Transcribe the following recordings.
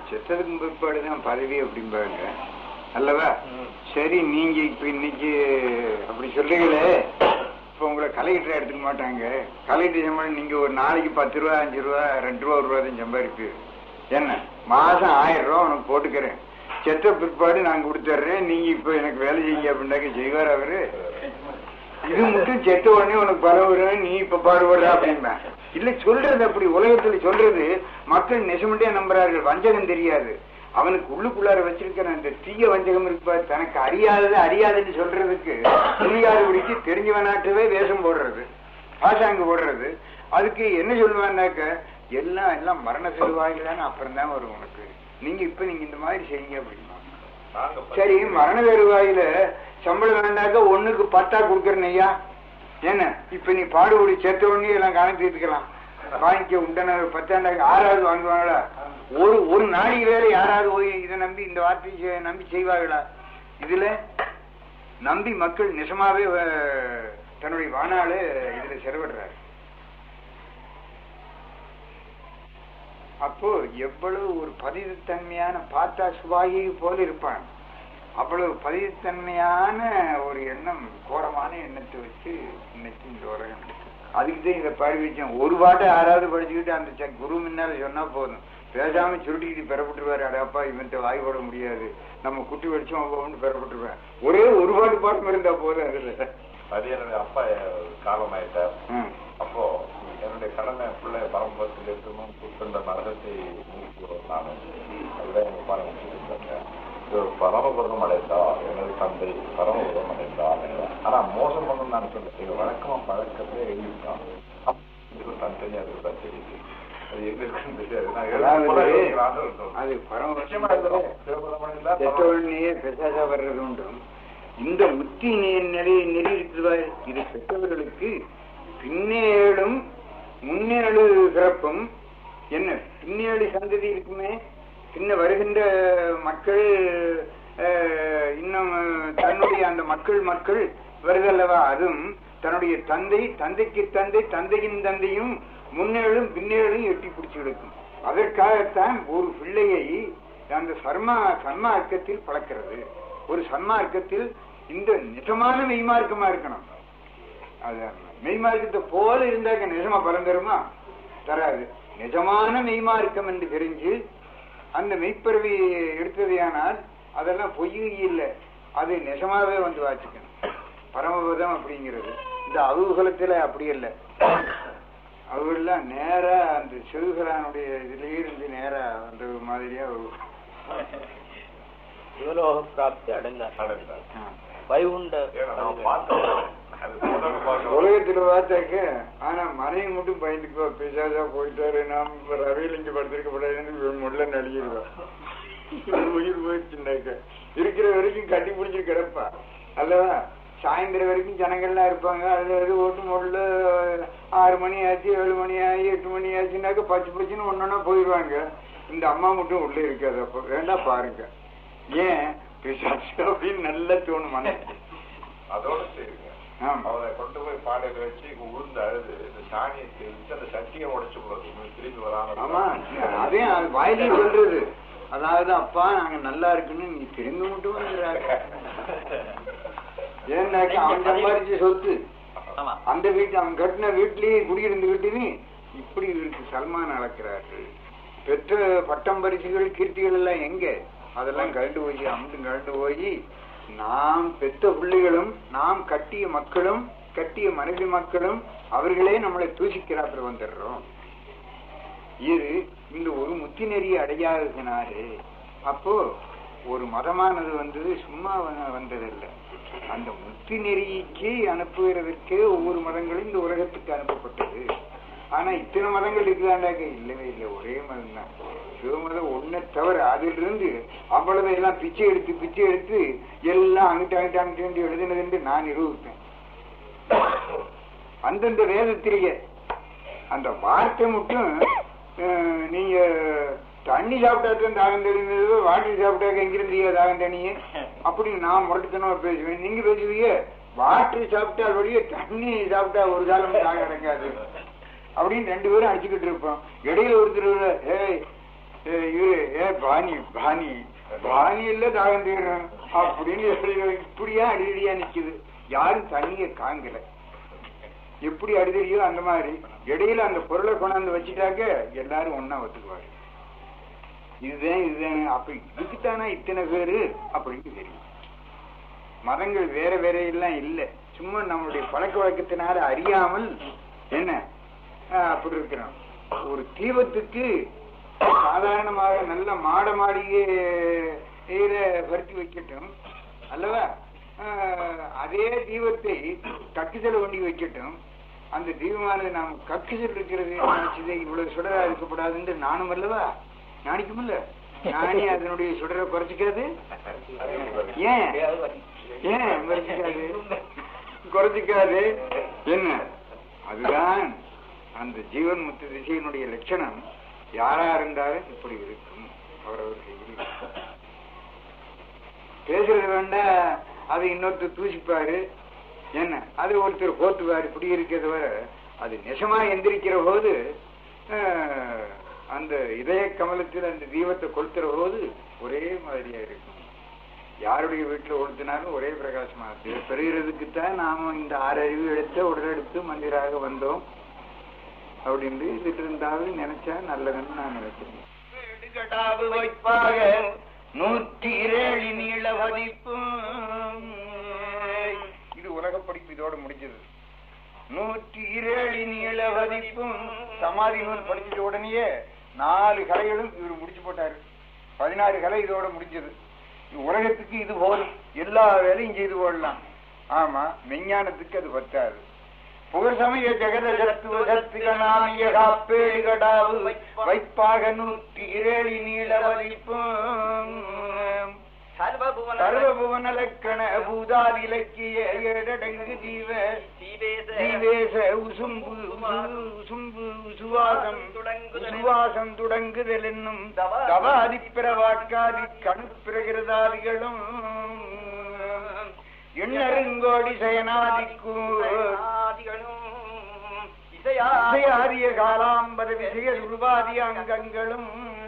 செத்ததுக்கு பிற்பாடு தான் பதவி அப்படிம்பாங்க அல்லவா சரி நீங்க இப்ப இன்னைக்கு அப்படி சொல்றீங்களே இப்ப உங்களை கலெக்டர் எடுத்துக்க மாட்டாங்க கலெக்டர் சம்பளம் நீங்க ஒரு நாளைக்கு பத்து ரூபா அஞ்சு ரூபா ரெண்டு ரூபா ஒரு ரூபா தான் சம்பாதிப்பு என்ன மாசம் ஆயிரம் ரூபா உனக்கு போட்டுக்கிறேன் செத்த பிற்பாடு நான் கொடுத்துட்றேன் நீங்க இப்ப எனக்கு வேலை செய்ய அப்படின்னாக்க செய்வார் அவரு இது மட்டும் செத்த உடனே உனக்கு பரவுறேன் நீ இப்ப பாடுபடுற அப்படின்பேன் இல்ல சொல்றது அப்படி உலகத்துல சொல்றது மக்கள் நெசமண்டே நம்புறார்கள் வஞ்சகம் தெரியாது அவனுக்கு உள்ளுக்குள்ளார வச்சிருக்கிற அந்த தீய வஞ்சகம் இருப்பா தனக்கு அறியாதது அறியாதுன்னு சொல்றதுக்கு தெரியாதபடிக்கு தெரிஞ்சவனாட்டவே வேஷம் போடுறது பாசாங்கு போடுறது அதுக்கு என்ன சொல்லுவான்னாக்க எல்லாம் எல்லாம் மரண செல்வாயிலான்னு அப்புறம் தான் வரும் உனக்கு நீங்க இப்ப நீங்க இந்த மாதிரி செய்யுங்க அப்படின்னா சரி மரண வருவாயில சம்பளம் வேண்டாக்க ஒண்ணுக்கு பத்தா கொடுக்கறேன் ஐயா என்ன இப்ப நீ பாடுபடி சேர்த்த உடனே எல்லாம் கணக்கு தீர்த்துக்கலாம் வாங்கிக்க உண்டான பத்தாண்டாக்கு ஆறாவது வாங்குவாங்களா ஒரு ஒரு நாளைக்கு வேற யாராவது போய் இதை நம்பி இந்த வார்த்தையை செ- நம்பி செய்வார்களா இதுல நம்பி மக்கள் நிஜமாவே அஹ், தன்னுடைய வானால இதுல செலவிடுறாரு அப்போ எவ்வளவு ஒரு பதிவுத்தன்மையான பார்த்தா சுவாகி போல இருப்பான் அவ்வளவு பதிவுத்தன்மையான ஒரு எண்ணம் கோரமான எண்ணத்தை வச்சு இன்னைக்கு இந்த உலகம் இருக்கு. அதுக்கு தான் இதை பாடி வச்சேன் ஒரு பாட்டை யாராவது படிச்சுக்கிட்டு அந்த ச- குரு முன்னால சொன்னா போதும் பேசாம சுருட்டிக்கிட்டு பெறப்பட்டுருவாரு அடப்பா இவன்ட்ட வாய் போட முடியாது நம்ம குட்டி வடிச்சோம் போகணும்னு பெறப்பட்டுருவேன் ஒரே ஒரு பாட்டு பாடம் இருந்தா போதும் அதுல அது என்னுடைய அப்பா காலமாயிட்டார் ம். அப்போ என்னுடைய கடமை பிள்ளை பரம்பரத்தில் இருக்கணும் புத்தந்த நரகத்தை மூக்கு நான் அதுதான் எங்க அப்பா எனக்கு சொல்லித் தந்தாங்க. இது பரமபுரம் அடைந்தா எனது தந்தை பரமபுரம் அடைந்தா ஆனா மோசம் பண்ணணும் நான் சொல்ல இது வழக்கமா பழக்கத்திலே எழுதியிருக்கான் அப்ப இதுக்கு தனித்தனியா இருக்கா தெரியுது அது எங்க இருக்குன்னு தெரியாது நான் எழுதும் போது அதாவது எழுதிக்கிறான்னு இருக்கும். அது நிச்சயமா பரம எழுதுறோம். சிவபெருமான் இல்ல, பெற்றோடனே பெசாசா வர்றது உண்டு இந்த முத்தி நெ- நிலை நெறி இருக்குது இது பெற்றவர்களுக்கு பின்னேழும் முன்னேழு சிறப்பும் என்ன பின்னேழு சந்ததி இருக்குமே பின்ன வருகின்ற மக்கள் அஹ், இன்னும் தன்னுடைய அந்த மக்கள் மக்கள் வருதல்லவா அதுவும் தன்னுடைய தந்தை தந்தைக்கு தந்தை தந்தையின் தந்தையும் முன்னேழும் பின்னேழும் எட்டி பிடிச்சு எடுக்கும் அதற்காகத்தான் ஒரு பிள்ளையை அந்த சர்மா சன்மார்க்கத்தில் பழக்கிறது ஒரு சன்மார்க்கத்தில் இந்த நிஜமான மெய்மார்க்கமா இருக்கணும் அது மெய்மார்க்கத்தை போல இருந்தாக்க நிஜமா பலன் தருமா தராது நிஜமான மெய்மார்க்கம் என்று தெரிஞ்சு அந்த மெய்ப்பிறவி எடுத்ததையானால் அதெல்லாம் பொய் இல்லை அது நிஜமாவே வந்து வாச்சிக்கணும் பரமபதம் அப்படிங்கிறது இந்த அவுகுலத்துல அப்படி இல்லை அவர்கள்லாம் நேரா அந்த சிவகரானுடைய இதுலயே இருந்து நேரா அந்த மாதிரியா ஒரு சிவலோக பிராப்தி அடைந்தார் அடைந்தார். ஆ. வைகுண்ட ஏன்னா நம்ம பார்த்தோம். அது முதல்ல பார்க்கிறோம். உலகத்துல பார்த்தாக்க ஆனா மனைவி மட்டும் பயந்துக்குவா பிசாசா போயிட்டாரு நாம் இப்ப ரவியில இங்க படுத்திருக்கப்படாதுன்னு முள்ள நடிகிடுவா உயிர் போயிடுச்சுனாக்க இருக்கிற வரைக்கும் கட்டி பிடிச்சி கிடப்பா அல்லவா சாயந்தரம் வரைக்கும் ஜனங்கள்லாம் இருப்பாங்க அதுல அது ஓட்டு முள்ள ஆறு மணி ஆச்சு ஏழு மணி ஆகி எட்டு மணி ஆச்சுனாக்க பச்சு பச்சுன்னு ஒன்னொன்னா போயிடுவாங்க இந்த அம்மா மட்டும் உள்ள இருக்காது அப்போ வேண்டா பாருங்க ஏன் பிசாசு அப்படின்னு நல்லா தோணும் மனசு அதோட சரிங்க ஆமா அவரை கொண்டு போய் பாடையில வச்சு உளுந்து அழுது இந்த சாணியை தெளிச்சு அந்த சட்டியை உடைச்சு போடுறது திரும்பி வராம ஆமா அதே அது வாயிலே சொல்றது அதாவது அப்பா நாங்க நல்லா இருக்குன்னு நீ திரும்ப மட்டும் வந்துடுறாரு ஏன்னாக்க அவன் சம்பாதிச்ச சொத்து ஆமா அந்த வீட்டு அவன் கட்டின வீட்லயே குடியிருந்துகிட்டு இப்படி இருக்கு சல்மான் அளக்கிறார்கள் பெற்ற பட்டம் பரிசுகள் கீர்த்திகள் எல்லாம் எங்க அதெல்லாம் கழண்டு போய் அமுட்டு கழண்டு போய் நாம் பெற்ற பிள்ளைகளும் நாம் கட்டிய மக்களும் கட்டிய மனைவி மக்களும் அவர்களே நம்மளை தூசிக்கிறார்கள் வந்துடுறோம் இது இந்த ஒரு முத்தி நெறியை அடையாததுனாரு அப்போ ஒரு மதமானது வந்து சும்மா வ- வந்ததில்லை அந்த முத்தி நெறிக்கு அனுப்புகிறதற்கே ஒவ்வொரு மதங்களும் இந்த உலகத்துக்கு அனுப்பப்பட்டது ஆனா இத்தனை மதங்கள் இருக்குதாண்டாக்க இல்லவே இல்லை ஒரே மதம் தான் சிவமதம் ஒன்றை தவிர அதிலிருந்து அவ்வளவு எல்லாம் பிச்சை எடுத்து பிச்சை எடுத்து எல்லாம் அங்கிட்டு அங்கிட்டு அங்கிட்டு அங்கிட்டு எழுதினது என்று நான் நிரூபிப்பேன் அந்தந்த வேதத்திலேயே அந்த வார்த்தை மட்டும் அஹ், நீங்க தண்ணி சாப்பிட்டாத்தான் தாகம் தெரிந்தது வாட்டர் சாப்பிட்டாக்க எங்கிருந்தீங்க தாகம் தண்ணியே அப்படி நான் முரட்டுத்தனமா பேசுவேன் நீங்க பேசுவீங்க வாட்டர் சாப்பிட்டால் வழியே தண்ணி சாப்பிட்டா ஒரு காலம் தாகம் அடங்காது அப்படின்னு ரெண்டு பேரும் அடிச்சுக்கிட்டு இருப்போம் இடையில ஒருத்தர் ஏய் ஏய், இவரு ஏ பாணி பாணி பாணி இல்ல தாகம் தீரும் அப்படின்னு எழுதி இப்படியா அடிதடியா நிக்குது யாரும் தண்ணிய காங்கல எப்படி அடிதடியோ அந்த மாதிரி இடையில அந்த பொருளை கொண்டாந்து வச்சுட்டாக்க எல்லாரும் ஒன்னா ஒத்துக்குவாங்க இதுதான் இதுதான் அப்ப இதுக்குத்தானா இத்தனை பேரு அப்படின்னு தெரியும் மதங்கள் வேற வேற எல்லாம் இல்ல சும்மா நம்மளுடைய பழக்க வழக்கத்தினால அறியாமல் என்ன ஆஹ், அப்படி இருக்கிறோம் ஒரு தீபத்துக்கு சாதாரணமாக நல்ல மாட மாளிகை பருத்தி வைக்கட்டும் அல்லவா ஆஹ், அதே தீபத்தை கக்குதல் வண்டி வைக்கட்டும் அந்த தீபமானது நாம் கக்குதல் இருக்கிறது நினைச்சது இவ்வளவு சுடரா இருக்கப்படாதுன்னு நானும் அல்லவா நாணிக்குமில்ல நானே அதனுடைய சுடரை குறைச்சிக்கிறது ஏன் ஏன் குறைச்சிக்காது குறைச்சிக்காது என்ன அதுதான் அந்த ஜீவன் முத்து திசையினுடைய லட்சணம் யாரா இருந்தாலும் இப்படி இருக்கும் அவரவர் கையில் பேசுறது வேண்டாம் அதை இன்னொருத்தர் தூசிப்பாரு என்ன அது ஒருத்தர் போத்துவார் இப்படி இருக்கிறத வர அது நெசமா எந்திரிக்கிற போது ஆஹ், அந்த இதய கமலத்தில் அந்த தீபத்தை கொளுத்துற போது ஒரே மாதிரியா இருக்கும் யாருடைய வீட்டுல கொளுத்தினாலும் ஒரே பிரகாசமா இருக்கு பெறுகிறதுக்குத்தான் நாம இந்த ஆறு அறிவு எடுத்து உடலெடுத்து மந்திராக வந்தோம் அப்படின்னு இதுட்டு இருந்தாலும் நினைச்சா நல்லதுன்னு நான் நினைக்கிறேன் வீடுகடாவு வைப்பாக நூற்றி ஏழு நீள வதிப்பும் இது உலக படிப்பு இதோட முடிஞ்சது நூற்றி இரேழு நீள வதிப்பும் சமாதி நூல் படிச்ச உடனேயே நாலு கலைகளும் இவர் முடிச்சு போட்டாரு பதினாறு கலை இதோட முடிஞ்சது இது உலகத்துக்கு இது போதும் எல்லா வேலையும் செய்து போடலாம் ஆமா மெஞ்ஞானத்துக்கு அது பத்தாது புகழ் சமய ஜெகத சத்துவ சத்துகனாமிய காப்பேடுகடாவு வைப்பாக நூற்றி இரேழு நீள வதிப்பும் சர்வபுவன சர்வபுவன லக்கண பூதாதி இலக்கிய ஏழடங்கு ஜீவ சீவேச ஜீவேச உசும்பு உசு- உசும்பு உசுவாசம் உசுவாசம் தொடங்குதல் என்னும் தவாதி பிரவாக்காதி கணுப்பிரகிருதாதிகளும் எண்ணருங்கோடி சயனாதிக்கும் ஆதிகளும் இசையா இசையாரிய காலாம்பர விசய சுருவாதி அங்கங்களும்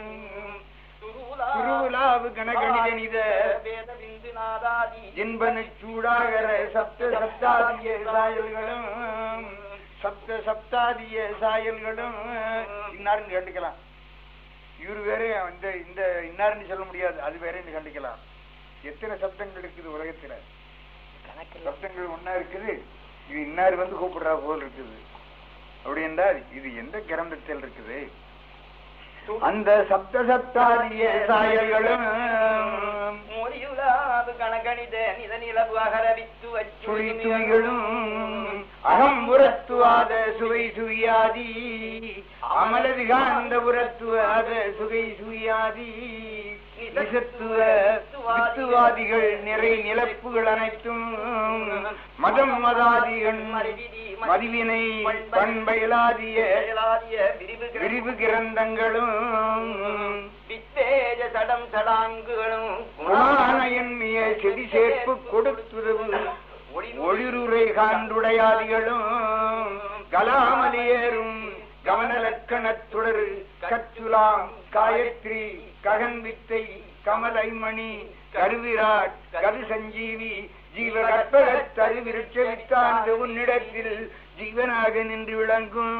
திருவிழாவு கணகணிதனித வேத பிந்து நாதாதி என்பன சூடாகர சப்த சப்தாதிய சாயல்களும் சப்த சப்தாதிய சாயல்களும் இன்னாருன்னு கண்டுக்கலாம் இவரு வேற இந்த இந்த இன்னாருன்னு சொல்ல முடியாது அது வேறன்னு கண்டுக்கலாம் எத்தனை சப்தங்கள் இருக்குது உலகத்துல சப்தங்கள் ஒன்னா இருக்குது இது இன்னார் வந்து கூப்பிடுறா போல் இருக்குது அப்படி என்றால் இது எந்த கிரந்தத்தில் இருக்குது அந்த சப்த சப்தாதிய சாயல்களும் மொழியுலாது கணகணித நித நிலவு அகரவித்து சுழி வச்சு துளிகளும் அகம் உரத்துவாத சுவை சுவியாதி அமலது காந்த உரத்துவாத சுவை சுவியாதி நிசத்துவ வித்துவாதிகள் நிறை நிலப்புகள் அனைத்தும் மதம் மதாதிகள் மதிவினை பண்பயலாதிய விரிவு கிரந்தங்களும் வித்தேஜ சடம் சடாங்குகளும் புராண எண்ணிய செடி சேர்ப்பு கொடுத்துறவு ஒளிருரை காண்டுடையாதிகளும் கலாமலியேறும் கவனலக்கணத்துடர் கச்சுலாம் காயத்ரி ககன்வித்தை கமலைமணி கருவிராட் கரு சஞ்சீவி ஜீவ கற்பக தருவிருட்ச வித்தாந்த உன்னிடத்தில் ஜீவனாக நின்று விளங்கும்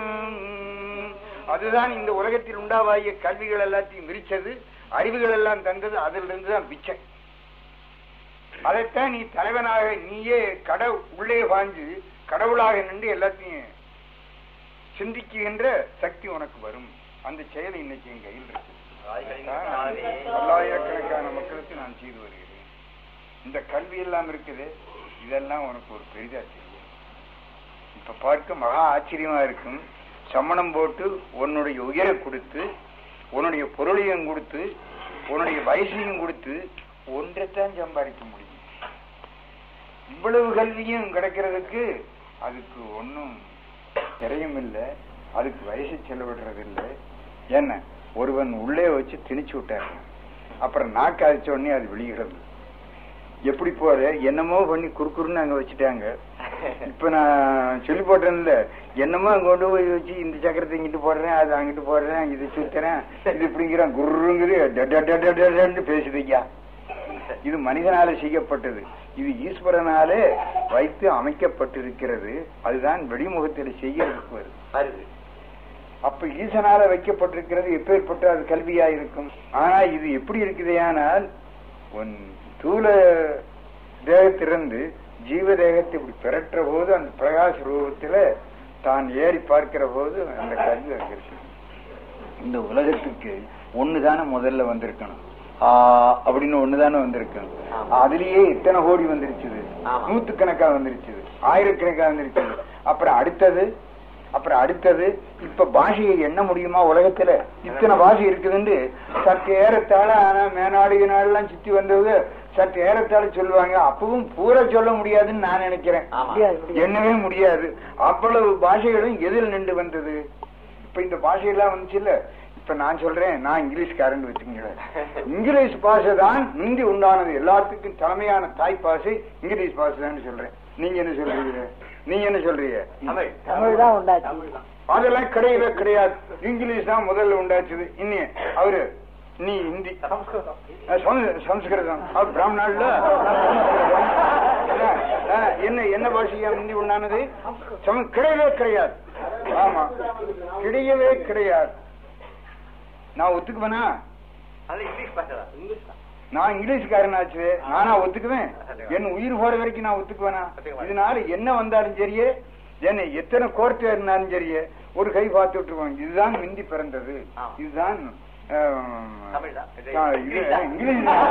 அதுதான் இந்த உலகத்தில் உண்டாவாகிய கல்விகள் எல்லாத்தையும் விரிச்சது அறிவுகள் எல்லாம் தந்தது அதிலிருந்து தான் பிச்சை அதைத்தான் நீ தலைவனாக நீயே கட உள்ளே வாங்கி கடவுளாக நின்று எல்லாத்தையும் சிந்திக்குகின்ற சக்தி உனக்கு வரும் அந்த செயல் இன்னைக்கு என் கையில் இருக்கு அதைத்தான் நான் பல்லாயிரக்கணக்கான மக்களுக்கு நான் செய்து வருகிறேன் இந்த கல்வி எல்லாம் இருக்குது இதெல்லாம் உனக்கு ஒரு பெரிதா தெரியும் இப்ப பார்க்க மகா ஆச்சரியமா இருக்கும் சம்மணம் போட்டு உன்னுடைய உயரை கொடுத்து உன்னுடைய பொருளையும் கொடுத்து உன்னுடைய வயசையும் கொடுத்து ஒன்றைத்தான் சம்பாதிக்க முடியும் இவ்வளவு கல்வியும் கிடைக்கிறதுக்கு அதுக்கு ஒன்றும் திரையும் இல்லை அதுக்கு வயசு செலவிடுறது இல்லை என்ன ஒருவன் உள்ளே வச்சு திணிச்சு விட்டாரு அப்புறம் நாக்கு அரைச்ச உடனே அது வெளியிடுறது எப்படி போற என்னமோ பண்ணி குறுக்குறுன்னு அங்க வச்சுட்டாங்க இப்ப நான் சொல்லி போட்டேன்ல என்னமோ கொண்டு போய் வச்சு இந்த சக்கரத்தை இங்கிட்டு போடுறேன் அது அங்கிட்டு போடுறேன் இது சுத்துறேன் இது இப்படிங்கிறான் குருங்குது டடடடடடன்னு பேசுதுய்யா இது மனிதனால செய்யப்பட்டது இது ஈஸ்வரனாலே வைத்து அமைக்கப்பட்டிருக்கிறது அதுதான் வெளிமுகத்தில் செய்யறதுக்கு வருது வருது அப்ப ஈசனால வைக்கப்பட்டிருக்கிறது எப்பேற்பட்ட அது கல்வியா இருக்கும் ஆனா இது எப்படி இருக்குதேயானால் உன் தூல தேகத்திலிருந்து ஜீவ தேகத்தை இப்படி பிறற்ற போது அந்த பிரகாச ரூபத்துல தான் ஏறி பார்க்கிற போது அந்த கல்வி அங்க இருக்கு இந்த உலகத்துக்கு ஒண்ணுதானே முதல்ல வந்திருக்கணும் ஆ அப்படின்னு ஒண்ணுதானே வந்திருக்கணும் ஆமா. அதுலயே இத்தனை கோடி வந்துருச்சுது ஆமா. நூத்துக்கணக்கா வந்துருச்சுது ஆயிரக்கணக்கா வந்துருச்சுது அப்புறம் அடுத்தது அப்புறம் அடுத்தது இப்ப பாஷையை எண்ண முடியுமா உலகத்துல இத்தனை பாஷை இருக்குதுன்னு சற்று ஏறத்தாழ ஆனா மேநாடு நாடுலாம் சுத்தி வந்தது சற்று ஏறத்தாழ சொல்லுவாங்க அப்பவும் பூரா சொல்ல முடியாதுன்னு நான் நினைக்கிறேன் ஆமா. எண்ணவே முடியாது அவ்வளவு பாஷைகளும் எதில் நின்று வந்தது இப்ப இந்த பாஷையெல்லாம் வந்துச்சுல்ல இப்ப நான் சொல்றேன் நான் இங்கிலீஷ்காரன் வச்சுக்கோங்களேன் இங்கிலீஷ் பாஷை தான் முந்தி உண்டானது எல்லாத்துக்கும் தலைமையான தாய் பாஷை இங்கிலீஷ் பாஷை தான் சொல்றேன் நீங்க என்ன சொல்றீங்க நீங்க என்ன சொல்றீங்க தமிழ் தமிழ் தான் உண்டாச்சு அதெல்லாம் கிடையவே கிடையாது இங்கிலீஷ் தான் முதல்ல உண்டாச்சுது இன்னி அவரு நீ ஹிந்தி அஹ் சம- சமஸ்கிருதம் அவர் பிராமணால என்ன என்ன பாஷையா ஹிந்தி உண்டானது சம கிடையவே கிடையாது ஆமா கிடையவே கிடையாது நான் ஒத்துக்குவேனா அது இங்கிலீஷ் பாஷை தான் இங்கிலீஷ் தான் நான் இங்கிலீஷ்காரனாச்சு நானா ஒத்துக்குவேன் என் உயிர் போற வரைக்கும் நான் ஒத்துக்குவேனா இதனால என்ன வந்தாலும் சரியே என்ன எத்தனை கோர்ட் இருந்தாலும் சரியே ஒரு கை பார்த்து விட்டுருவாங்க இதுதான் மிந்தி பிறந்தது ஆ. இதுதான் ஆம், தமிழ் தான். இது ஆ, இது இங்கிலீஷ் தான். இங்கிலீஷ் தான்.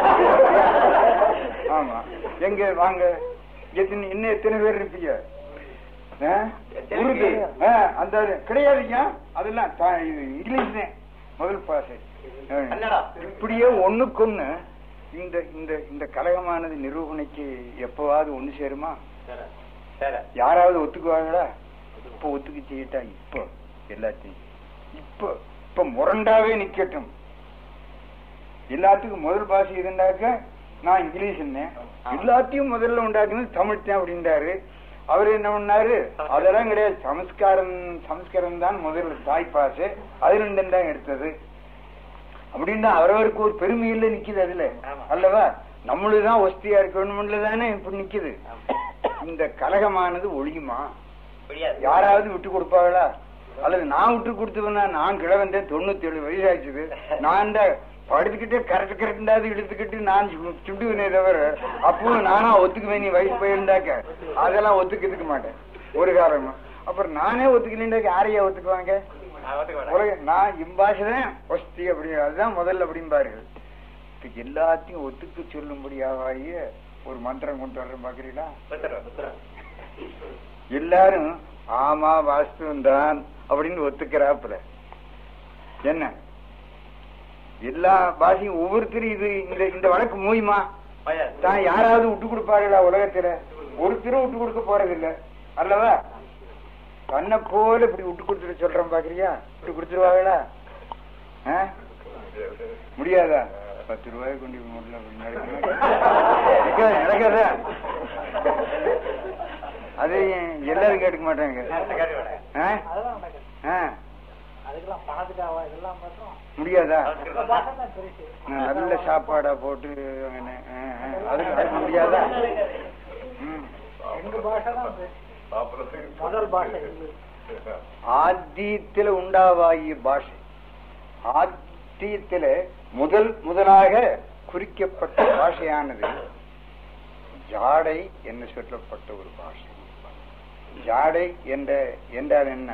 ஆமா எங்க வாங்க எத்தனை இன்னும் எத்தனை பேர் இருப்பீங்க ஆ? எத்தனை உருது பேர்? ஆ, அந்த கிடையாதுங்க அதெல்லாம் தா- இது இங்கிலீஷ் தான் முதல் பாசை கன்னடா. இப்படியே ஒண்ணுக்கொன்னு இந்த இந்த இந்த கழகமானது நிரூபணைக்கு எப்பவாவது ஒண்ணு சேருமா சரி சரி யாராவது ஒத்துக்குவாங்களா இப்ப ஒத்துக்கு செய்யட்டா இப்போ எல்லாத்தையும் இப்போ இப்ப முரண்டாவே நிக்கட்டும் எல்லாத்துக்கும் முதல் பாஷை இருந்தாக்க நான் இங்கிலீஷ் எல்லாத்தையும் முதல்ல உண்டாக்குனது தமிழ் தான் அப்படின்றாரு அவர் என்ன பண்ணாரு அதெல்லாம் கிடையாது சமஸ்காரம் சமஸ்காரம் தான் முதல்ல தாய் பாசை அதுல இருந்து தான் எடுத்தது அப்படின்னா அவரவருக்கு ஒரு பெருமையில நிக்குது அதுல ஆமா. அல்லவா நம்மளுதான் ஒஸ்தியா இருக்கணும்ல தானே இப்படி நிக்குது இந்த கலகமானது ஒழியுமா முடியாது யாராவது விட்டு கொடுப்பாங்களா அல்லது நான் விட்டு கொடுத்துவேன்னா நான் கிழவன் தொண்ணூத்தி ஏழு வயசாச்சுது நான் இந்த படுத்துக்கிட்டே கரெக்ட் கரெக்டாவது இழுத்துக்கிட்டு நான் சு- சுண்டுவேனே தவிர அப்பவும் நானா ஒத்துக்குவேன் நீ வயசு போயிருந்தாக்க அதெல்லாம் ஒத்துக்கிறதுக்கு மாட்டேன் ஒரு காரணம் அப்புறம் நானே ஒத்துக்கலைண்டாக்க யாரையா ஒத்துக்குவாங்க நான் ஒத்துக்க மாட்டேன். உலக நான் இம்பாஷதான் ஒஸ்தி அப்படி அதுதான் முதல்ல அப்படிம்பார்கள் இப்ப எல்லாத்தையும் ஒத்துக்க சொல்லும்படியாகிய ஒரு மந்திரம் கொண்டு வர்றேன் பாக்குறீங்களா ஒத்துறேன், ஒத்துறேன். எல்லாரும் ஆமா வாஸ்தவம் தான் அப்படின்னு ஒத்துக்கிறாப்புல என்ன எல்லா பாஷையும் ஒவ்வொருத்தரும் இது இந்த இந்த வழக்கு மூயுமா முடியாது. தான் யாராவது விட்டு கொடுப்பார்களா உலகத்துல ஒருத்தரும் விட்டு கொடுக்க போறதில்ல அல்லவா தன்னை போல இப்படி விட்டு கொடுத்துட்டு சொல்றேன் பாக்குறியா விட்டு கொடுத்துருவாங்களா ஆ? முடியாதா பத்து ரூபாய் கொண்டு போய் முடியல அப்படி நடக்குமா? நடக்காதா அது எல்லாரும் கேட்க மாட்டாங்க நான் கேட்க மாட்டேன். ஆ? அதெல்லாம் நடக்குது. ஆ, அதுக்கெல்லாம் பணத்துக்காக இதெல்லாம் பார்த்தோம் முடியாதா இந்த பாஷை தான் பெருசு நல்ல சாப்பாடா போட்டு அங்கனே, ஆ, ஆ, அதுக்கு அதுக்கு முடியாதா ம். எங்க பாஷை தான் பெருசு சாப்பிடறதுக்கு முதல் பாஷை இங்கிலீஷ் ஆத்தியத்தில உண்டாவாகிய பாஷை ஆத்தியத்தில முதல் முதலாக குறிக்கப்பட்ட பாஷையானது ஜாடை என்று சொல்லப்பட்ட ஒரு பாஷை ஜாடை என்ற என்றால் என்ன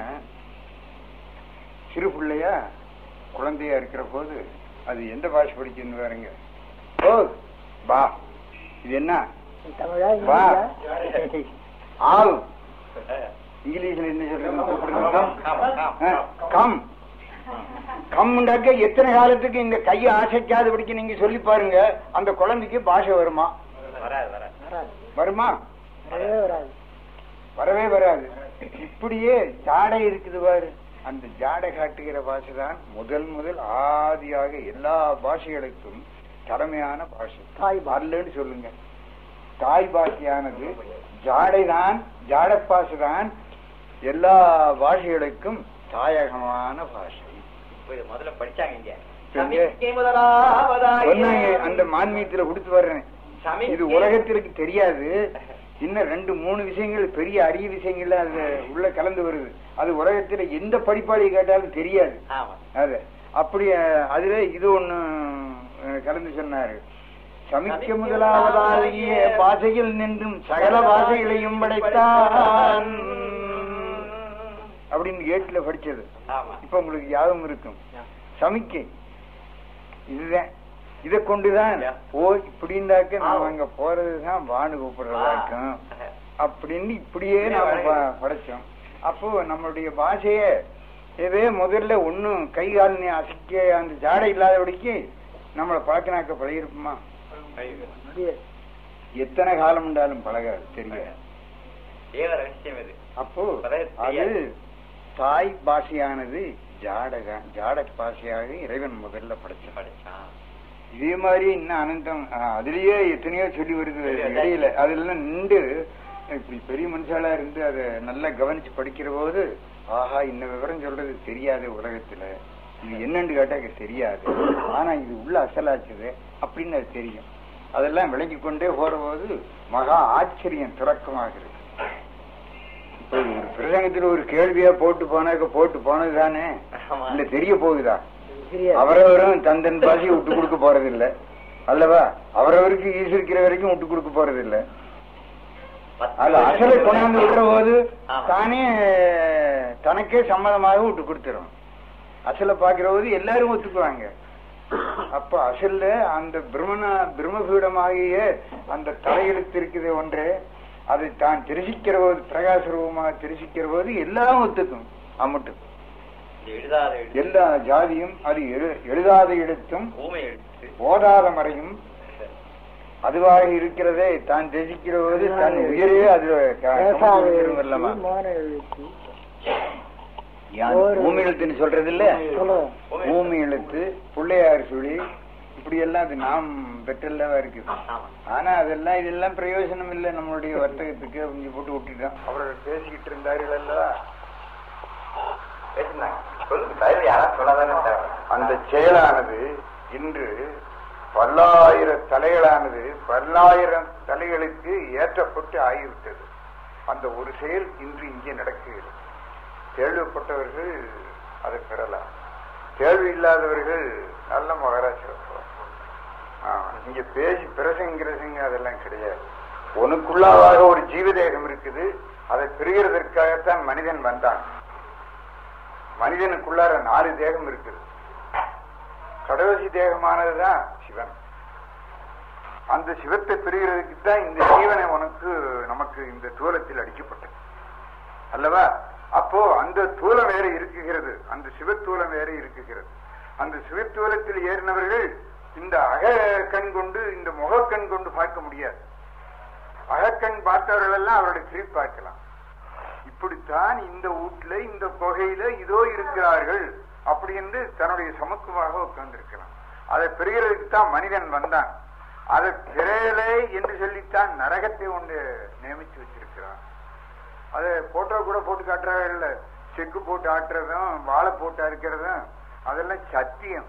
சிறு பிள்ளையா குழந்தையா இருக்கிற போது அது எந்த பாஷை படிக்கணும் பாருங்க ஓ பா இது என்ன தமிழா வா இங்கிலீஷா ஆவ் இங்கிலீஷ்ல என்ன சொல்றது கூப்பிடுறது கம், கம், ஆ, கம் கம்முண்டாக்க எத்தனை காலத்துக்கு இந்த கையை ஆசைக்காதபடிக்கு நீங்க சொல்லி பாருங்க அந்த குழந்தைக்கு பாஷை வருமா வராது வராது வராது வருமா வரவே வராது வரவே வராது இப்படியே ஜாடை இருக்குது பாரு அந்த ஜாடை காட்டுகிற பாஷை தான் முதல் முதல் ஆதியாக எல்லா பாஷைகளுக்கும் தலைமையான பாஷை தாய் பாஷை. வரலன்னு சொல்லுங்க தாய் பாஷையானது ஜாடைதான் ஜாடப்பாசுதான் எல்லா பாஷைகளுக்கும் தாயகமான பாஷை இப்ப இது முதல்ல படிச்சாங்க இங்க இங்க சமிக்கை முதலாவதாகிய- சொன்னாங்க அந்த மான்மீகத்துல கொடுத்து வர்றேன் சமிக்கை- இது உலகத்திற்கு தெரியாது இன்னும் ரெண்டு மூணு விஷயங்கள் பெரிய அரிய விஷயங்கள் அது உள்ள கலந்து வருது அது உலகத்துல எந்த படிப்பாளி கேட்டாலும் தெரியாது ஆமா அது அப்படி அஹ், அதுல இது ஒண்ணு அஹ், கலந்து சொன்னாரு சமிக்க முதலாவதாகிய பாஷையில் நின்றும் சகல பாஷைகளையும் படைத்தான் அப்படின்னு ஏட்டுல படிச்சது ஆமா இப்ப உங்களுக்கு யாரும் இருக்கும் சமிக்கை இதுதான் இத கொண்டுதான் ஓ இப்படின்னாக்க நாம அங்க போறதுதான் வானு கூப்பிடுறதா இருக்கும் அப்படின்னு இப்படியே நாம ப- படைச்சோம் அப்போ நம்மளுடைய பாஷைய இதே முதல்ல ஒண்ணும் கை கால் நீ அசைக்க அந்த ஜாடை இல்லாதபடிக்கு நம்மளை பழக்கினாக்க பழகிருப்போமா முடியாது. எத்தனை காலம் உண்டாலும் பழகாது தெரியாது தேவ ரகசியம் இது அப்போ பழக அது தெரியாது. தாய் பாஷையானது ஜாடக ஜாட பாஷையாக இறைவன் முதல்ல படைச்சான் படிச்சான் இதே மாதிரி இன்னும் அனந்தம் ஆ, அதுலயே எத்தனையோ சொல்லி வருது இடையில அதுல நின்று இப்படி பெரிய மனுஷாலா இருந்து அதை நல்லா கவனிச்சு படிக்கிற போது ஆஹா இந்த விவரம் சொல்றது தெரியாது உலகத்துல இது என்னன்னு கேட்டா எனக்கு தெரியாது ஆனா இது உள்ள அசலாச்சுது அப்படின்னு அது தெரியும் அதெல்லாம் விளக்கி கொண்டே போற போது மகா ஆச்சரியம் துறக்கமாகிறது இப்ப ஒரு பிரசங்கத்துல ஒரு கேள்வியா போட்டு போனாக்க போட்டு போனதுதானே ஆமா. இல்ல தெரிய போகுதா தெரியாது. அவரவரும் தந்தன் பாஷையை விட்டு கொடுக்க போறது இல்ல அல்லவா அவரவருக்கு ஈசிருக்கிற வரைக்கும் விட்டு கொடுக்க போறது இல்ல பத்து அது அசலை கொண்டாந்து விடுற போது ஆமா. தானே தனக்கே சம்மதமாக விட்டு கொடுத்துரும் அசலை பாக்குற போது எல்லாரும் ஒத்துக்குவாங்க அப்ப அசல்ல அந்த பிரம்மனா பிரம்மபீடமாகிய அந்த தலையெழுத்து இருக்குது ஒன்றே அதை தான் தெரிசிக்கிற போது பிரகாச ரூபமாக தெரிசிக்கிற போது எல்லாம் ஒத்துக்கும் அம்மட்டும் எழுதாத எழுத்து எல்லா ஜாதியும் அது எழு- எழுதாத இடத்தும் ஊமை எழுத்து ஓதாத மறையும் அதுவாக இருக்கிறதே தான் தெரிசிக்கிற போது தன் உயிரே அது க- பேசாத சுமந்து எழுத்து, விட்டுரும் அல்லவா? மௌன எழுத்து. யான் ஒரு- பூமி எழுத்துன்னு சொல்றது இல்ல சொல்லுங்க. பூமி எழுத்து பிள்ளையார் சுழி இப்படி எல்லாம் அது நாம் பெற்றல்லவா இருக்குது ஆமா ஆனா அதெல்லாம் இதெல்லாம் பிரயோஜனம் இல்ல நம்மளுடைய வர்த்தகத்துக்கு அப்படின்னு போட்டு விட்டுட்டோம் அவர்கள் பேசிக்கிட்டு இருந்தார்கள் அல்லவா பேசுனாங்க சொல்லுங்க தயவு யாராவது சொல்லாதானே தேவை அந்த செயலானது இன்று பல்லாயிர தலைகளானது பல்லாயிரம் தலைகளுக்கு ஏற்றப்பட்டு ஆகிவிட்டது அந்த ஒரு செயல் இன்று இங்கே நடக்குகிறது கேள்விப்பட்டவர்கள் அதை பெறலாம் கேள்வி இல்லாதவர்கள் நல்ல மகாராஷ்டிரம் இங்க பேசி பிரசங்கிறதுங்க அதெல்லாம் கிடையாது உனக்குள்ளாக ஒரு ஜீவதேகம் இருக்குது அதை பெறுகிறதற்காகத்தான் மனிதன் வந்தான் மனிதனுக்குள்ளார நாலு தேகம் இருக்குது கடைசி தேகமானதுதான் சிவன் அந்த சிவத்தை பெறுகிறதுக்கு தான் இந்த ஜீவனை உனக்கு நமக்கு இந்த தூலத்தில் அடிக்கப்பட்டது அல்லவா அப்போ அந்த தூலம் வேற இருக்குகிறது அந்த சிவத்தூலம் வேற இருக்குகிறது அந்த சிவத்தூலத்தில் ஏறினவர்கள் இந்த அக கண் கொண்டு இந்த முகக்கண் கொண்டு பார்க்க முடியாது அகக்கண் பார்த்தவர்கள் எல்லாம் அவருடைய திருப்பி பார்க்கலாம் இப்படித்தான் இந்த வீட்டுல இந்த குகையில இதோ இருக்கிறார்கள் அப்படி என்று தன்னுடைய சமத்துவமாக உட்கார்ந்திருக்கலாம் அதை பெறுகிறதுக்கு தான் மனிதன் வந்தான் அதை பிறையலை என்று சொல்லித்தான் நரகத்தை ஒன்று நியமிச்சு வச்சிருக்கிறான் அதை போட்டோ கூட போட்டு காட்டுறாங்கல்ல செக்கு போட்டு ஆட்டுறதும் வாழை போட்டு அறுக்கிறதும் அதெல்லாம் சத்தியம்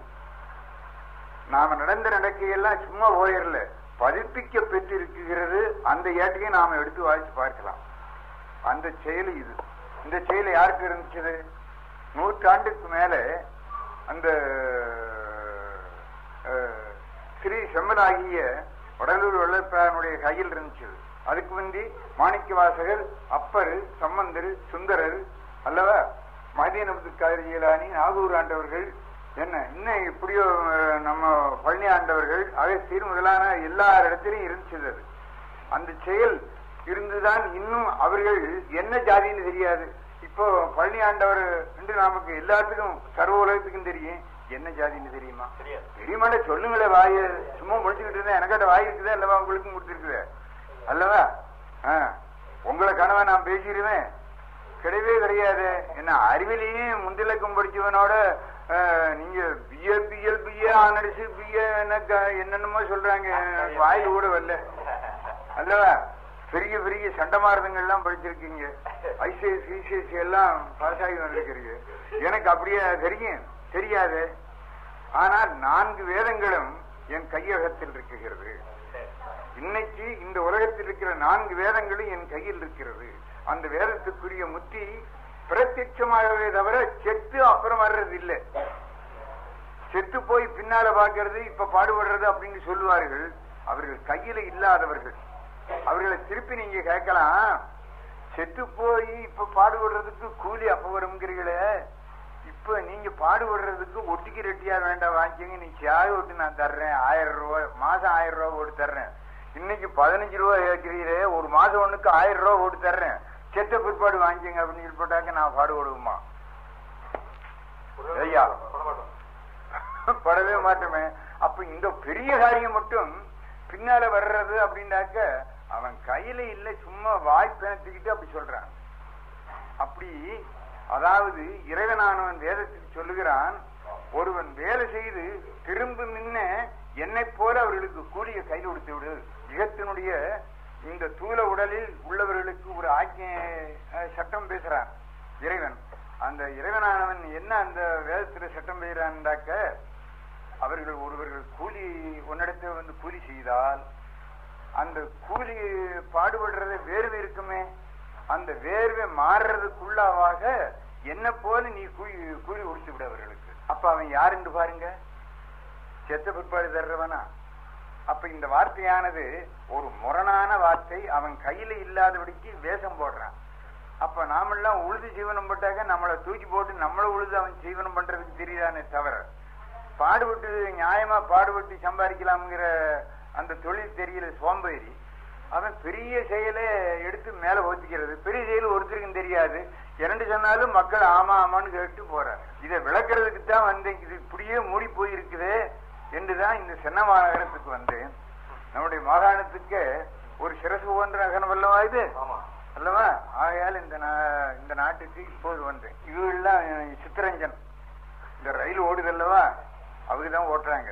நாம நடந்த நடக்கையெல்லாம் சும்மா போயிடல பதிப்பிக்க பெற்று இருக்கிறது அந்த ஏட்டையும் நாம எடுத்து வாசித்து பார்க்கலாம் அந்த செயல் இது இந்த செயல் யாருக்கு இருந்துச்சு நூற்றாண்டுக்கு மேல அந்த அஹ், ஸ்ரீ செம்மனாகிய வடலூர் வெள்ளப்பானுடைய கையில் இருந்துச்சு அதுக்கு முந்தி மாணிக்க வாசகர் அப்பர் சம்பந்தர் சுந்தரர் அல்லவா மதியனபுத்து காதலியலானி நாகூர் ஆண்டவர்கள் என்ன இன்னும் இப்படியோ அஹ், நம்ம பழனி ஆண்டவர்கள் அகஸ்தீர் முதலான எல்லா இடத்திலும் இருந்துச்சு அது அந்த செயல் இருந்துதான் இன்னும் அவர்கள் என்ன ஜாதின்னு தெரியாது இப்போ பழனி ஆண்டவர் என்று நமக்கு எல்லாத்துக்கும் சர்வ உலகத்துக்கும் தெரியும் என்ன ஜாதின்னு தெரியுமா தெரியாது. தெரியுமாட சொல்லுங்களே வாய சும்மா முடிச்சுக்கிட்டு இருந்தேன் எனக்காட்ட வாய் இருக்குதா அல்லவா உங்களுக்கும் முடிச்சிருக்குதே அல்லவா ஆ, உங்களை கனவா நான் பேசிடுவேன் கிடையவே கிடையாது என்ன அறிவிலையும் முந்திலக்கம் படிச்சவனோட ஆ, நீங்க பிஏ பிஎல் பிஏ ஆனடிச்சு பிஏ என்ன க- என்னென்னமோ சொல்றாங்க எனக்கு வாயில் கூட வரல அல்லவா பெரிய பெரிய சண்டமாரதங்கள்லாம் படிச்சிருக்கீங்க ஐசிஎஸ் சிசிஎஸ் எல்லாம் பாஸ் ஆகி வந்திருக்கிறீங்க எனக்கு அப்படியே தெரியும் தெரியாது ஆனால் நான்கு வேதங்களும் என் கையகத்தில் இருக்குகிறது இன்னைக்கு இந்த உலகத்தில் இருக்கிற நான்கு வேதங்களும் என் கையில் இருக்கிறது அந்த வேதத்துக்குரிய முத்தி பிரத்யட்சமாகவே தவிர செத்து அப்புறம் வர்றது இல்லை செத்து போய் பின்னால பாக்குறது இப்ப பாடுபடுறது அப்படின்னு சொல்லுவார்கள் அவர்கள் கையில இல்லாதவர்கள் அவர்களை திருப்பி நீங்க கேட்கலாம் செத்து போய் இப்ப பாடுபடுறதுக்கு கூலி அப்ப வருங்கிறீங்களே இப்ப நீங்க பாடுபடுறதுக்கு ஒட்டிக்கு ரெட்டியா வேண்டாம் வாங்கிக்கங்க நீ சாய் ஒட்டு நான் தர்றேன் ஆயிரம் ரூபாய் மாசம் ஆயிரம் ரூபாய் ஓட்டு தர்றேன் இன்னைக்கு பதினஞ்சு ரூபாய் கேட்கிறீரே ஒரு மாசம் ஒண்ணுக்கு ஆயிரம் ரூபாய் ஓட்டு தர்றேன் செத்த பிற்பாடு வாங்கிக்கங்க அப்படின்னு சொல்லி போட்டாக்க நான் பாடுபடுவோமா ஐயா படவே மாட்டோமே அப்ப இந்த பெரிய காரியம் மட்டும் பின்னால வர்றது அப்படின்னாக்க அவன் கையில இல்ல சும்மா வாய் பிணத்துக்கிட்டு அப்படி சொல்றான் அப்படி அதாவது இறைவனானவன் வேதத்துக்கு சொல்லுகிறான் ஒருவன் வேலை செய்து திரும்ப முன்ன என்னை போல அவர்களுக்கு கூலிய கையில் கொடுத்து விடு இகத்தினுடைய இந்த தூல உடலில் உள்ளவர்களுக்கு ஒரு ஆக்கிய அஹ், சட்டம் பேசுறான் இறைவன் அந்த இறைவனானவன் என்ன அந்த வேதத்துல சட்டம் பெய்கிறான்டாக்க அவர்கள் ஒருவர்கள் கூலி உன்னிடத்தை வந்து கூலி செய்தால் அந்த கூலி பாடுபடுறது வேர்வை இருக்குமே அந்த வேர்வை மாறுறதுக்குள்ளாவாக என்ன போல நீ கூலி கூலி கொடுத்து விட அவர்களுக்கு அப்ப அவன் யாருன்னு பாருங்க செத்த பிற்பாடு தர்றவனா அப்ப இந்த வார்த்தையானது ஒரு முரணான வார்த்தை அவன் கையில இல்லாதபடிக்கு வேஷம் போடுறான் அப்ப நாமெல்லாம் உழுது ஜீவனம் போட்டாக்க நம்மளை தூக்கி போட்டு நம்மள உழுது அவன் ஜீவனம் பண்றதுக்கு தெரியுதானே தவிர பாடுபட்டு நியாயமா பாடுபட்டு சம்பாதிக்கலாம்ங்கிற அந்த தொழில் தெரியல சோம்பேறி அவன் பெரிய செயலை எடுத்து மேல ஓத்திக்கிறது பெரிய செயல் ஒருத்தருக்கும் தெரியாது இரண்டு சொன்னாலும் மக்கள் ஆமா ஆமான்னு கேட்டு போறாங்க இதை விளக்குறதுக்கு தான் வந்தேன் இது இப்படியே மூடி போயிருக்குது என்றுதான் இந்த சென்ன மாநகரத்துக்கு வந்தேன் நம்முடைய மாகாணத்துக்கு ஒரு சிரசு போன்ற நகரம் அல்லவா இது அல்லவா ஆகையால் இந்த நா- இந்த நாட்டுக்கு இப்போது வந்தேன் இதுவெல்லாம் சித்தரஞ்சன் இந்த ரயில் ஓடுது அல்லவா அவங்க தான் ஓட்டுறாங்க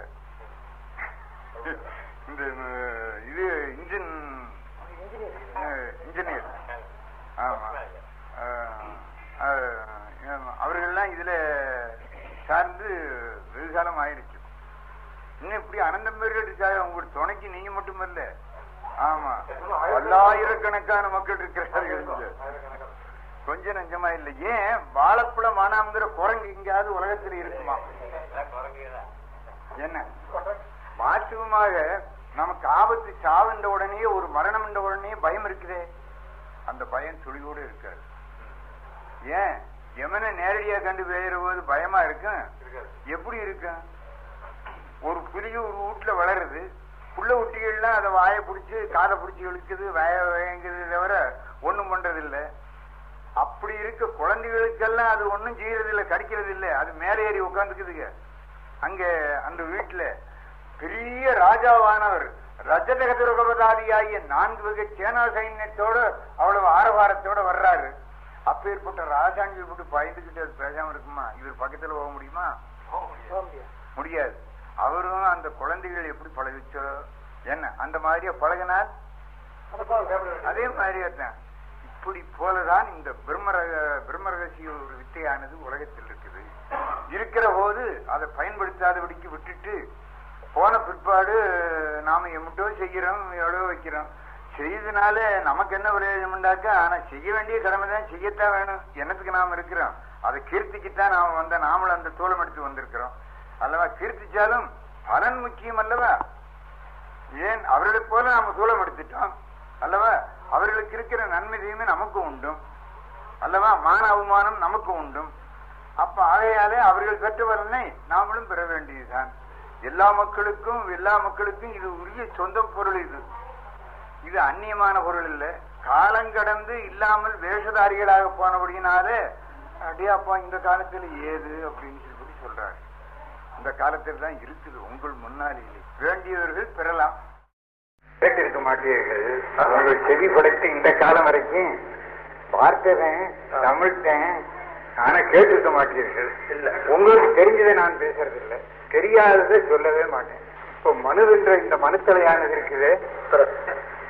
இந்த அஹ், இது இன்ஜின் இன்ஜினியர் ஆமா அஹ், அஹ், அவர்கள்லாம் இதுல சார்ந்து வெகு காலம் ஆயிடுச்சு இன்னும் இப்படி அனந்தம் பேர் இருக்காங்க உங்களுக்கு துணைக்கு நீங்க மட்டும் இல்ல ஆமா பல்லாயிரக்கணக்கான மக்கள் இருக்கிறார்கள் இங்க. கொஞ்சம் நஞ்சமா இல்ல ஏன் வாழைப்பழ மானாங்கிற குரங்கு எங்கேயாவது உலகத்தில் இருக்குமா என்ன வாஸ்தவமாக நமக்கு ஆபத்து சாவுன்ற உடனே ஒரு மரணம் என்ற உடனே பயம் இருக்குதே அந்த பயம் துளியோடு இருக்காது ஏன் எமனை நேரடியா கண்டு பெய்கிற போது பயமா இருக்கும் எப்படி இருக்கும் ஒரு புலி ஒரு வீட்டுல வளருது புள்ள குட்டிகள்லாம் அதை வாயை பிடிச்சு காதை பிடிச்சி இழுக்குது வய வயங்குது தவிர ஒண்ணும் பண்றது இல்ல அப்படி இருக்க குழந்தைகளுக்கெல்லாம் அது ஒண்ணும் செய்யறது இல்ல கடிக்கிறது இல்ல அது மேலே ஏறி உட்காந்துக்குதுங்க அங்க அந்த வீட்டுல பெரிய ராஜாவானவர் ரஜதகதிரகபதாதியாகிய நான்கு வகை சேனா சைன்யத்தோட அவ்வளவு ஆரவாரத்தோட வர்றாரு அப்பேற்பட்ட ராஜாங்க போட்டு பயந்துகிட்டு அது பேசாம இருக்குமா இவர் பக்கத்துல போக முடியுமா முடியாது அவரும் அந்த குழந்தைகள் எப்படி பழகிச்சோ என்ன அந்த மாதிரியா பழகினால் அதே மாதிரியே தான் இப்படி போலதான் இந்த பிரம்மரக பிரம்மரகசிய ஒரு வித்தையானது உலகத்தில் இருக்குது இருக்கிற போது அதை பயன்படுத்தாதபடிக்கு விட்டுட்டு போன பிற்பாடு நாம எம்மிட்டோ செய்கிறோம் எவ்வளோ வைக்கிறோம் செய்தனால நமக்கு என்ன பிரயோஜனம்டாக்கா ஆனா செய்ய வேண்டிய கடமை தான் செய்யத்தான் வேணும் என்னத்துக்கு நாம இருக்கிறோம் அதை கீர்த்திக்குத்தான் நாம வந்த நாமளும் அந்த தூளம் எடுத்து வந்திருக்கிறோம் அல்லவா கீர்த்திச்சாலும் பலன் முக்கியம் அல்லவா ஏன் அவர்களைப் போல நாம சூலம் எடுத்துட்டோம் அல்லவா அவர்களுக்கு இருக்கிற நன்மை தீமை நமக்கும் உண்டும் அல்லவா மான அவமானம் நமக்கு உண்டும் அப்ப ஆகையாலே அவர்கள் பெற்ற பலனை நாமளும் பெற வேண்டியதுதான் எல்லா மக்களுக்கும் எல்லா மக்களுக்கும் இது உரிய சொந்த பொருள் இது இது அந்நியமான பொருள் இல்ல காலங்கடந்து இல்லாமல் வேஷதாரிகளாக போனபடியினாலே அப்படியே அப்பா இந்த காலத்துல ஏது அப்படின்னு சொல்லி சொல்றாரு இந்த காலத்தில் தான் இருக்குது உங்கள் முன்னாலேயே வேண்டியவர்கள் பெறலாம் கேட்டிருக்க மாட்டீர்கள் உங்கள் செவி படைத்து இந்த காலம் வரைக்கும் பார்த்ததேன் தமிழ்த்தேன் ஆனா கேட்டிருக்க மாட்டீர்கள் இல்ல. உங்களுக்கு தெரிஞ்சதை நான் பேசுறது இல்ல தெரியாததை சொல்லவே மாட்டேன் இப்போ மனுவென்ற இந்த மனுத்தலையானது இருக்குது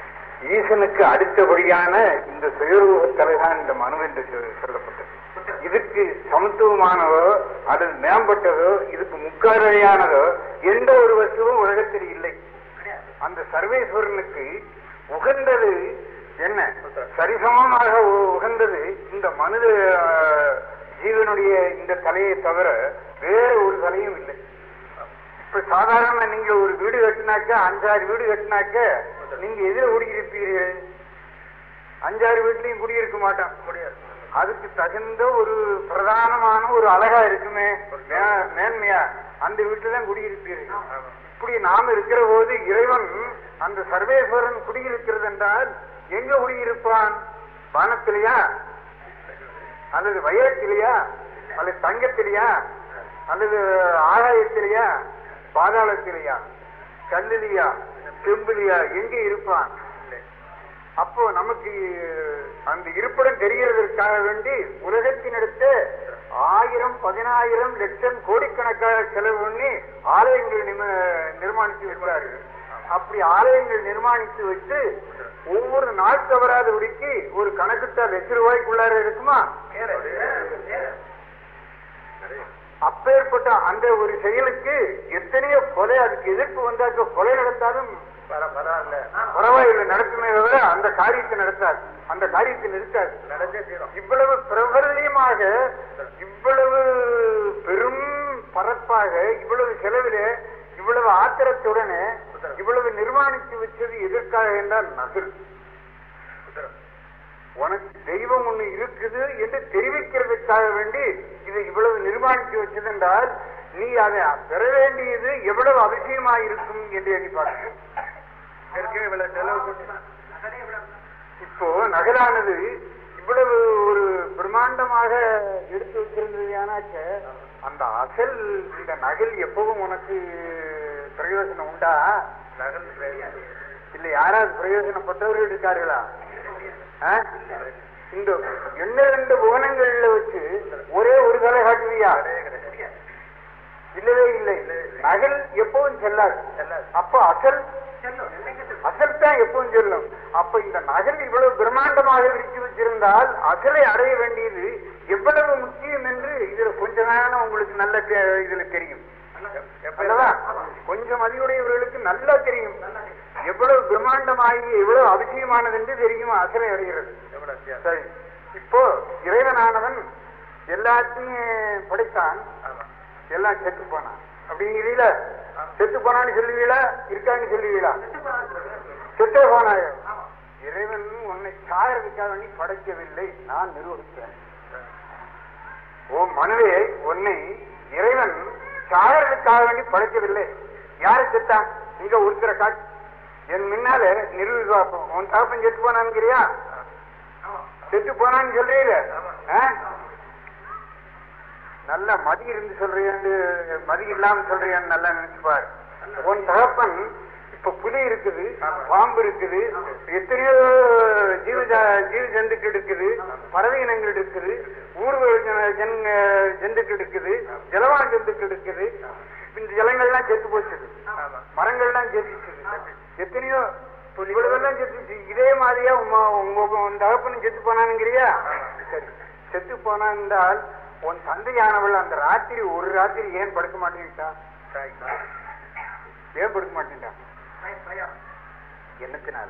ஈசனுக்கு அடுத்தபடியான இந்த சுயரூபத்தலை தான் இந்த மனு என்று சொ- சொல்லப்பட்டது இதுக்கு சமத்துவமானதோ அல்லது மேம்பட்டதோ இதுக்கு முக்காரணியானதோ எந்த ஒரு வஸ்துவும் உலகத்தில் இல்லை அந்த சர்வேஸ்வரனுக்கு உகந்தது என்ன சரிசமமாக உ- உகந்தது இந்த மனித ஆஹ், ஜீவனுடைய இந்த தலையை தவிர வேற ஒரு தலையும் இல்லை இப்ப சாதாரண நீங்க ஒரு வீடு கட்டினாக்க அஞ்சாறு வீடு கட்டினாக்க நீங்க எதிர குடியிருப்பீர்கள் அஞ்சாறு வீட்லயும் குடியிருக்க மாட்டான் முடியாது அதுக்கு தகுந்த ஒரு பிரதானமான ஒரு அழகா இருக்குமே மே- மேன்மையா அந்த வீட்டுல தான் குடியிருப்பீர்கள் இப்படி நாம் இருக்கிற போது இறைவன் அந்த சர்வேஸ்வரன் குடியிருக்கிறது என்றால் எங்க குடியிருப்பான் வானத்திலேயா அல்லது வைரத்திலேயா அல்லது தங்கத்திலேயா அல்லது ஆகாயத்திலேயா பாதாளத்திலேயா கல்லிலியா செம்பிலியா எங்க இருப்பான் அப்போ நமக்கு அந்த இருப்பிடம் தெரிகிறதற்காக வேண்டி உலகத்தினடுத்து ஆயிரம் பதினாயிரம் லட்சம் கோடிக்கணக்காக செலவு பண்ணி ஆலயங்கள் நிம- நிர்மாணித்து வைத்தார்கள் அப்படி ஆலயங்கள் நிர்மாணித்து வச்சு ஒவ்வொரு நாள் தவறாதபடிக்கு ஒரு கணக்கிட்ட லட்ச ரூபாய்க்குள்ளார இருக்குமா அப்பேற்பட்ட அந்த ஒரு செயலுக்கு எத்தனையோ கொலை அதுக்கு எதிர்ப்பு வந்தாக்க கொலை நடத்தாலும் பரவாயில்லை நடத்துமே தவிர அந்த காரியத்தை நடத்தாது அந்த காரியத்தை நிறுத்தாது இவ்வளவு பிரபல்யமாக இவ்வளவு பெரும் பரப்பாக இவ்வளவு செலவிலே இவ்வளவு ஆத்திரத்துடனே இவ்வளவு நிர்மாணித்து வச்சது எதற்காக என்றால் நகல் உனக்கு தெய்வம் ஒண்ணு இருக்குது என்று தெரிவிக்கிறதுக்காக வேண்டி இதை இவ்வளவு நிர்மாணித்து வச்சது என்றால் நீ அதை பெற வேண்டியது எவ்வளவு அவசியமா இருக்கும் என்று எண்ணி பார்க்க இப்போ நகலானது இவ்வளவு ஒரு பிரம்மாண்டமாக எடுத்து வச்சிருந்ததுனாக்க அந்த அசல் இந்த நகல் எப்பவும் உனக்கு பிரயோஜனம் உண்டா நகல் இல்ல யாராவது பிரயோஜனப்பட்டவர்கள் இருக்கார்களா ஆ? இந்த எண்ண ரெண்டு புவனங்கள்ல வச்சு ஒரே ஒரு தலை காட்டுவியா இல்லவே இல்லை நகல் எப்பவும் செல்லாது அப்ப அசல் அசல் தான் எப்பவும் செல்லும் அப்ப இந்த நகல் இவ்வளவு பிரம்மாண்டமாக விரிச்சு வச்சிருந்தால் அசலை அடைய வேண்டியது எவ்வளவு முக்கியம் என்று இதுல கொஞ்ச நேரம் உங்களுக்கு நல்ல தெ- இதுல தெரியும் அல்லவா? கொஞ்சம் அதிகுடையவர்களுக்கு நல்லா தெரியும் எவ்வளவு பிரம்மாண்டமாகி எவ்வளவு அவசியமானது என்று தெரியும் அசலை அடைகிறது சரி இப்போ இறைவனானவன் எல்லாத்தையும் படைத்தான் எல்லாம் செத்து போனான் அப்படிங்கிறீல செத்து போனான்னு சொல்லுவீங்களா இருக்கான்னு சொல்லுவீங்களா செத்தே போனாய இறைவன் உன்னை சாகிறதுக்காக வேண்டி படைக்கவில்லை நான் நிர்வகித்தேன் ஓ மனுவே உன்னை இறைவன் சாகிறதுக்காக வேண்டி படைக்கவில்லை யாரு செத்தான் இங்க ஒருத்தர காட்டு என் முன்னால நிறுவி பார்ப்போம் உன் தகப்பன் செத்து போனான்ங்கிறியா செத்து போனான்னு சொல்றீல ஆ? நல்ல மதி இருந்து சொல்றியான்னு மதி இல்லாம சொல்றியான்னு நல்லா நினைச்சு பாரு உன் தகப்பன் இப்ப புலி இருக்குது பாம்பு இருக்குது எத்தனையோ ஜீவ ஜா- ஜீவ ஜந்துக்கள் இருக்குது பறவை இனங்கள் இருக்குது ஊர்வ ஜன- ஜன் ஜந்துக்கள் இருக்குது ஜலவான ஜந்துக்கள் இருக்குது இந்த ஜலங்கள்லாம் செத்து போச்சுது மரங்கள்லாம் செத்துச்சு எத்தனையோ இவ்வளவெல்லாம் செத்துச்சு இதே மாதிரியா உமா உங்க உன் தகப்பனும் செத்து போனானுங்கிறியா சரி செத்து போனான் என்றால் உன் தந்தையானவள் அந்த ராத்திரி ஒரு ராத்திரி ஏன் படுக்க மாட்டேங்கிட்டா ஏன் படுக்க மாட்டேன்டா என்னத்தினால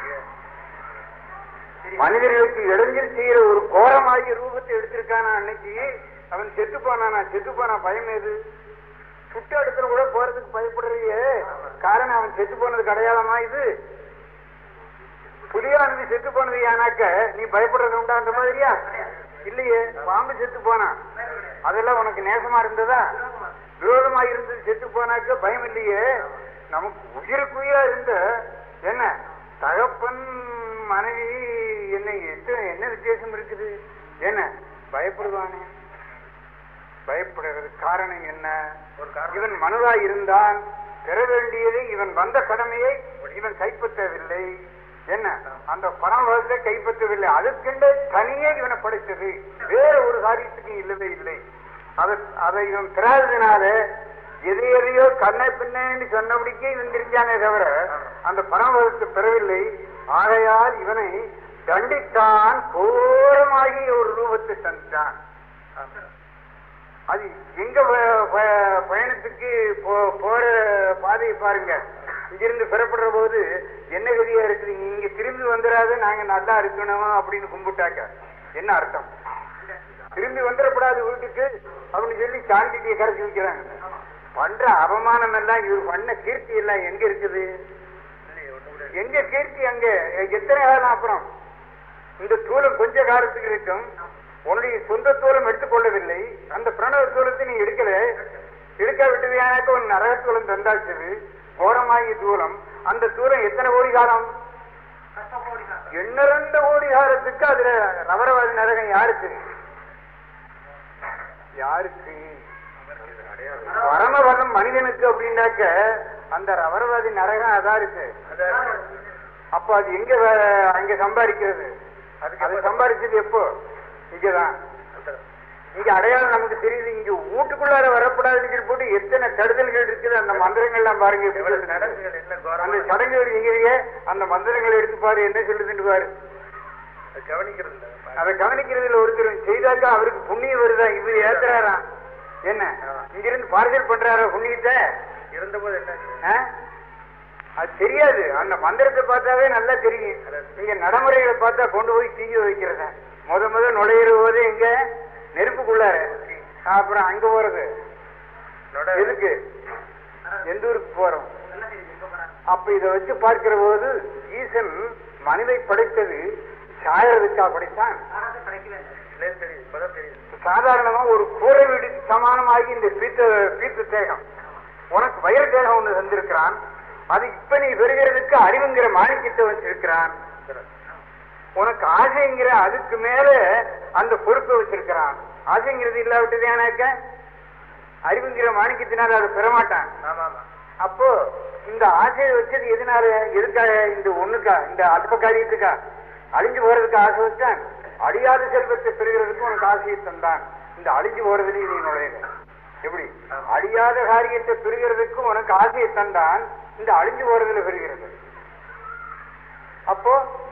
மனிதர்களுக்கு இடைஞ்சல் செய்யற ஒரு கோரமாகிய ரூபத்தை எடுத்திருக்கானா அன்னைக்கு அவன் செத்து போனானா செத்து போனா பயம் எது சுட்டு அடுத்துல கூட போறதுக்கு பயப்படுறியே காரணம் அவன் செத்து போனது அடையாளமா இது புலியானது செத்து போனது ஏனாக்க நீ பயப்படுறது உண்டா அந்த மாதிரியா இல்லையே பாம்பு செத்து போனா அதெல்லாம் உனக்கு நேசமா இருந்ததா விரோதமா இருந்தது செத்து போனாக்க பயம் இல்லையே நமக்கு உயிருக்குயிரா இருந்த என்ன தகப்பன் மனைவி என்ன எத்தனை என்ன வித்தியாசம் இருக்குது என்ன பயப்படுவானே பயப்படுறது காரணம் என்ன இவன் மனுவாய் இருந்தான் பெற வேண்டியதை இவன் வந்த கடமையை இவன் கைப்பற்றவில்லை என்ன அந்த பரமபதத்தை கைப்பற்றவில்லை அதுக்கென்று தனியே இவனை படைத்தது வேற ஒரு காரியத்துக்கு இல்லவே இல்லை அதை அதை இவன் பெறாததுனால எதை எதையோ கண்ணை பின்னேன்னு சொன்னபடிக்கே இவன் தெரிஞ்ச இருக்கானே தவிர அந்த பரமபதத்தை பெறவில்லை ஆகையால் இவனை தண்டித்தான் கோரமாகி ஒரு ரூபத்தை தந்தான் அது எங்க ப- ப- பயணத்துக்கு போ- போற பாதையை பாருங்க இங்கிருந்து பெறப்படுற போது என்ன கதியா இருக்குது நீங்க திரும்பி வந்துடாத நாங்க நல்லா இருக்கணும் அப்படின்னு கும்பிட்டாக்க என்ன அர்த்தம் திரும்பி வந்துடக்கூடாது வீட்டுக்கு அப்படின்னு சொல்லி சாந்திட்டியை கரைச்சி வைக்கிறாங்க பண்ற அவமானம் எல்லாம் இவர் பண்ண கீர்த்தி எல்லாம் எங்க இருக்குது எங்க கீர்த்தி அங்க எத்தனை காலம் அப்புறம் இந்த தூலம் கொஞ்ச காலத்துக்கு இருக்கும் உன்னுடைய சொந்த தூலம் எடுத்துக்கொள்ளவில்லை அந்த பிரணவ தூலத்தை நீ எடுக்கல எடுக்க விட்டதுயானாக்க உன் நரக தூலம் தந்தாச்சது கோரமாகிய தூலம் அந்த தூரம் எத்தனை கோடி காலம் எண்ணிறந்த கோடி காலத்துக்கு அதுல ரவரவாதி நரகம் யாருக்கு யாருக்கு பரமபதம் மனிதனுக்கு அப்படின்னாக்க அந்த ரவரவாதி நரகம் அதான் இருக்கு அப்ப அது எங்க வே- அங்க சம்பாதிக்கிறது அது சம்பாதிச்சது எப்போ இங்கதான் இங்க அடையாளம் நமக்கு தெரியுது இங்க வீட்டுக்குள்ளார வரக்கூடாதுன்னு சொல்லி போட்டு எத்தனை தடுதல்கள் இருக்குது அந்த மந்திரங்கள்லாம் பாருங்க எப்படி சொல்லுது. அந்த சடங்குகள் எங்க அந்த மந்திரங்களை எடுத்து பாரு என்ன சொல்லுதுன்னு பாரு கவனிக்கிறது அதை கவனிக்கிறதுல ஒருத்தர் செய்தாக்கா அவருக்கு புண்ணியம் வருதா இவர் ஏத்துறாராம் என்ன இங்கிருந்து பார்சல் பண்றாரா புண்ணியத்தை இருந்தபோது என்ன ஆ? அது தெரியாது அந்த மந்திரத்தை பார்த்தாவே நல்லா தெரியும் நீங்க நடைமுறைகளை பார்த்தா கொண்டு போய் தீய வைக்கிறத முத முத நுழையிற போது எங்க நெருப்புக்குள்ளார அப்புறம் அங்க போறது எதுக்கு எந்த ஊருக்கு போறோம் அப்ப இதை வச்சு பார்க்கிற போது ஈசன் மனிதை படைத்தது சாயறதுக்கா படைத்தான் தெரியுது இப்பதான் தெரியுது சாதாரணமா ஒரு கூரை வீடு சமானமாகி இந்த பீத்த பீத்த தேகம் உனக்கு வயிற தேகம் ஒண்ணு தந்திருக்கிறான் அது இப்ப நீ பெறுகிறதுக்கு அறிவுங்கிற மாணிக்கத்தை வச்சிருக்கிறான் உனக்கு ஆசைங்கிற அதுக்கு மேல அந்த பொறுப்பை வச்சிருக்கிறான் ஆசைங்கிறது இல்லாவிட்டது ஏனாக்க அறிவுங்கிற மாணிக்கத்தினால அதை பெறமாட்டான் ஆமா ஆமா அப்போ இந்த ஆசையை வச்சது எதனால எதுக்காக இந்த ஒண்ணுக்கா இந்த அல்ப காரியத்துக்கா அழிஞ்சு போறதுக்கு ஆசை வச்சான் அழியாத செல்வத்தை பெறுகிறதுக்கு உனக்கு ஆசையை தந்தான் இந்த அழிஞ்சு போறதுலயும் நீ நுழையிற எப்படி அழியாத காரியத்தை பெறுகிறதுக்கு உனக்கு ஆசையை தந்தான் இந்த அழிஞ்சு போறதுல பெறுகிறது அப்போ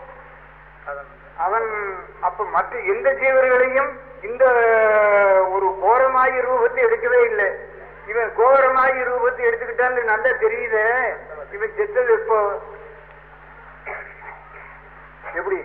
அவன் அப்ப மற்ற எந்த ஜீவர்களையும் இந்த ஒரு கோரமாயி ரூபத்தை எடுக்கவே இல்லை இவன் கோரமாயி ரூபத்தை எடுத்துக்கிட்டான்னு நல்லா தெரியுதே இவன் செத்தது எப்போ எப்படி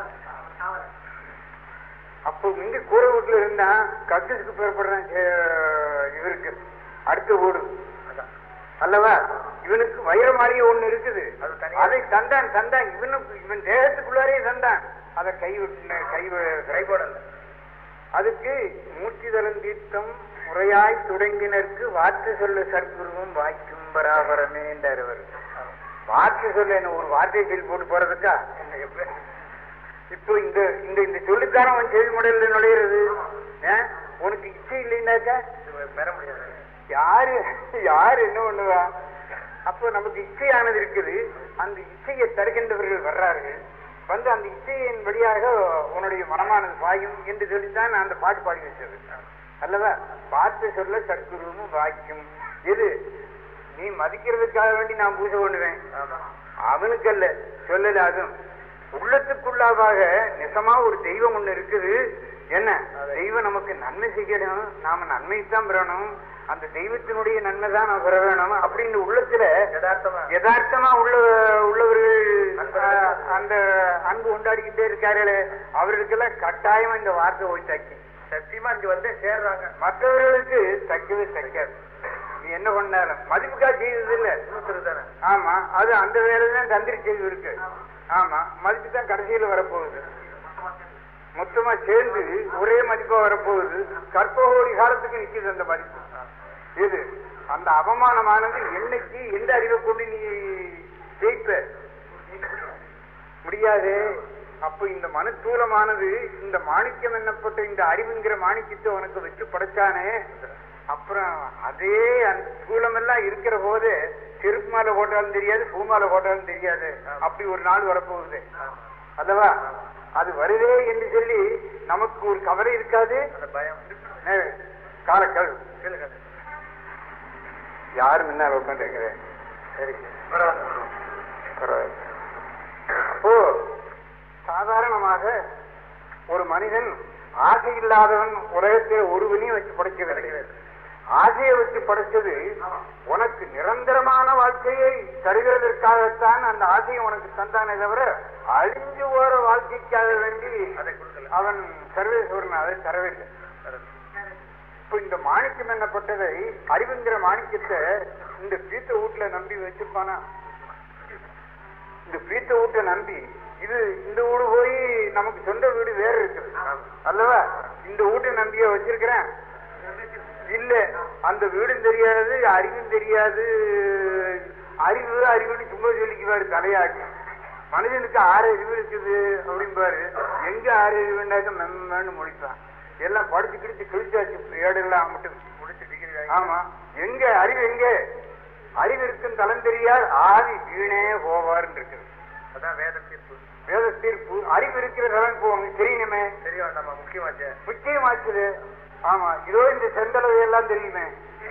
அப்போ இங்க கூரை வீட்டுல இருந்தா கக்கத்துக்கு பெறப்படுறான் இவருக்கு அடுத்த வீடு அல்லவா இவனுக்கு வைர மாதிரி ஒண்ணு இருக்குது அது தனியா- அதை தந்தான் தந்தான் இவனுக்கு இவன் தேகத்துக்குள்ளாரே தந்தான் அதை கை விட்டு கை கை போடல அதுக்கு மூர்த்திதளம் தீர்த்தம் முறையாய் தொடங்கினருக்கு வார்த்தை சொல்ல சற்குருவும் வாய்க்கும் பராபரமே என்றார் அவர் வார்த்தை சொல்ல என்ன ஒரு வார்த்தையை சொல்லி போட்டு போறதுக்கா இப்போ இந்த இந்த இந்த சொல்லுக்கான அவன் செவி முடையில நுழையிறது ஆ? உனக்கு இச்சை இல்லைன்னாக்கா பெற முடியாது யாரு யாரு என்ன பண்ணுவா அப்போ நமக்கு இச்சையானது இருக்குது அந்த இச்சையை தருகின்றவர்கள் வர்றார்கள் வந்து அந்த இச்சையின் வழியாக உன்னுடைய மனமானது பாயும் என்று சொல்லித்தான் அந்த பாட்டு பாடி வச்சது அல்லவா பார்த்து சொல்ல சற்குருவும் வாய்க்கும் எது நீ மதிக்கிறதுக்காக வேண்டி நான் பூஜை பண்ணுவேன் அவனுக்கு அல்ல சொல்லல அதுவும் உள்ளத்துக்குள்ளாவாக நிசமா ஒரு தெய்வம் ஒண்ணு இருக்குது என்ன தெய்வம் நமக்கு நன்மை செய்யணும் நாம நன்மை தான் பெறணும் அந்த தெய்வத்தினுடைய நன்மை தான் நான் பெற வேணும் அப்படின்னு உள்ளத்துல யதார்த்தமா யதார்த்தமா உள்ள உள்ளவர்கள் ஆஹ், அந்த அன்பு கொண்டாடிக்கிட்டே இருக்காரு அவர்களுக்கெல்லாம் கட்டாயமா இந்த வார்த்தை ஓய்த்தாக்கி சத்தியமா இங்க வந்து சேர்றாங்க மற்றவர்களுக்கு தைக்கவே தைக்காது நீ என்ன பண்ணாலும் மதிப்புக்கா செய்தது இல்ல இன்னொருத்தர் தானே ஆமா அது அந்த வேலை தான் தந்திரி செய்து இருக்கு ஆமா மதிப்பு தான் கடைசியில வரப்போகுது மொத்தமா சேர்ந்து ஒரே மதிப்பா வரப்போகுது கற்பகோடி காலத்துக்கு நிக்குது அந்த மதிப்பு இது அந்த அவமானமானது என்னைக்கு எந்த அறிவை கொண்டு நீ ஜெயிப்ப முடியாது அப்ப இந்த மனுத்தூலமானது இந்த மாணிக்கம் என்னப்பட்ட இந்த அறிவுங்கிற மாணிக்கத்தை உனக்கு வச்சு படைச்சானே அப்புறம் அதே அந்த ஸ்தூலம் எல்லாம் இருக்கிற போது செருப்பு மாலை போட்டாலும் தெரியாது பூ மாலை போட்டாலும் தெரியாது அப்படி ஒரு நாள் வரப்போகுது அல்லவா அது வருதே என்று சொல்லி நமக்கு ஒரு கவலை இருக்காது அந்த பயம் அஹ், காலக்கல் கேளுங்க யார் முன்னால் உட்காந்துருக்கிறேன் சரி பரவாயில்ல ஒரு மனிதன் ஆசை இல்லாதவன் உலகத்தில் ஒரு வினையும் வச்சு படைக்கவில்லை ஆசையை வச்சு படைச்சது உனக்கு நிரந்தரமான வாழ்க்கையை தருகிறதற்காகத்தான் அந்த ஆசையை உனக்கு தந்தானே தவிர அழிஞ்சு போற வாழ்க்கைக்காக வேண்டி அவன் சர்வேஸ்வரன் அதை தரவில்லை இப்ப இந்த மாணிக்கம் என்னப்பட்டதை அறிவுங்கிற மாணிக்கத்தை இந்த பீத்த வீட்டுல நம்பி வச்சிருப்பானா இந்த பீத்த வீட்டை நம்பி இது இந்த வீடு போய் நமக்கு சொந்த வீடு வேற இருக்குது அல்லவா இந்த வீட்டை நம்பிய வச்சிருக்கிறேன் இல்ல அந்த வீடும் தெரியாது அறிவும் தெரியாது அறிவு அறிவுன்னு சும்மா சொல்லிக்குவாரு தலையாட்டி மனிதனுக்கு ஆறு அறிவு இருக்குது அப்படிம்பாரு எங்க ஆறு அறிவுண்டாக்க மெம்மன்னு முடிப்பான் எல்லாம் படிச்சு கிடிச்சு கிழிச்சாச்சு ஏடெல்லாம் மட்டும் ஆமா எங்க அறிவு எங்க அறிவு இருக்கும் தலம் தெரியார் ஆதி வீணே போவார்னு இருக்குது அதான் வேத தீர்ப்பு வேத தீர்ப்பு அறிவு இருக்கிற தலம் போவாங்க தெரியணுமே தெரிய வேண்டாமா முக்கியமாச்சே முக்கியமாச்சுது ஆமா இதோ இந்த செந்தளவு எல்லாம் தெரியுமே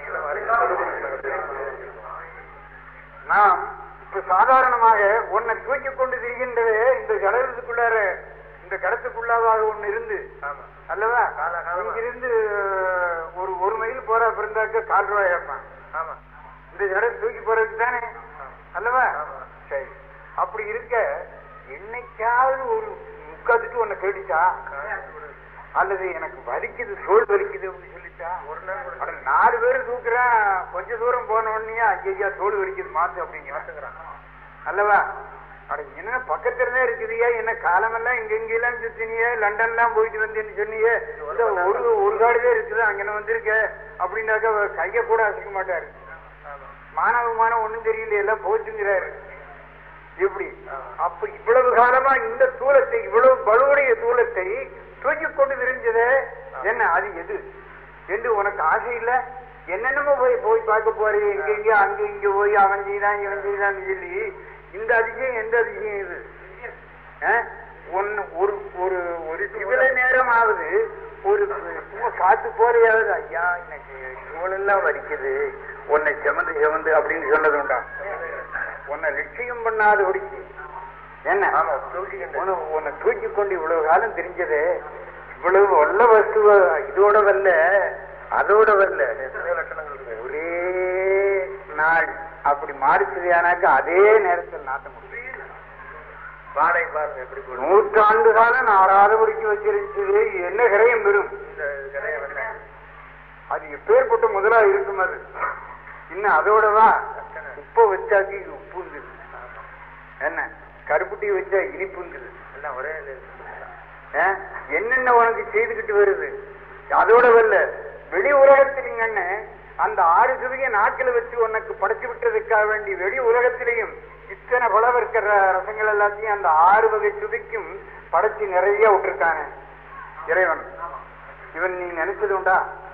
நாம் இப்ப சாதாரணமாக உன்னை தூக்கி கொண்டு திரிகின்றதே இந்த கடலுக்குள்ளார இந்த கடத்துக்குள்ளாக ஒண்ணு இருந்து ஆமா அல்லவா காலா, காலமா. இங்கிருந்து ஒரு ஒரு மைல் போற பிறந்தாக்க கால் ரூபாய் கேட்பான் ஆமா இந்த ஜடம் தூக்கி போறதுக்கு தானே அல்லவா ஆமா. சரி அப்படி இருக்க என்னைக்காவது ஒரு முக்காத்துக்கு உன்னை கேட்டுச்சா அல்லது எனக்கு வலிக்குது சோல் வலிக்குது அப்படின்னு சொல்லிச்சா ஒரு நாள் கூட அட நாலு பேர் தூக்குறேன் கொஞ்ச தூரம் போன உடனே ஐயா தோல் வலிக்குது மாத்து அப்படிங்க மாத்துக்கிறான் அல்லவா அட என்ன பக்கத்துலதான் இருக்குதுயா என்ன காலமெல்லாம் இங்க இங்கெல்லாம் சுத்தினியே லண்டன்லாம் போயிட்டு வந்தேன்னு சொன்னியே இந்த ஒரு ஒரு காடுதான் இருக்குது அங்கே வந்திருக்க அப்படின்னாக்க அவர் கைய கூட அசைக்க மாட்டாரு ஆமா மானவமானம் ஒண்ணும் தெரியல எல்லாம் போச்சுங்கிறாரு எப்படி அப்ப இவ்வளவு காலமா இந்த தூலத்தை இவ்வளவு பலுவுடைய தூலத்தை தூக்கி கொண்டு விரிஞ்சது என்ன அது எது என்று உனக்கு ஆசை இல்ல என்னென்னமோ போய் போய் பார்க்க போறீ இங்க இங்க அங்க இங்க போய் அவன் செய்தான் இவன் செய்தான் சொல்லி இந்த அதிசயம் எந்த அதிசயம் இது ஆ? ஒன்னு ஒரு ஒரு ஒரு சிவில நேரம் ஆகுது ஒரு சும்மா காத்து போறையாவது ஐயா எனக்கு இவளெல்லாம் வலிக்குது உன்னை செமந்து செமந்து அப்படின்னு சொன்னது உண்டா உன்னை லட்சியம் பண்ணாத ஒடிக்கு என்ன ஆமா தூக்கிக்கிட்டு உன்னை உன்னை தூக்கி கொண்டு இவ்வளவு காலம் தெரிஞ்சது இவ்வளவு வல்ல வஸ்துவ இதோட வரல அதோட வரல எத்தனையோ லட்சணங்கள் இருக்கு ஒரே நாள் அப்படி மாறிச்சதையானாக்க அதே நேரத்தில் நாட்டம் முடியும் வாடகை பாருங்க எப்படி போடுது நூற்றாண்டு காலம் நாராதபடிக்கு வச்சிருந்தது என்ன கிரயம் பெறும் இந்த கடையை வந்து அது எப்பேற்பட்ட முதலா இருக்கும் அது இன்னும் அதோடவா உப்ப வச்சாக்கி உப்புங்குது என்ன கருப்புட்டி வச்சா இனிப்புங்குது எல்லாம் ஒரே இது. ஆ? என்னென்ன உனக்கு செய்துகிட்டு வருது அதோட வரல வெளி உலகத்திலிங்கன்னு அந்த ஆறு சுவையை நாக்கில் வச்சு உனக்கு படைச்சு விட்டதுக்காக வேண்டி வெளி உலகத்திலையும் இத்தனை பலம் இருக்கிற ரசங்கள் எல்லாத்தையும் அந்த ஆறு வகை சுவைக்கும் படைச்சு நிறைய விட்டுருக்கானே இறைவன் இவன் நீ நினைச்சது உண்டா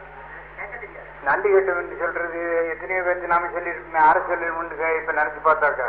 நன்றி கெட்டவன் சொல்றது எத்தனையோ பேருக்கு நாம சொல்லிருக்கோமே ஆறு சொல்லணும்னு இப்ப நினைச்சு பார்த்தாக்கா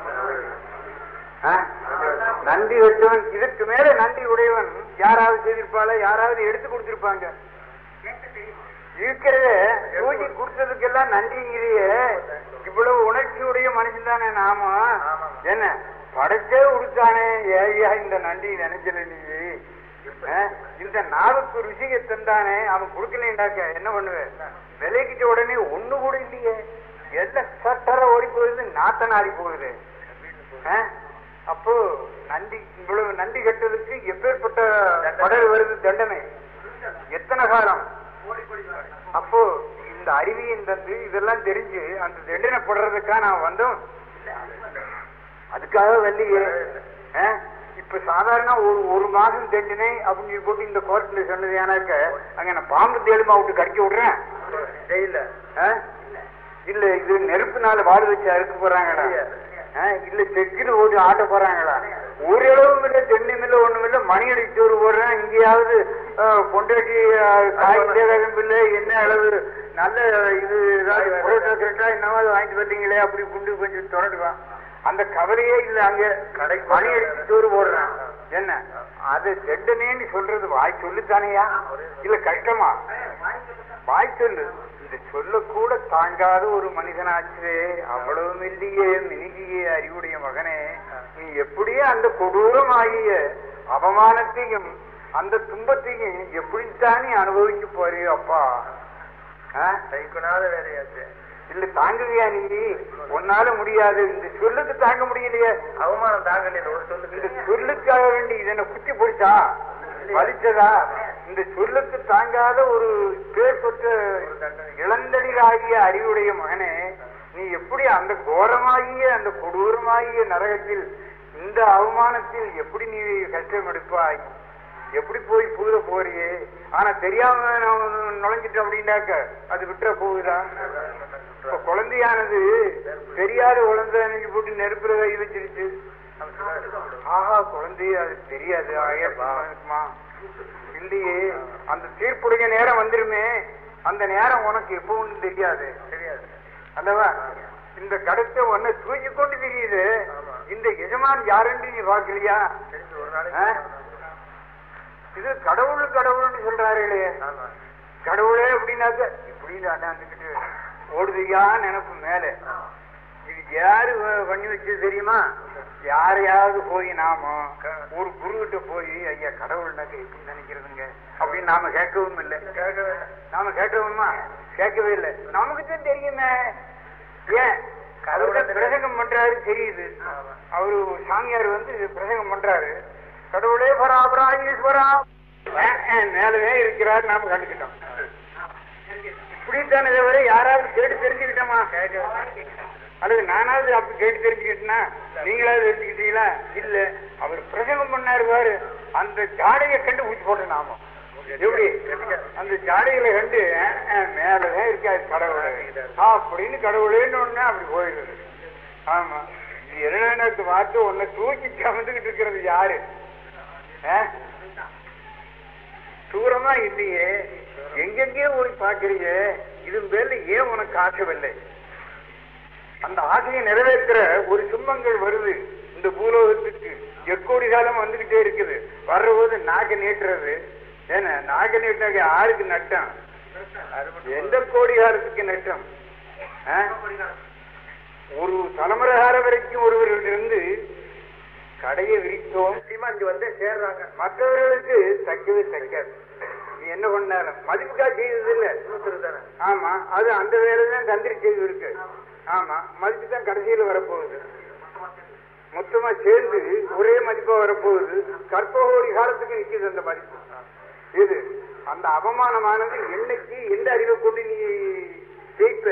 ஆ? நன்றி கெட்டவன் இதுக்கு மேல நன்றி உடையவன் யாராவது செய்திருப்பாள யாராவது எடுத்து கொடுத்திருப்பாங்க இருக்கிறத தூக்கி கொடுத்ததுக்கெல்லாம் நன்றிங்கிறிய இவ்வளவு உணர்ச்சியுடைய மனுஷன் தானே நாம என்ன படைச்சே கொடுத்தானே ஏய்யா இந்த நன்றி நினைச்சல நீ ஆ? இந்த நாவுக்கு ருசியை தந்தானே அவன் கொடுக்கலைண்டாக்க என்ன பண்ணுவேன் விலைக்கிட்ட உடனே ஒண்ணு கூட இல்லையே எல்லாம் சட்டர ஓடி போகுது நாத்த நாரி போகுது ஆ? அப்போ நன்றி இவ்வளவு நன்றி கெட்டதுக்கு எப்பேற்பட்ட படல் வருது தண்டனை எத்தனை காலம் அப்போ இந்த அறிவியின் தந்து இதெல்லாம் தெரிஞ்சு அந்த தண்டனை படுறதுக்கா நான் வந்தோம் அதுக்காக வரலையே ஆ? இப்ப சாதாரண ஒரு ஒரு மாசம் தண்டனை அப்படின்னு சொல்லி போட்டு இந்த கோர்ட்ல சொன்னது ஏன்னாக்க அங்க நான் பாம்பு தேலுமா விட்டு கடிக்க விடுறேன் ஜெயில ஆ? இல்ல இது நெருப்புனால வாழ் வச்சு அறுக்க போறாங்களா ஆ? இல்ல செக்குன்னு ஓடி ஆட்ட போறாங்களா ஒரு அளவும் இல்ல தென்னும் இல்ல ஒண்ணும் இல்ல மணி அடிச்சு சோறு போடுறேன் இங்கேயாவது ஆ, பொண்டாட்டி ஆ, காய் தேகம் இல்ல என்ன அளவு நல்ல இது ஏதாவது புரோட்டா கிரட்டா என்னவாது வாங்கிட்டு வந்தீங்களே அப்படி குண்டு கொஞ்சம் தொடடுவான் அந்த கவலையே இல்ல அங்க கடை மணி அடிச்சு சோறு போடுறான் என்ன அது தண்டனைன்னு சொல்றது வாய் சொல்லுத்தானையா இல்ல கஷ்டமா வாய் சொல்லு இந்த சொல்ல கூட தாங்காத ஒரு மனிதனாச்சு அவ்வளவு மெல்லிய மினிகிய அறிவுடைய மகனே நீ எப்படியே அந்த கொடூரமாகிய அவமானத்தையும் அந்த துன்பத்தையும் எப்படித்தான் நீ அனுபவிக்க போறியோ அப்பா ஆ? கைக்குனாத வேலையாச்சு இல்ல தாங்குவியா நீ உன்னால முடியாது இந்த சொல்லுக்கு தாங்க முடியலையே அவமானம் தாங்கல ஒரு இந்த சொல்லுக்கு சொல்லுக்காக வேண்டி இதனை குத்தி போச்சா வலிச்சதா இந்த சொல்லுக்கு தாங்காத ஒரு பேர் பெற்ற இளந்தளிராகிய அறிவுடைய மகனே நீ எப்படி அந்த கோரமாகிய அந்த கொடூரமாகிய நரகத்தில் இந்த அவமானத்தில் எப்படி நீ கஷ்டம் எடுப்பாய் எப்படி போய் புகுத போறியே ஆனா தெரியாம நான் நுழைஞ்சிட்டோம் அப்படின்னாக்க அது விட்டுற போகுதா இப்ப குழந்தையானது தெரியாத குழந்தை அன்னைக்கு போட்டு நெருப்புல கை வச்சிருச்சு ஆஹா குழந்தைய அது தெரியாது ஆயிரமா இருக்குமா இல்லையே அந்த தீர்ப்புடைய நேரம் வந்துருமே அந்த நேரம் உனக்கு எப்பவும் தெரியாது தெரியாது அல்லவா இந்த கடத்தை உன்னை தூக்கி கொண்டு தெரியுது ஆமா. இந்த எஜமான் யாருன்னு நீ பார்க்கலையா தெரிஞ்சு ஒரு ஆ? நாளைக்கு இது கடவுள் கடவுள்னு சொல்றாருங்களே ஆமா கடவுளே அப்படின்னாக்க இப்படின்னு அண்ணாந்துக்கிட்டு ஓடுதையா நினைப்பு மேல இது யாரு வ- பண்ணி வச்சது தெரியுமா யாரையாவது போய் நாம ஒரு குருகிட்ட போய் ஐயா கடவுள்னாக்க எப்படி நினைக்கிறதுங்க அப்படின்னு நாம கேட்கவும் இல்லை கேட்கவே நாம கேட்கவுமா கேட்கவே இல்லை நமக்கு தான் தெரியுமே ஏன் கடவுளை பிரசங்கம் பண்றாரு தெரியுது ஆமா. அவரு சாமியார் வந்து பிரசங்கம் பண்றாரு கடவுளே பராபரா ஈஸ்வரா அஹ், அஹ், மேலவே இருக்கிறார் நாம கண்டுக்கிட்டோம் இப்படித்தானே தவிர யாராவது கேட்டு தெரிஞ்சுக்கிட்டோமா அல்லது நானாவது அப்படி கேட்டு தெரிஞ்சுக்கிட்டேன்னா நீங்களாவது தெரிஞ்சுக்கிட்டீங்களா இல்ல அவர் பிரசங்கம் பண்ணாரு பாரு அந்த ஜாடையை கண்டு ஊசி போட்டேன் நாம எப்படி அந்த ஜாடைகளை கண்டு அஹ், அஹ், மேலதான் இருக்காது கடவுளை அப்படின்னு கடவுளேன்னு ஒண்ணு அப்படி போயிடுது ஆமா இது என்னென்ன வார்த்தை உன்னை தூக்கி சமந்துகிட்டு இருக்கிறது யாரு அஹ்? தூரமா இல்லையே எங்கெங்கேயோ போய் பாக்குறீங்க இது பேர்ல ஏன் உனக்கு ஆசைவில்லை அந்த ஆசையை நிறைவேற்ற ஒரு சும்மங்கள் வருது இந்த பூலோகத்துக்கு எக்கோடி காலம் வந்துகிட்டே இருக்குது வர்றபோது நாக நீட்டுறது ஏன்னா நாக நீட்டாக யாருக்கு நட்டம் எந்த கோடி காலத்துக்கு நட்டம் ஆ? ஒரு தலைமுறை காலம் வரைக்கும் ஒருவரிலிருந்து கடையை விரித்தோம் நிச்சயமா இங்க வந்து சேர்றாங்க மற்றவர்களுக்கு தைக்கவே தைக்காது நீ என்ன பண்ணாலும் மதிப்புக்கா செய்தது இல்ல நூத்துரு தானே ஆமா அது அந்த வேலை தான் தந்திரி செய்து இருக்கு ஆமா மதிப்பு தான் கடைசியில வரப்போகுது மொத்தமா சேர்ந்து ஒரே மதிப்பா வரப்போகுது கற்பகோடி காலத்துக்கு நிக்குது அந்த மதிப்பு இது அந்த அவமானமானது என்னைக்கு எந்த அறிவை கொண்டு நீ ஜெயிப்ப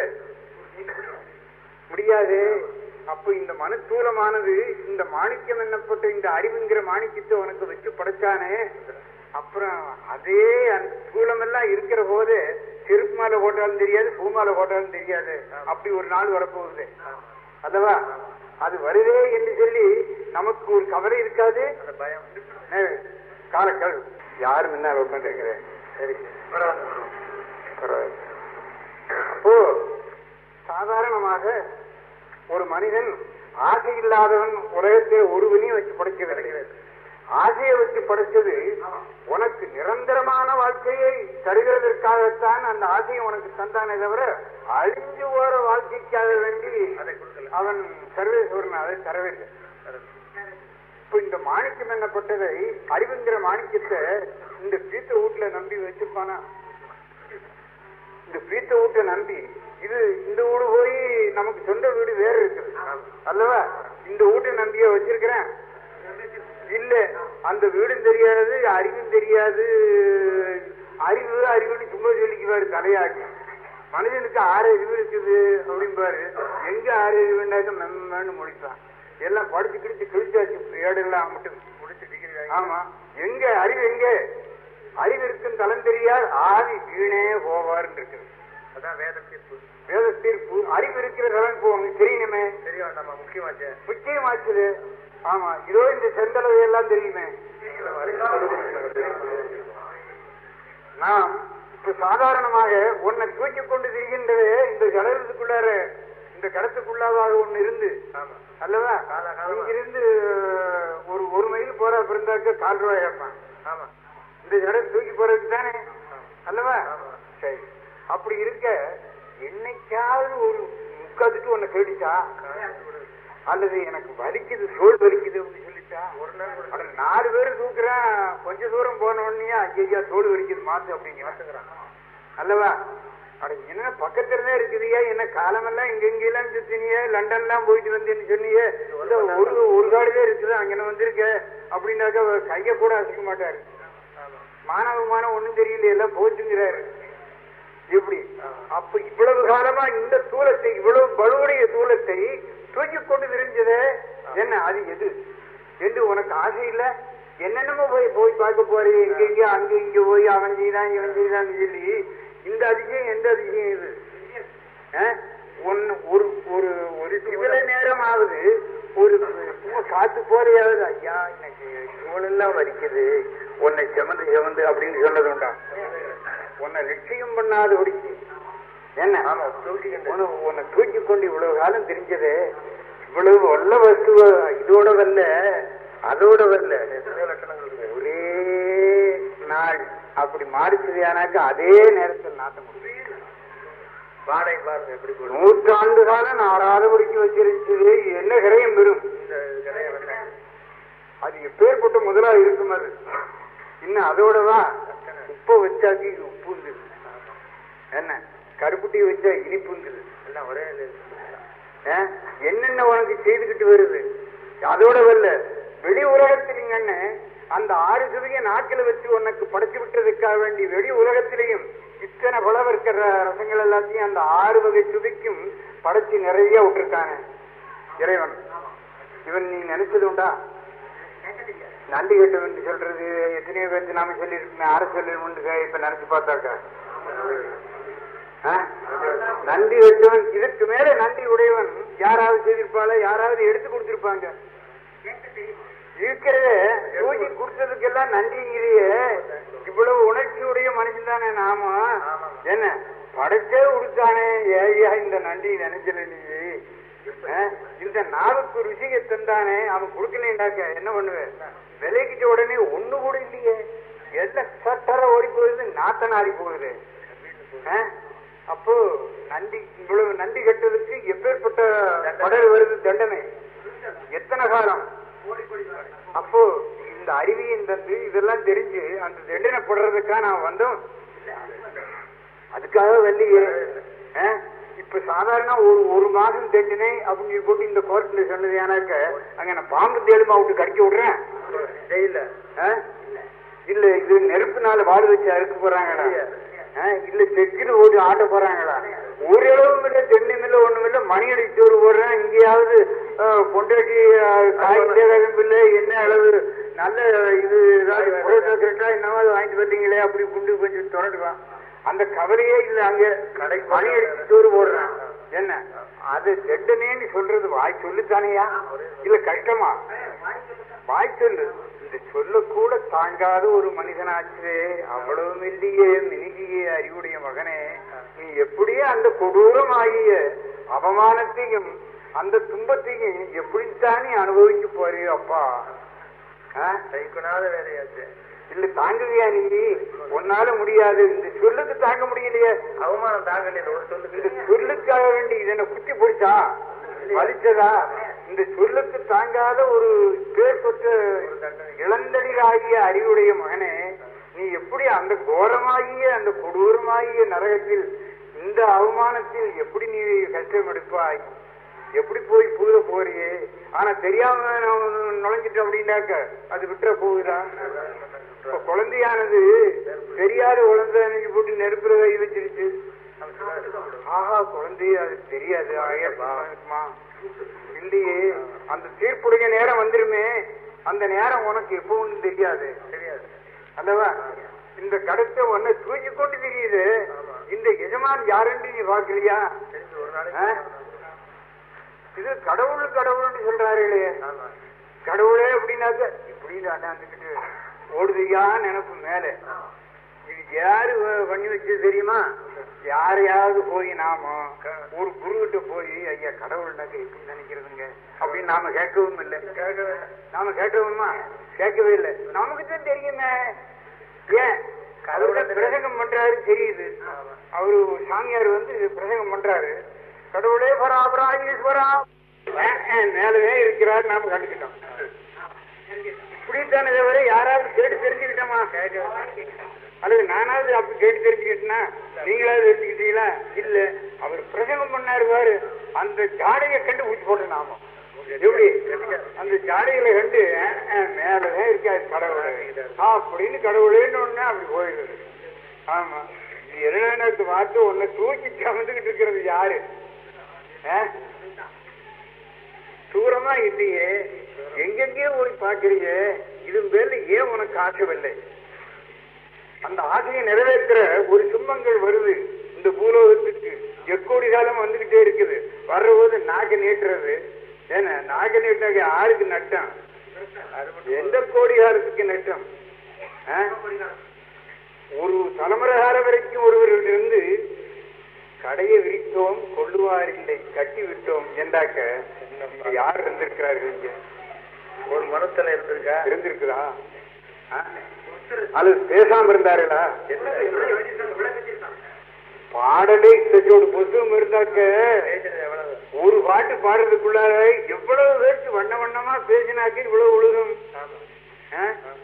முடியாது அப்ப இந்த மனத்தூலமானது இந்த மாணிக்கம் என்னப்பட்ட இந்த அறிவுங்கிற மாணிக்கத்தை உனக்கு வச்சு படைச்சானே அப்புறம் அதே அந்த தூளம் எல்லாம் இருக்கிற போது செருப்பு மாலை போட்டாலும் தெரியாது பூ மாலை போட்டாலும் தெரியாது அப்படி ஒரு நாள் வரப்போகுது அல்லவா அது வருதே என்று சொல்லி நமக்கு ஒரு கவலை இருக்காது அந்த பயம் ஏய், காலக்கல் யாரு முன்னால உட்காந்துருக்கிறேன் சரி பரவாயில்ல. அப்போ சாதாரணமாக ஒரு மனிதன் ஆசை இல்லாதவன் உலகத்தில் ஒருவனையும் வச்சு படைக்கவில்லை ஆசையை வச்சு படைச்சது உனக்கு நிரந்தரமான வாழ்க்கையை தருகிறதற்காகத்தான் அந்த ஆசையை உனக்கு தந்தானே தவிர அழிஞ்சு போற வாழ்க்கைக்காக வேண்டி அதை கொடுக்கல அவன் சர்வேஸ்வரன் அதை தரவில்லை இப்ப இந்த மாணிக்கம் என்னப்பட்டதை அறிவுங்கிற மாணிக்கத்தை இந்த பீத்த வீட்டுல நம்பி வச்சிருப்பானா இந்த பீத்த வீட்டை நம்பி இது இந்த வீடு போய் நமக்கு சொந்த வீடு வேற இருக்குது அல்லவா இந்த வீட்டை நம்பிய வச்சிருக்கிறேன் இல்ல அந்த வீடும் தெரியாது அறிவும் தெரியாது அறிவு அறிவுன்னு சும்மா சொல்லிக்குவாரு தலையாட்டி மனிதனுக்கு ஆறு அறிவு இருக்குது அப்படிம்பாரு எங்க ஆறு அறிவுனாக்க மெம்மன்னு முடிப்பான் எல்லாம் படிச்சு கிடிச்சு கிழிச்சாச்சு ஏடெல்லாம் மட்டும் முடிச்சு டிகிரி ஆமா எங்க அறிவு எங்க அறிவு இருக்கும் தலம் தெரியார் ஆதி வீணே போவார்னு இருக்குது அதான் வேத தீர்ப்பு வேத தீர்ப்பு அறிவு இருக்கிற தலம் போவாங்க தெரியணுமே தெரியும் நம்ம முக்கியமாச்சு முக்கியமாச்சுது ஆமா இதோ இந்த செந்தளவை எல்லாம் தெரியுமே நாம் இப்ப சாதாரணமாக உன்னை தூக்கி கொண்டு திரிகின்றதே இந்த ஜலத்துக்குள்ளார இந்த கடத்துக்குள்ளாக ஒண்ணு இருந்து ஆமா அல்லவா காலாகாலமா. இங்கிருந்து ஒரு ஒரு மைல் போற பிறந்தாக்க கால் ரூபாய் கேட்பான் ஆமா இந்த ஜடம் தூக்கி போறதுக்கு தானே அல்லவா ஆமா. சரி அப்படி இருக்க என்னைக்காவது ஒரு முக்காத்துக்கு உன்னை கேட்டுச்சா அல்லது எனக்கு வலிக்குது தோல் வலிக்குது அப்படின்னு சொல்லி ஒரு நாள் கூட அட நாலு பேர் தூக்குறேன் கொஞ்ச தூரம் போன உடனே ஐயா தோல் வலிக்குது மாத்து அப்படிங்கிறான் அல்லவா அட என்ன பக்கத்துலதான் இருக்குதுயா என்ன காலமெல்லாம் இங்க இங்கெல்லாம் சுத்தினியே லண்டன்லாம் போயிட்டு வந்தேன்னு சொன்னியே இந்த ஒரு ஒரு காடுதான் இருக்குது அங்கே வந்திருக்க அப்படின்னாக்கா அவர் கைய கூட அசைக்க மாட்டாரு மானவமானம் ஒண்ணும் தெரியல எல்லாம் போச்சுங்கிறாரு எப்படி அப்ப இவ்வளவு காலமா இந்த தூலத்தை இவ்வளவு பலுவுடைய தூலத்தை தூக்கி கொண்டு விரிஞ்சதே என்ன அது எது என்று உனக்கு ஆசை இல்ல என்னென்னமோ போய் போய் பார்க்க போறே இங்க இங்க அங்க இங்க போய் அவன் செய்தான் இவன் செய்தான்னு சொல்லி இந்த அதிசயம் எந்த அதிசயம் இது ஆ? ஒன்னு ஒரு ஒரு ஒரு சிவில நேரம் ஆகுது ஒரு சும்மா காத்து போறையாவது ஐயா எனக்கு இவளெல்லாம் வலிக்குது உன்னை செமந்து செமந்து அப்படின்னு சொன்னது உண்டா உன்னை லட்சியம் பண்ணாத ஒடிச்சு என்ன உன்னை- உன்னை தூக்கி கொண்டு இவ்வளவு காலம் தெரிஞ்சதே இவ்வளவு வல்ல வஸ்துவ இதோட வரல அதோட வரல ஒரே நாள் அப்படி மாறிச்சதையானாக்க அதே நேரத்தில் நாட்டம் முடியும் வாடகை பாருங்க எப்படி போடும் நூற்றாண்டு காலம் நாராதபடிக்கு வச்சிருந்தது என்ன கிரயம் பெறும் இந்த கதையை வேண்டாம் அது எப்பேற்பட்ட முதலா இருக்கும் அது இன்னும் அதோடவா உப்பை வச்சாக்கி உப்புங்குது என்ன கருப்புட்டி வச்சா இனிப்புங்குது எல்லாம் ஒரே ஆ? என்னென்ன உனக்கு செய்துகிட்டு வருது அதோட வரல வெளி உலகத்திலிங்கன்னு அந்த ஆறு சுவைய நாட்களை வச்சு உனக்கு படைச்சு விட்டதுக்காக வேண்டி வெளி உலகத்திலையும் இத்தனை குளவு இருக்கிற ரசங்கள் எல்லாத்தையும் அந்த ஆறு வகை சுவைக்கும் படைச்சு நிறைய விட்டுருக்கானே இறைவன் இவன் நீ நினைச்சது உண்டா நன்றி கெட்டவன் சொல்றது எத்தனையோ பேருக்கு நாம சொல்லியிருக்கோம் யாரை சொல்லிருக்கோம் இப்ப நினைச்சு பார்த்தாக்கா ஆ? நன்றி கெட்டவன் இதற்கு மேல நன்றி உடையவன் யாராவது செய்திருப்பாள யாராவது எடுத்து கொடுத்திருப்பாங்க இருக்கிறதே தூக்கி கொடுத்ததுக்கெல்லாம் நன்றிங்கிறியே இவ்வளவு உணர்ச்சியுடைய மனுஷன் தானே நாம என்ன படைச்சே கொடுத்தானே ஏய்யா இந்த நன்றி நினைச்சல நீ ஆ? இந்த நாவுக்கு ருசியை தந்தானே அவன் கொடுக்கலேண்டாக்க என்ன பண்ணுவேன் விலைக்கிட்ட உடனே ஒண்ணு கூட இல்லையே எல்லாம் சட்டர ஓடி போகுது நாத்த நாடி போகுது ஆ? அப்போ நன்றி இவ்வளவு நன்றி கட்டதுக்கு எப்பேற்பட்ட படல் வருது தண்டனை எத்தனை காலம் அப்போ இந்த அறிவியின் தந்து இதெல்லாம் தெரிஞ்சு அந்த தண்டனை படுறதுக்கா நான் வந்தோம் அதுக்காக வரலையே ஆ? இப்ப சாதாரண ஒரு ஒரு மாதம் தண்டனை அப்படின்னு போட்டு இந்த கோர்ட்ல சொன்னது ஏன்னாக்க அங்க நான் பாம்பு தேடுமா விட்டு கடிக்க விடுறேன் ஜெயில ஆ? இல்ல இது நெருப்புனால வாடு வச்சு அறுக்க போறாங்களா ஆ? இல்ல செக்கில் ஓடி ஆட்ட போறாங்களா ஒரு அளவும் இல்ல தென்னும் இல்ல ஒண்ணும் இல்ல மணி அடிச்சு ஒரு போடுறேன் இங்கேயாவது ஆ, பொண்டாட்டி ஆ, காய் தேகம் இல்ல என்ன அளவு நல்ல இது ஏதாவது புரோட்டா என்னவாது வாங்கிட்டு வந்தீங்களே அப்படி குண்டு கொஞ்சம் தொடடுவான் அந்த கவலையே இல்ல அங்க கடை மணி அடிச்சு சோறு போடுறான் என்ன அது தண்டனைன்னு சொல்றது வாய் சொல்லுத்தானையா இல்ல கஷ்டமா வாய் சொல்லு இந்த சொல்ல கூட தாங்காத ஒரு மனிதனாச்சு அவ்வளவு மெல்லிய மினுகிய அறிவுடைய மகனே நீ எப்படியே அந்த கொடூரமாகிய அவமானத்தையும் அந்த துன்பத்தையும் எப்படித்தானே அனுபவிக்க போறியோ அப்பா ஆ? கைக்குனாத வேலையாச்சு இல்ல தாங்குவியா நீ உன்னால முடியாது இந்த சொல்லுக்கு தாங்க முடியலையே அவமானம் தாங்கல ஒரு சொல்லுக்கு இந்த சொல்லுக்காக வேண்டி இதனை குத்தி பிடிச்சா வலிச்சதா இந்த சொல்லுக்கு தாங்காத ஒரு பேர் பெற்ற இளந்தடியாகிய அறிவுடைய மகனே நீ எப்படி அந்த கோரமாகிய அந்த கொடூரமாகிய நரகத்தில் இந்த அவமானத்தில் எப்படி நீ கஷ்டம் எடுப்பாய் எப்படி போய் பூத போறியே ஆனா தெரியாம நான் நுழைஞ்சிட்டு அப்படின்னாக்க அது விட்டுற போகுதா இப்ப குழந்தையானது தெரியாத குழந்தை போட்டு நெருப்புல கை வச்சிருச்சு ஆஹா குழந்தை அது தெரியாது ஆயா பாவம் இருக்குமா இல்லையே அந்த தீர்ப்புடைய நேரம் வந்துருமே அந்த நேரம் உனக்கு எப்பவும் தெரியாது தெரியாது அல்லவா இந்த கடத்தை உன்னை தூக்கி கொண்டு தெரியுது இந்த எஜமான் யாருன்னு நீ பாக்கலையா தெரிஞ்சு ஒரு நாளைக்கு ஆ? இது கடவுள் கடவுள்னு சொல்றாருங்களே ஆமா கடவுளே அப்படின்னாக்க இப்படின்னு அண்ணாந்துக்கிட்டு ஓடுதையா நினைப்பு மேலே இது யாரு வ- பண்ணி வச்சது தெரியுமா யாரையாவது போய் நாம ஒரு குருகிட்ட போய் ஐயா கடவுள்னாக்க எப்படி நினைக்கிறதுங்க அப்படின்னு நாம கேட்கவும் இல்லை கேட்கவே நாம கேட்டோமா கேட்கவே இல்லை நமக்கு தான் தெரியுமே ஏன் கடவுளை பிரசங்கம் பண்றாரு தெரியுது அவரு சாமியார் வந்து பிரசங்கம் பண்றாரு கடவுளே பராபரா ஈஸ்வரா அஹ், அஹ், மேலவே இருக்கிறார் நாம கண்டுக்கிட்டோம் சொல்லித்தானே தவிர யாராவது கேட்டு தெரிஞ்சுக்கிட்டோமா அல்லது நானாவது அப்படி கேட்டு தெரிஞ்சுக்கிட்டேன்னா நீங்களாவது தெரிஞ்சுக்கிட்டீங்களா இல்ல அவர் பிரசங்கம் பண்ணாரு பாரு அந்த ஜாடையை கண்டு ஊற்றி போட்டு நாம எப்படி அந்த ஜாடைகளை கண்டு அஹ், மேலதான் இருக்காது கடவுளை அப்படின்னு கடவுளேன்னு ஒண்ணு அப்படி போயிடுது ஆமா இது இரண்டாயிரத்து பார்த்து உன்னை தூக்கி சமந்துகிட்டு இருக்கிறது யாரு அஹ்? தூரமா இல்லையே எங்கெங்கேயோ போய் பாக்குறீங்க இது மேல ஏன் உனக்கு ஆசைவில்லை அந்த ஆசையை நிறைவேற்ற ஒரு சும்மங்கள் வருது இந்த பூலோகத்துக்கு எக்கோடி காலம் வந்துகிட்டே இருக்குது வர்றபோது நாக நீட்டுறது ஏன்னா நாக நீட்டாக யாருக்கு நட்டம் எந்த கோடி காலத்துக்கு நட்டம் ஆ? ஒரு தலைமுறை காலம் வரைக்கும் ஒருவரிலிருந்து கடையை விரித்தோம் கொள்ளுவார் இல்லை கட்டி விட்டோம் என்றாக்க இங்க யார் இருந்திருக்கிறார்கள் இங்க ஒரு மனத்துல இருந்திருக்கா இருந்திருக்குதா ஆ? அல்லது பேசாம இருந்தார்களா பாடலே இத்தோடு புத்தகம் இருந்தாக்க ஒரு பாட்டு பாடுறதுக்குள்ளார எவ்வளவு பேருக்கு வண்ண வண்ணமா பேசினாக்க இவ்வளவு உழுகும் ஆ?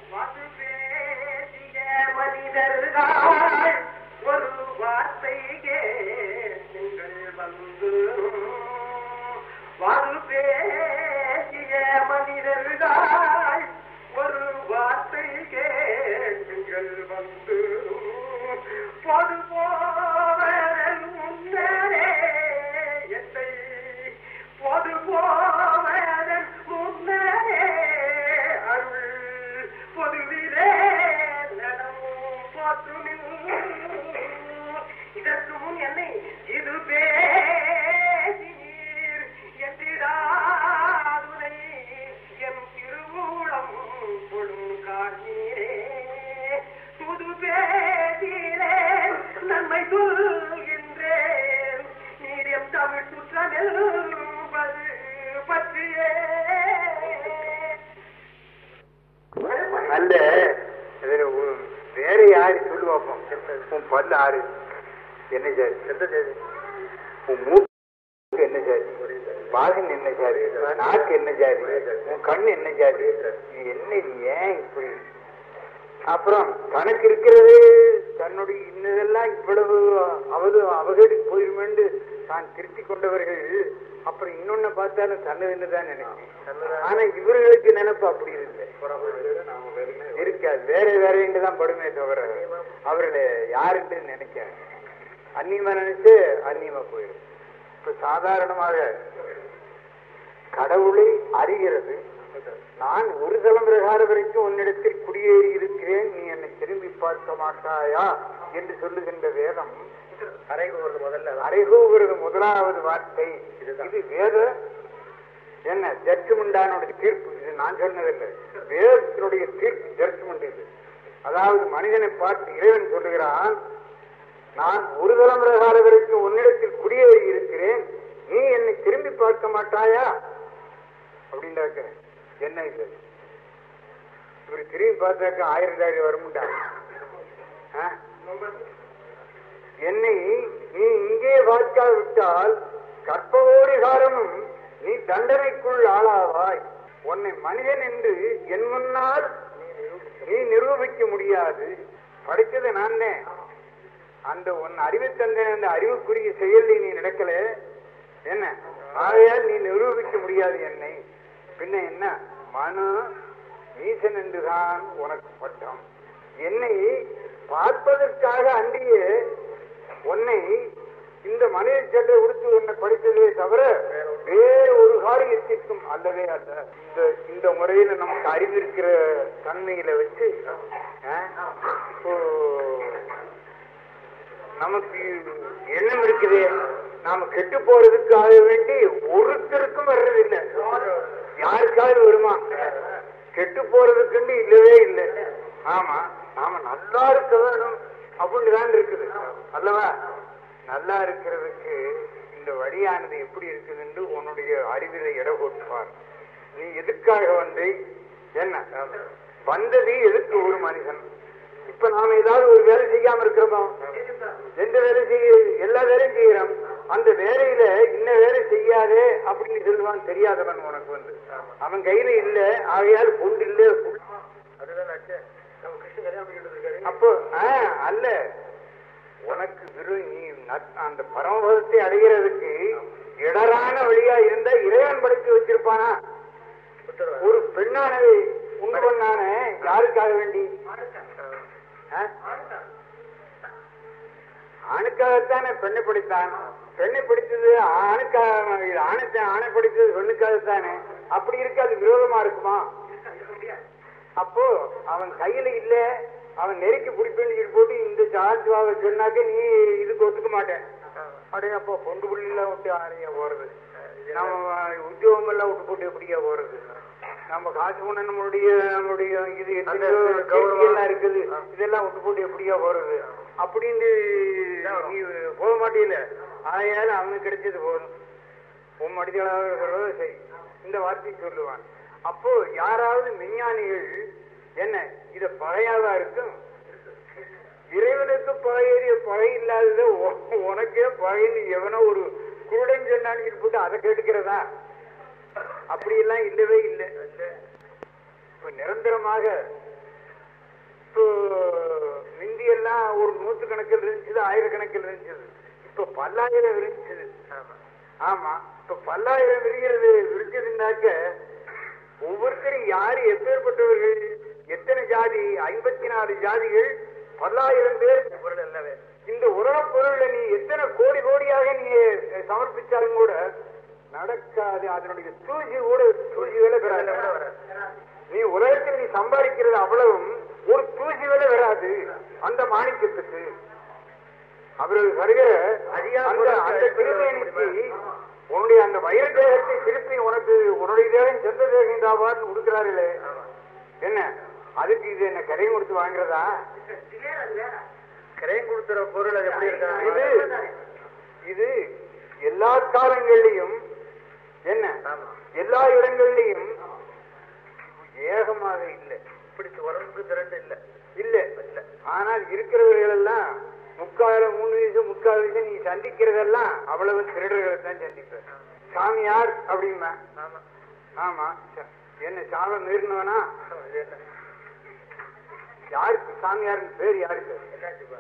ஒரு வார்த்தை கேளுங்கள் வந்து வாரு பேசிய மனிதர்கள் ஒரு வார்த்தை கேளுங்கள் வந்து பொது போவதன் முன்னரே என்னை பொது போவதன் முன்னரே அருள் பொதுவிலே நடம் போற்றுமின் இதற்கு முன் என்னை இது பேசினீர் என்றிடாதுனை என் திருமூலம் பொழும் காணீரே புது பேசினேன் நன்மை சொல்கின்றேன் நீர் எம் தமிழ் சுற்றமெல்வது பற்றியே அல்ல இதுல ஒரு- வேற யாரு சொல்லு பார்ப்போம் உன் பல்லு ஆறு என்ன சார் எந்த தேதி உன் மூக்கு என்ன ஜாதி வாகன் என்ன ஜாதி நாக்கு என்ன ஜாதி உன் கண் என்ன ஜாதி நீ என்ன நீ ஏன் இப்படி அப்புறம் தனக்கு இருக்கிறது தன்னுடைய இன்னதெல்லாம் இவ்வளவு அவது அவகேடுக்கு போயிருமென்று தான் திருத்தி கொண்டவர்கள் அப்புறம் இன்னொன்னு பார்த்தாலும் தன்னதுன்னு தான் நினைக்கும் ஆனா இவர்களுக்கு நினைப்பு அப்படி இல்லை இருக்காது வேற வேற தான் படுமே தவிர அவர்களை யாருன்னு நினைக்காது அந்நியமா நினைச்சு அந்நியமா போயிடும் இப்ப சாதாரணமாக கடவுளை அறிகிறது நான் ஒரு தலைமுறை கால வரைக்கும் உன்னிடத்தில் குடியேறி இருக்கிறேன் நீ என்னை திரும்பி பார்க்க மாட்டாயா என்று சொல்லுகின்ற வேதம் அரைகூறுறது முதல்ல அறைகூவுகிறது முதலாவது வார்த்தை இது வேத என்ன ஜட்ஜ்மெண்டானுடைய தீர்ப்பு இது நான் சொன்னதில்லை வேதத்தினுடைய தீர்ப்பு ஜட்ஜ்மெண்ட் இது அதாவது மனிதனை பார்த்து இறைவன் சொல்லுகிறான் நான் ஒரு தலைமுறை கால வரைக்கும் உன்னிடத்தில் குடியேறி இருக்கிறேன் நீ என்னை திரும்பி பார்க்க மாட்டாயா அப்படின்னாக்க என்ன இது இவர் திரும்பி பார்த்தாக்க ஆயிரம் தாடி வருமுண்டா ஆ? என்னை நீ இங்கே பார்க்காவிட்டால் கற்பகோடி காலமும் நீ தண்டனைக்குள் ஆளாவாய் உன்னை மனிதன் என்று என் முன்னால் நீ நிரூபிக்க முடியாது படித்தது நான் அந்த உன் அறிவு தந்த அந்த அறிவுக்குரிய செயலில் நீ நடக்கல என்ன ஆகையால் நீ நிரூபிக்க முடியாது என்னை பின்ன என்ன மனு நீசன் என்றுதான் உனக்கு பட்டம் என்னை பார்ப்பதற்காக அன்றியே உன்னை இந்த மனித சட்டை உடுத்து உன்னை படித்ததே தவிர வேறு ஒரு காரியத்திற்கும் அல்லவே அல்ல இந்த இந்த முறையில நமக்கு அறிவிருக்கிற தன்மையில வச்சு ஆ, ஓ, நமக்கு எண்ணம் இருக்குது நாம கெட்டு போறதுக்காக வேண்டி ஒருத்தருக்கும் வர்றதில்லை யாருக்காவது வருமா கெட்டு போறதுக்குன்னு இல்லவே இல்லை ஆமா நாம நல்லா இருக்க வேணும் அப்படின்னு தான் இருக்குது அல்லவா நல்லா இருக்கிறதுக்கு இந்த வழியானது எப்படி இருக்குதுன்னு உன்னுடைய அறிவிலை இட போட்டுப்பார் நீ எதுக்காக வந்து என்ன வந்தது எதுக்கு ஒரு மனிதன் இப்ப நாம ஏதாவது ஒரு வேலை செய்யாம இருக்கிறோமோ எந்த வேலை செய்ய எல்லா வேலையும் செய்யறோம் அந்த வேலையில இன்ன வேலை செய்யாதே அப்படின்னு சொல்லுவான் தெரியாதவன் உனக்கு வந்து அவன் கையில இல்ல ஆகையால் பொண்டு இல்ல அதுதான் ஆச்சு நம்ம கிருஷ்ணன் கல்யாணம் பண்ணிட்டு இருக்காரு அப்போ ஆ, அல்ல உனக்கு விரு நீ நட்- அந்த பரமபதத்தை அடைகிறதுக்கு இடரான வழியா இருந்தா இறைவன் படைத்து வச்சிருப்பானா உத்தரவு ஒரு பெண்ணானவை உண்டு பண்ணான யாருக்காக வேண்டி ஆ? ஆணுக்காகத்தானே பெண்ணை படித்தான் பெண்ணை படித்தது ஆணுக்காக இது ஆணுக்கு ஆணை படித்தது பெண்ணுக்காகத்தானே அப்படி இருக்கு அது விரோதமா இருக்குமா அப்போ அவன் கையில இல்ல அவன் நெருக்கி பிடிப்பேன்னு சொல்லி போட்டு இந்த சார்ஜாவை சொன்னாக்க நீ இதுக்கு ஒத்துக்க மாட்டேன் அப்படியே அப்போ பொண்டு புள்ளிலாம் விட்டு ஆரையா போறது நம்ம உத்தியோகம் எல்லாம் விட்டு போட்டு எப்படியா போறது நம்ம காசு பண்ண நம்மளுடைய நம்மளுடைய இது எத்தனையோ அந்த கௌரவம். கேள்வி எல்லாம் இருக்குது இதெல்லாம் விட்டு போட்டு எப்படியா போறது அப்படின்னு நீ போக மாட்டீல ஆயால அவனுக்கு கிடைச்சது போதும் உன் மடிதளவாக இருக்கிறதோ சரி இந்த வார்த்தையை சொல்லுவான் அப்போ யாராவது விஞ்ஞானிகள் என்ன இத பகையாவா இருக்கும் இறைவனுக்கு பகையறிய பகை இல்லாதத உ- உனக்கே பகைன்னு எவனோ ஒரு குருடன் சொன்னான்னு சொல்லி போட்டு அதை கேட்டுக்கிறதா அப்படியெல்லாம் இல்லவே இல்லை இப்ப நிரந்தரமாக இப்போ முந்தியெல்லாம் ஒரு நூற்று கணக்கில் இருந்துச்சு ஆயிரக்கணக்கில் இருந்துச்சு இப்ப பல்லாயிரம் இருந்துச்சு ஆமா இப்ப பல்லாயிரம் விரிகிறது விரிச்சதுனாக்க ஒவ்வொருத்தரும் யாரு எப்பேற்பட்டவர்கள் எத்தனை ஜாதி ஐம்பத்தி நாலு ஜாதிகள் பல்லாயிரம் பேர் பொருள் எல்லாமே இந்த உலகப் பொருளை நீ எத்தனை கோடி கோடியாக நீ சமர்ப்பிச்சாலும் கூட நடக்காது அதனுடைய தூசி கூட தூசி வேலை பெறாது நீ உலகத்தில் நீ சம்பாதிக்கிறது அவ்வளவும் ஒரு தூசி வேலை வராது அந்த மாணிக்கத்துக்கு அவர்கள் வருகிற அந்த அந்த திருமேனிக்கு உன்னுடைய அந்த வயிறு தேகத்தை திருப்பி உனக்கு உன்னுடைய தேகம் சென்ற தேகம் தாவான்னு கொடுக்கிறார்களே என்ன அதுக்கு இது என்ன கரையை கொடுத்து வாங்குறதா கிரையம் கொடுத்துற பொருள் அது எப்படி இது இருக்கா இது எல்லா காலங்களிலையும் என்ன ஆமா. எல்லா இடங்கள்லையும் ஏகமாக இல்லை இப்படி உடம்புக்கு திரண்டு இல்ல இல்ல ஆனால் இருக்கிறவர்கள் எல்லாம் முக்கால மூணு வயசு முக்கால் வயசு நீ சந்திக்கிறதெல்லாம் அவ்வளவு திருடர்களை தான் சந்திப்ப சாமியார் அப்படிமா ஆமா ஆமா ச- என்ன சாலம் மீறினவனா இது என்ன யாருக்கு சாமியாருக்கு பேர் யாருக்கு என்னாச்சுப்பா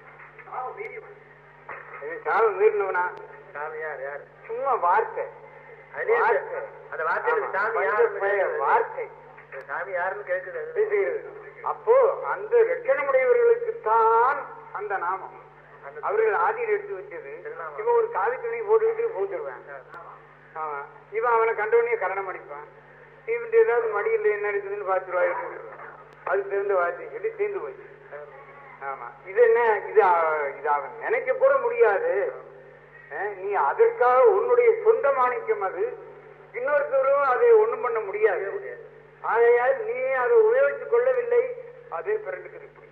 இது சாலம் மீறினவனா சாமியார் யார் சும்மா வார்த்தை அதே வார்த்தை. அந்த வார்த்தையில ஆமா, சாமி பஞ்ச யாருன்னு பய கேக்குது. வார்த்தை சாமி யாருன்னு கேக்குது அது. பேசுகிறது அப்போ அந்த லட்சணமுடையவர்களுக்குத்தான் அந்த நாமம் அந்த அவர்கள் ஆதியில் எடுத்து வச்சது திருநாமம். இவன் ஒரு காவி துணி போட்டுக்கிட்டு பூந்துருவேன் ஆமா இவன் அவனை கண்டவனே கரணம் அடிப்பான் இவன் ஏதாவது மடியில் என்ன இருக்குதுன்னு பார்த்துருவாங்க அது தெரிந்த வார்த்தை சொல்லி தீர்ந்து போச்சு ஆமா இது என்ன இது அ- இது அவன் நினைக்க கூட முடியாது அஹ், நீ அதற்காக உன்னுடைய சொந்த மாணிக்கம் அது இன்னொருத்தரும் அதை ஒண்ணும் பண்ண முடியாது ஆகையால் நீ அதை உபயோகித்துக் கொள்ளவில்லை அதே பிறண்டுக்குது இப்படி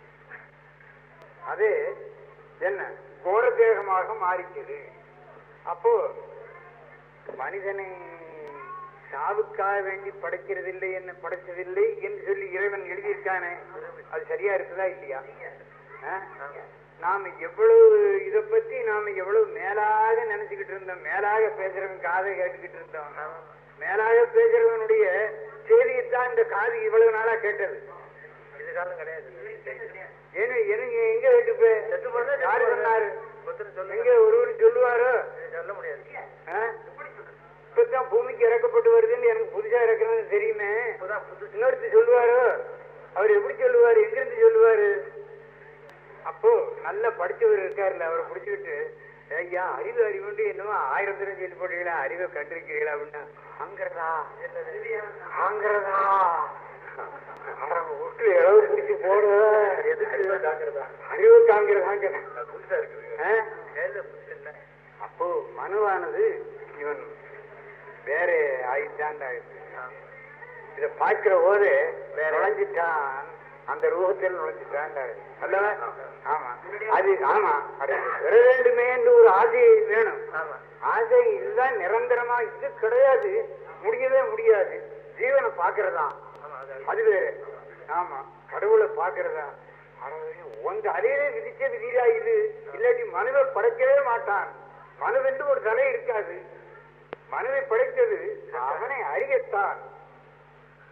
அதே என்ன கோர தேகமாக மாறிச்சது அப்போ மனிதனை சாவுக்காக வேண்டி படைக்கிறதில்லை என்ன படைச்சதில்லை என்று சொல்லி இறைவன் எழுதியிருக்கானே அது சரியா இருக்குதா இல்லையா ஆ? நாம எவ்வளவு இத பத்தி நாம எவ்வளவு மேலாக நினைச்சுக்கிட்டு இருந்தோம் மேலாக பேசுறவன் காதை கேட்டுக்கிட்டு இருந்தோம் மேலாக பேசுறவனுடைய செய்தியைத்தான் இந்த காது இவ்வளவு நாளா கேட்டது இது காலம் கிடையாது ஏன்னு எனக்கு எங்க கேட்டுப்பே செத்து போனா செத்து யாரு போனா. சொன்னாரு ஒருத்தர் சொல்லுங்க எங்க ஒருவர் சொல்லுவாரோ இது சொல்ல முடியாது ஆ? இப்பதான் பூமிக்கு இறக்கப்பட்டு வருதுன்னு எனக்கு புதுசா இறக்குறது தெரியுமே இப்பதான் புது இன்னொருத்தர் சொல்லுவாரோ அவர் எப்படி சொல்லுவாரு எங்கிருந்து சொல்லுவாரு அப்போ நல்ல படிச்சவர் இருக்காருல்ல அவரை பிடிச்சுக்கிட்டு ஐயா அறிவு அறிவுண்டு என்னமோ ஆயிரத்தி சொல்லி போட்டீங்களா அறிவை கண்டிருக்கிறீங்களா அப்படின்னா அங்கிறதா ஆங்கிறதா அட, விட்டு இளவு பிடிச்சு போடு எதுக்கு தாக்குறதா அறிவு காங்கிறதாங்க புதுசா இருக்குது ஆ? கேள்வி புதுசு இல்ல அப்போ மனுவானது இவன் வேற ஆயிட்டான் இத பாக்குற போது நுழைஞ்சிட்டான் அந்த ரூபத்தில் நுழைஞ்சிட்டான் அல்லவா ஆமா அது ஆமா அது பெற வேண்டுமே என்று ஒரு ஆசை வேணும் ஆமா ஆசை இதுதான் நிரந்தரமா இது கிடையாது முடியவே முடியாது ஜீவனை பாக்குறதா ஆமா அது அது வேற ஆமா கடவுளை பாக்குறதா உங்க அதையே விதிச்ச விதிரா இது இல்லாட்டி மனுவை படைக்கவே மாட்டான் மனுவென்று ஒரு தலை இருக்காது மனுவை படைத்தது அவனை அறியத்தான்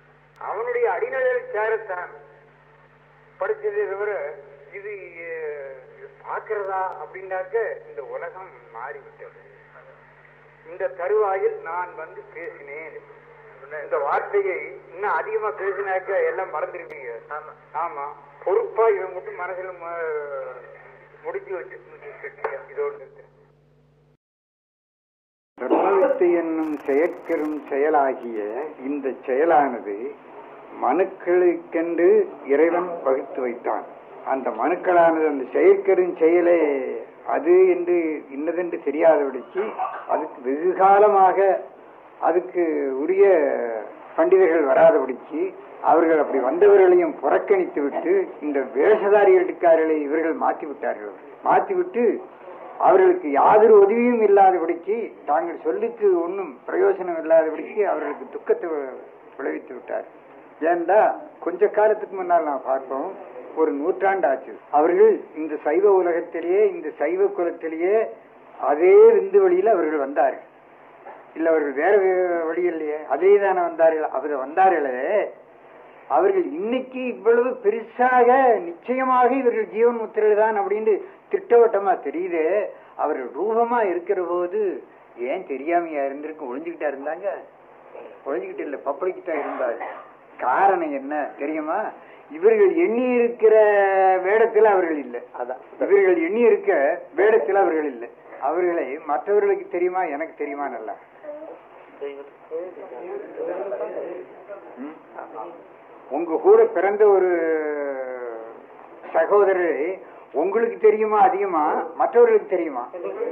அவனுடைய அடிநிழல் சேரத்தான் படிச்சதே தவிர இது அஹ், இது பார்க்கிறதா அப்படின்னாக்க இந்த உலகம் மாறிவிட்டது இந்த தருவாயில் நான் வந்து பேசினேன் இந்த வார்த்தையை இன்னும் அதிகமா பேசினாக்க எல்லாம் மறந்துருவீங்க ஆமா பொறுப்பா இதை மட்டும் மனசுல மு- முடிச்சு வச்சு இதோடு நிறுத்துறேன். பிரம்மவித்தை என்னும் செயற்கரும் செயலாகிய இந்த செயலானது மனுக்களுக்கென்று இறைவன் வகுத்து வைத்தான் அந்த மனுக்களானது அந்த செயற்கரும் செயலே அது என்று இன்னதென்று தெரியாதபடிக்கு அதுக்கு வெகு காலமாக அதுக்கு உரிய பண்டிதர்கள் வராதபடிக்கு அவர்கள் அப்படி வந்தவர்களையும் புறக்கணித்து விட்டு இந்த வேஷதாரிகளுக்காரர்களை இவர்கள் மாற்றி விட்டார்கள் மாற்றிவிட்டு அவர்களுக்கு யாதொரு உதவியும் இல்லாதபடிக்கு தாங்கள் சொல்லிக்கு ஒன்றும் பிரயோஜனம் இல்லாதபடிக்கு அவர்களுக்கு துக்கத்தை வி- விளைவித்து விட்டார் ஏன்டா கொஞ்ச காலத்துக்கு முன்னால் நான் பார்ப்போம் ஒரு நூற்றாண்டு ஆச்சு அவர்கள் இந்த சைவ உலகத்திலேயே இந்த சைவ குலத்திலேயே அதே விந்து வழியில் அவர்கள் வந்தார்கள் இல்ல அவர்கள் வேற வே- வழி இல்லையே அதே தானே வந்தார்கள் அவர் வந்தார்களே அவர்கள் இன்னைக்கு இவ்வளவு பெருசாக நிச்சயமாக இவர்கள் ஜீவன் முத்திரை தான் அப்படின்னு திட்டவட்டமா தெரியுது அவர்கள் ரூபமா இருக்கிற போது ஏன் தெரியாமையா இருந்திருக்கு ஒளிஞ்சுக்கிட்டா இருந்தாங்க ஒளிஞ்சுக்கிட்டு இல்ல பப்பளிக்கு தான் இருந்தார் காரணம் என்ன தெரியுமா இவர்கள் எண்ணி இருக்கிற வேடத்தில் அவர்கள் இல்லை அதான் இவர்கள் எண்ணி இருக்க வேடத்தில் அவர்கள் இல்லை அவர்களை மற்றவர்களுக்கு தெரியுமா எனக்கு தெரியுமா நல்லா ம்? உங்க கூட பிறந்த ஒரு சகோதரரை உங்களுக்கு தெரியுமா அதிகமா மற்றவர்களுக்கு தெரியுமா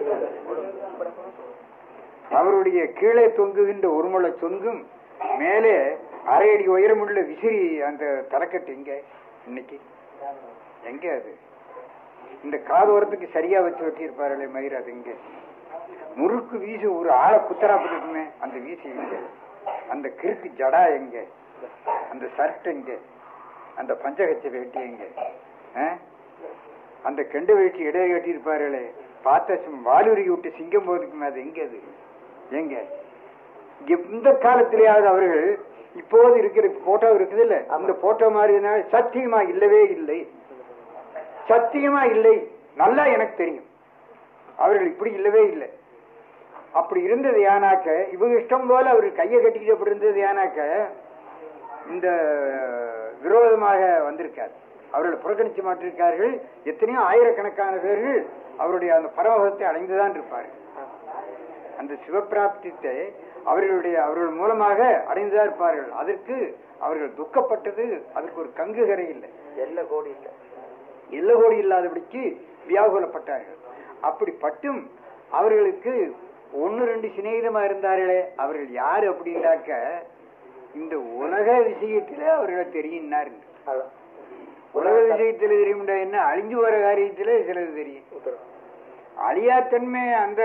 அவருடைய கீழே தொங்குகின்ற ஒரு முளை சொங்கும் மேலே அரை அடி உயரமுள்ள விசிறி அந்த தலைக்கட்டு எங்க இன்னைக்கு எங்க அது இந்த காதோரத்துக்கு சரியா வச்சு வெட்டியிருப்பார்களே மயிர் அது எங்க முறுக்கு வீசு ஒரு ஆளை குத்தராப்பட்டுமே அந்த வீசி எங்க அந்த கிறுக்கு ஜடா எங்க அந்த சர்ட் எங்க அந்த பஞ்சகச்ச வேட்டி எங்க ஆ? அந்த கெண்டு வேட்டி இடைய கட்டியிருப்பார்களே பார்த்த சும் வாலுரி விட்டு சிங்கம் போதுக்குமே அது எங்க அது எங்க எந்த காலத்திலேயாவது அவர்கள் இப்போது இருக்கிற போட்டோ இருக்குது இல்ல அந்த போட்டோ மாதிரி இருந்தா சத்தியமா இல்லவே இல்லை சத்தியமா இல்லை நல்லா எனக்கு தெரியும் அவர்கள் இப்படி இல்லவே இல்லை அப்படி இருந்தது ஏனாக்க இவங்க இஷ்டம் போல அவர் கையை கட்டிக்கிட்டு அப்படி இருந்தது ஏனாக்க இந்த விரோதமாக வந்திருக்கார் அவர்கள் புறக்கணிச்சு மாட்டிருக்கார்கள் எத்தனையோ ஆயிரக்கணக்கான பேர்கள் அவருடைய அந்த பரமபதத்தை அடைந்துதான் இருப்பார்கள் அந்த சிவப்பிராப்தித்தை அவர்களுடைய அவர்கள் மூலமாக அடைந்துதான் இருப்பார்கள் அதற்கு அவர்கள் துக்கப்பட்டது அதற்கு ஒரு கங்குகரை இல்லை எல்லை கோடி இல்ல எல்லகோடி இல்லாதபடிக்கு வியாகுலப்பட்டார்கள் அப்படி பட்டும் அவர்களுக்கு ஒன்னு ரெண்டு சிநேகிதமா இருந்தார்களே அவர்கள் யாரு அப்படின்னாக்க இந்த உலக விஷயத்திலே அவர்களை தெரியினார் அதான் உலக விஷயத்துல தெரியும்டா என்ன அழிஞ்சு வர காரியத்திலே சிலது தெரியும் உத்தரவு அழியாத்தன்மை அந்த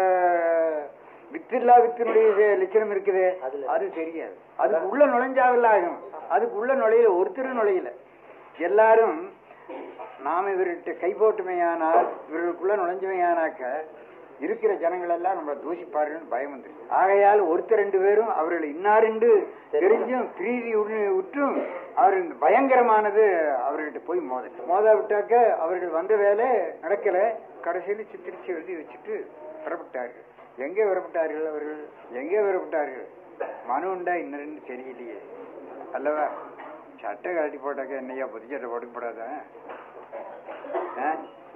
வித்தில்லா வித்தினுடைய செ- லட்சணம் இருக்குது அதுல. அது தெரியாது அதுக்கு உள்ள நுழைஞ்சாவில் ஆகும் அதுக்கு உள்ள நுழையில ஒருத்தரும் நுழையல எல்லாரும் நாம இவர்கிட்ட கை போட்டுமையானால் இவர்களுக்குள்ள நுழைஞ்சுமையானாக்க இருக்கிற ஜனங்கள் எல்லாம் நம்மளை தூசிப்பாருன்னு பயம் வந்துருக்கு ஆகையால் ஒருத்தர் ரெண்டு பேரும் அவர்கள் இன்னாரென்று தெரிஞ்சும் பிரீதி உள்ள- உற்றும் அவர் இந்த பயங்கரமானது அவர்கிட்ட போய் மோத மோத விட்டாக்க அவர்கள் வந்த வேலை நடக்கல கடைசியில் சித்திரிச்சு எழுதி வச்சுட்டு புறப்பட்டார்கள் எங்கே புறப்பட்டார்கள் அவர்கள் எங்கே புறப்பட்டார்கள் மனு உண்டா இன்னும் தெரியலையே அல்லவா சட்டை கழட்டி போட்டாக்க என்னையா புதுச்சட்டை போடக்கூடாதா ஆ?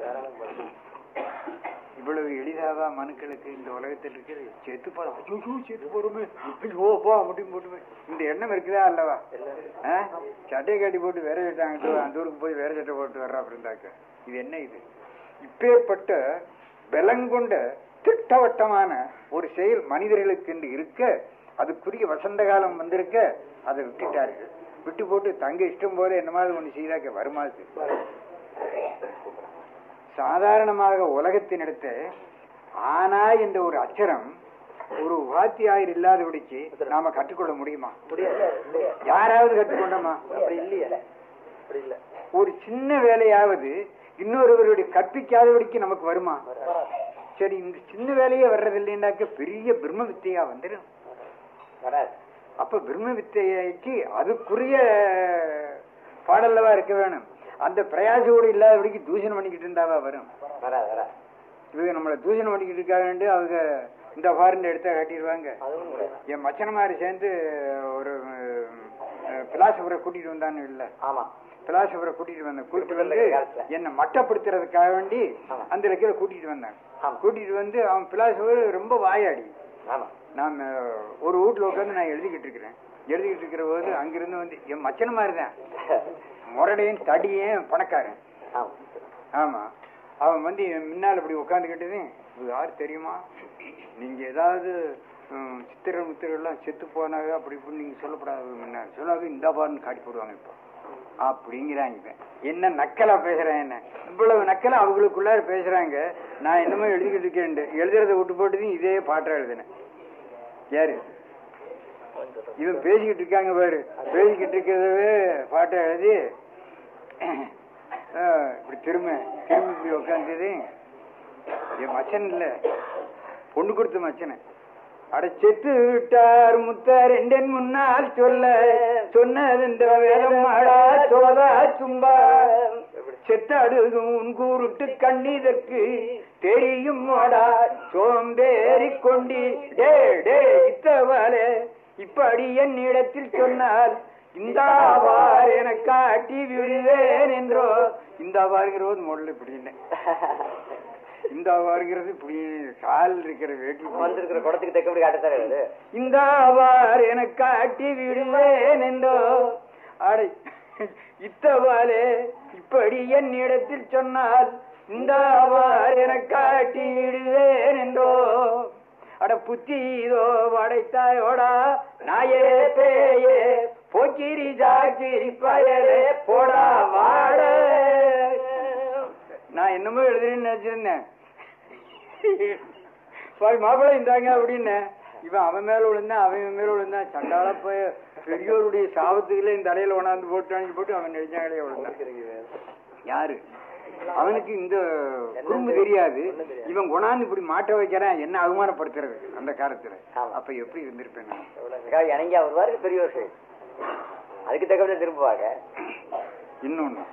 இவ்வளவு எளிதாவா மனுக்களுக்கு இந்த உலகத்தில் இருக்குது செத்து போற ஐயோ செத்து போறோமே ஐயோ போ அப்படின்னு போட்டுமே இந்த எண்ணம் இருக்குதா அல்லவா ஆ? சட்டையை கட்டி போட்டு வேற சட்டை அங்கிட்டு அந்த ஊருக்கு போய் வேற சட்டை போட்டு வர்றா அப்படின்றாக்க இது என்ன இது இப்பேற்பட்ட பலங்கொண்ட திட்டவட்டமான ஒரு செயல் மனிதர்களுக்கு என்று இருக்க அதுக்குரிய வசந்த காலம் வந்திருக்க அதை விட்டுட்டார்கள் விட்டு போட்டு தங்க இஷ்டம் போல என்னமாவது ஒண்ணு செய்தாக்க வருமாது சாதாரணமாக உலகத்தினிடத்து ஆனா என்ற ஒரு அச்சரம் ஒரு வாத்தியாயர் இல்லாதபடிக்கு நாம கற்றுக்கொள்ள முடியுமா முடியாது இல்லையா யாராவது கற்றுக்கொண்டோமா அப்படி இல்லையா அப்படி இல்ல ஒரு சின்ன வேலையாவது இன்னொருவருடைய கற்பிக்காதபடிக்கு நமக்கு வருமா சரி இந்த சின்ன வேலையே வர்றது இல்லைன்னாக்க பெரிய பிரம்ம வித்தையா வந்துடும் வராது அப்ப பிரம்ம வித்தைக்கு அதுக்குரிய பாடல்லவா இருக்க வேணும் அந்த பிரயாசோடு இல்லாதபடிக்கு தூஷணம் பண்ணிக்கிட்டு இருந்தாவா வரும் வரா வரா இவங்க நம்மளை தூஷணம் பண்ணிக்கிட்டு இருக்காங்க அவங்க இந்த ஃபாரின் எடுத்தா காட்டிடுவாங்க அதுவும் கிடையாது என் மச்சனமாரி சேர்ந்து ஒரு பிலாசபரை கூட்டிட்டு வந்தான்னு இல்ல ஆமா பிலாசபரை கூட்டிட்டு வந்தேன் கூட்டிட்டு வந்து இந்த காலத்துல. என்னை மட்டப்படுத்துறதுக்காக வேண்டி ஆமா. அந்த இடத்துல கூட்டிட்டு வந்தாங்க ஆமா. கூட்டிட்டு வந்து அவன் பிலாசபர் ரொம்ப வாயாடி ஆமா நான் அஹ், ஒரு வீட்டுல உட்காந்து நான் எழுதிக்கிட்டு இருக்கிறேன் எழுதிக்கிட்டு இருக்கிற போது அங்கிருந்து வந்து என் மச்சனமாரி தான் முரடையும் தடியும் பணக்காரன் ஆமா ஆமா அவன் வந்து என் முன்னால் இப்படி உட்காந்துக்கிட்டது இது யார் தெரியுமா நீங்க ஏதாவது ம், சித்திர முத்திரெல்லாம் செத்து போனாங்க அப்படி இப்படி நீங்க சொல்லப்படாது முன்னாடி சொல்லாது இந்த பாருன்னு காட்டி போடுவாங்க இப்போ அப்படிங்கிறாங்க இப்ப. என்ன நக்கலா பேசுறேன் என்ன இவ்வளவு நக்கலா அவங்களுக்குள்ளார பேசுறாங்க நான் என்னமோ எழுதிக்கிட்டு இருக்கேன் எழுதுறத விட்டு போட்டு இதே பாட்டா எழுதினேன் யாரு இவன் பேசிக்கிட்டு இருக்காங்க பாரு பேசிக்கிட்டு இருக்கிறதவே பாட்டை எழுதி ஆஹ், இப்படி திரும்ப திரும்பி இப்படி உட்காந்தது என் மச்சன் இல்ல பொண்ணு கொடுத்த மச்சனை அட செத்து விட்டார் முத்தார் ரெண்டன் முன்னால் சொல்ல சொன்னது இந்த வேதம் அடா சோதா சும்பா செத்தாடுதும் உன் கூருட்டு கண்ணீதற்கு தெரியும் வாடா சோம்பேறி கொண்டி டே டே இத்தவாலே இப்படி என் இடத்தில் சொன்னால் இந்த வார் என காட்டி விடுவேன் என்றோ இந்த வாருங்கிறது முதல்ல இப்படி இல்லை இந்த வாருங்கிறது இப்படி கால் இருக்கிற வேட்டி வந்திருக்கிற குடத்துக்கு தக்கபடி காட்டத்தாரு அது இந்த வார் என காட்டி விடுவேன் என்றோ அடை இத்தவாலே இப்படி என் இடத்தில் சொன்னால் இந்த வார் என காட்டி விடுவேன் என்றோ அட புத்தி இதோ படைத்தாயோடா நாயே பேயே போக்கிரி ஜாக்கிரி பயலே போடா வாட நான் என்னமோ எழுதுறேன்னு நினைச்சிருந்தேன் பாய் மாப்பிள்ளை இருந்தாங்க அப்படின்னு இவன் அவன் மேல விழுந்தான் அவன் இவன் மேல விழுந்தான் சண்டால போய் பெரியோருடைய சாபத்துக்குள்ள இந்த அடையில ஒண்ணாந்து போட்டு அனுப்பி போட்டு அவன் நெடுஞ்சாங்களையே விழுந்தான் யாரு அவனுக்கு இந்த குறும்பு தெரியாது இவன் கொண்டாந்து இப்படி மாட்ட வைக்கிறான் என்ன அவமானப்படுத்துறது அந்த காலத்துல ஆமா. அப்ப எப்படி இருந்திருப்பேன் நான் எவ்வளவு இணங்கி வருவாரு பெரியவர் சைடு அதுக்கு தக்கபடி திரும்புவாங்க இன்னொன்னு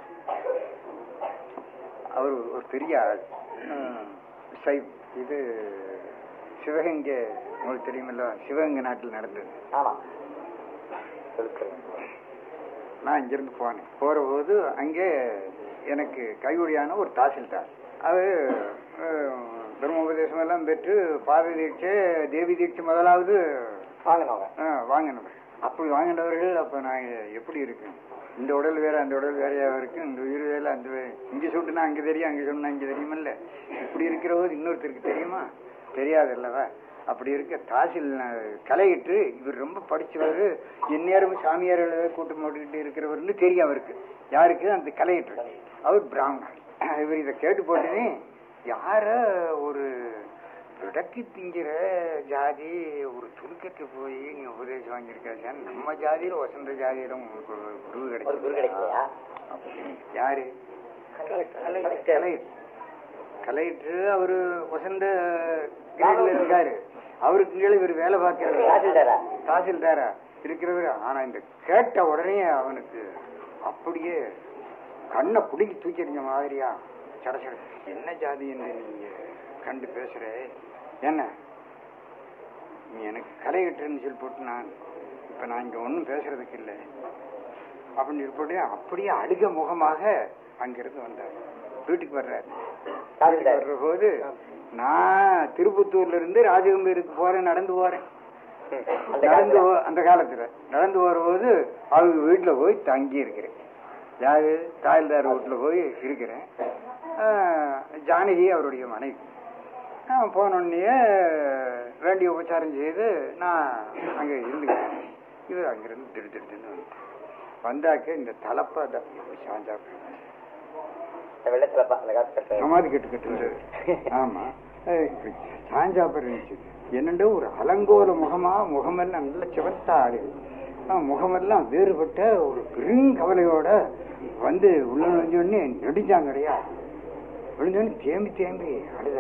அவர் ஒரு பெரிய ஆள் ஹம், சைவ் இது சிவகங்கை உங்களுக்கு தெரியுமில்ல சிவகங்கை நாட்டில் நடந்தது ஆமா சொல்லு, சொல்லு. நான் இங்கிருந்து போனேன் போற போது அங்கே எனக்கு கைவழியான ஒரு தாசில்தார் அது அஹ், பிரம்மோபதேசம் எல்லாம் பெற்று பாத தீட்சை தேவி தீட்சை முதலாவது வாங்கினவங்க அஹ், வாங்கினவர் அப்படி வாங்கினவர்கள் அப்ப நான் எப்படி இருக்கேன் இந்த உடல் வேற அந்த உடல் வேறையா இருக்கு இந்த உயிர் வேற அந்த வே- இங்க சுட்டுனா அங்க தெரியும் அங்க சொன்னா இங்க தெரியுமில்ல இப்படி இருக்கிற போது இன்னொருத்தருக்கு தெரியுமா தெரியாது அல்லவா அப்படி இருக்க தாசில் கலையிட்டு இவர் ரொம்ப படிச்சவர் எந்நேரமும் சாமியார்களை கூட்டம் போட்டுக்கிட்டு இருக்கிறவர்னு தெரியும் அவருக்கு யாருக்கு அந்த கலையிட்டு அவர் பிராமணர் இவர் இதை கேட்டு போட்டதே யார ஒரு விடக்கி திங்கிற ஜாதி ஒரு துருக்கத்தை போய் நீ உபதேசம் வாங்கியிருக்காங்க நம்ம ஜாதியில வசந்த ஜாதியில உங்களுக்கு ஒரு குரு ஒரு குரு கிடைக்கலையா அப்படின்னு. யாரு கலை கலைட்டு அவரு வசந்த கிரேட்ல இருக்காரு அவருக்கு கீழே இவர் வேலை பார்க்கிறவர் தாசில்தாரா தாசில்தாரா இருக்கிறவர் ஆனா இந்த கேட்ட உடனே அவனுக்கு அப்படியே கண்ணை குடுக்கி தூக்கி எறிஞ்ச மாதிரியா சட சட என்ன ஜாதி என்று நீங்க கண்டு பேசுற என்ன நீ எனக்கு கலையிட்டுன்னு சொல்லி போட்டு நான் இப்ப நான் இங்க ஒண்ணும் பேசுறதுக்கு இல்லை அப்படின்னு சொல்லி அப்படியே அழுக முகமாக அங்கிருந்து வந்தார் வீட்டுக்கு வர்றாரு வீட்டுக்கு தாசில்தார் வர்ற போது நான் திருப்பத்தூர்ல இருந்து ராஜகம்பீருக்கு போறேன் நடந்து போறேன் ம். அந்த நடந்து காலத்துல போ- அந்த காலத்துல நடந்து வரும்போது அவங்க வீட்டுல போய் தங்கி இருக்கிறேன் யாரு தாய்தார் வீட்டுல போய் இருக்கிறேன் ஆஹ், ஜானகி அவருடைய மனைவி நான் போனோடனே வேண்டிய உபச்சாரம் செய்து நான் அங்க இருந்துக்கிறேன் இவர் அங்கிருந்து திரு திரு திருன்னு வந்துட்டார். வந்தாக்க இந்த தலப்பா சாஞ்சா இந்த வெள்ளத்துல அந்த காசு கட்டுறது சமாதி கட்டு கட்டுறது ஆமா அஹ் இப்படி சாஞ்சாப்பர் இருந்துச்சு என்னண்டோ ஒரு அலங்கோல முகமா முகமெல்லாம் நல்ல சிவத்த ஆளு ஆஹ் முகமெல்லாம் வேறுபட்ட ஒரு பெருங்கவலையோட வந்து உள்ள நுழைஞ்சோடனே நெடுஞ்சாங்கடையா விழுந்தோடனே தேம்பி தேம்பி அழுத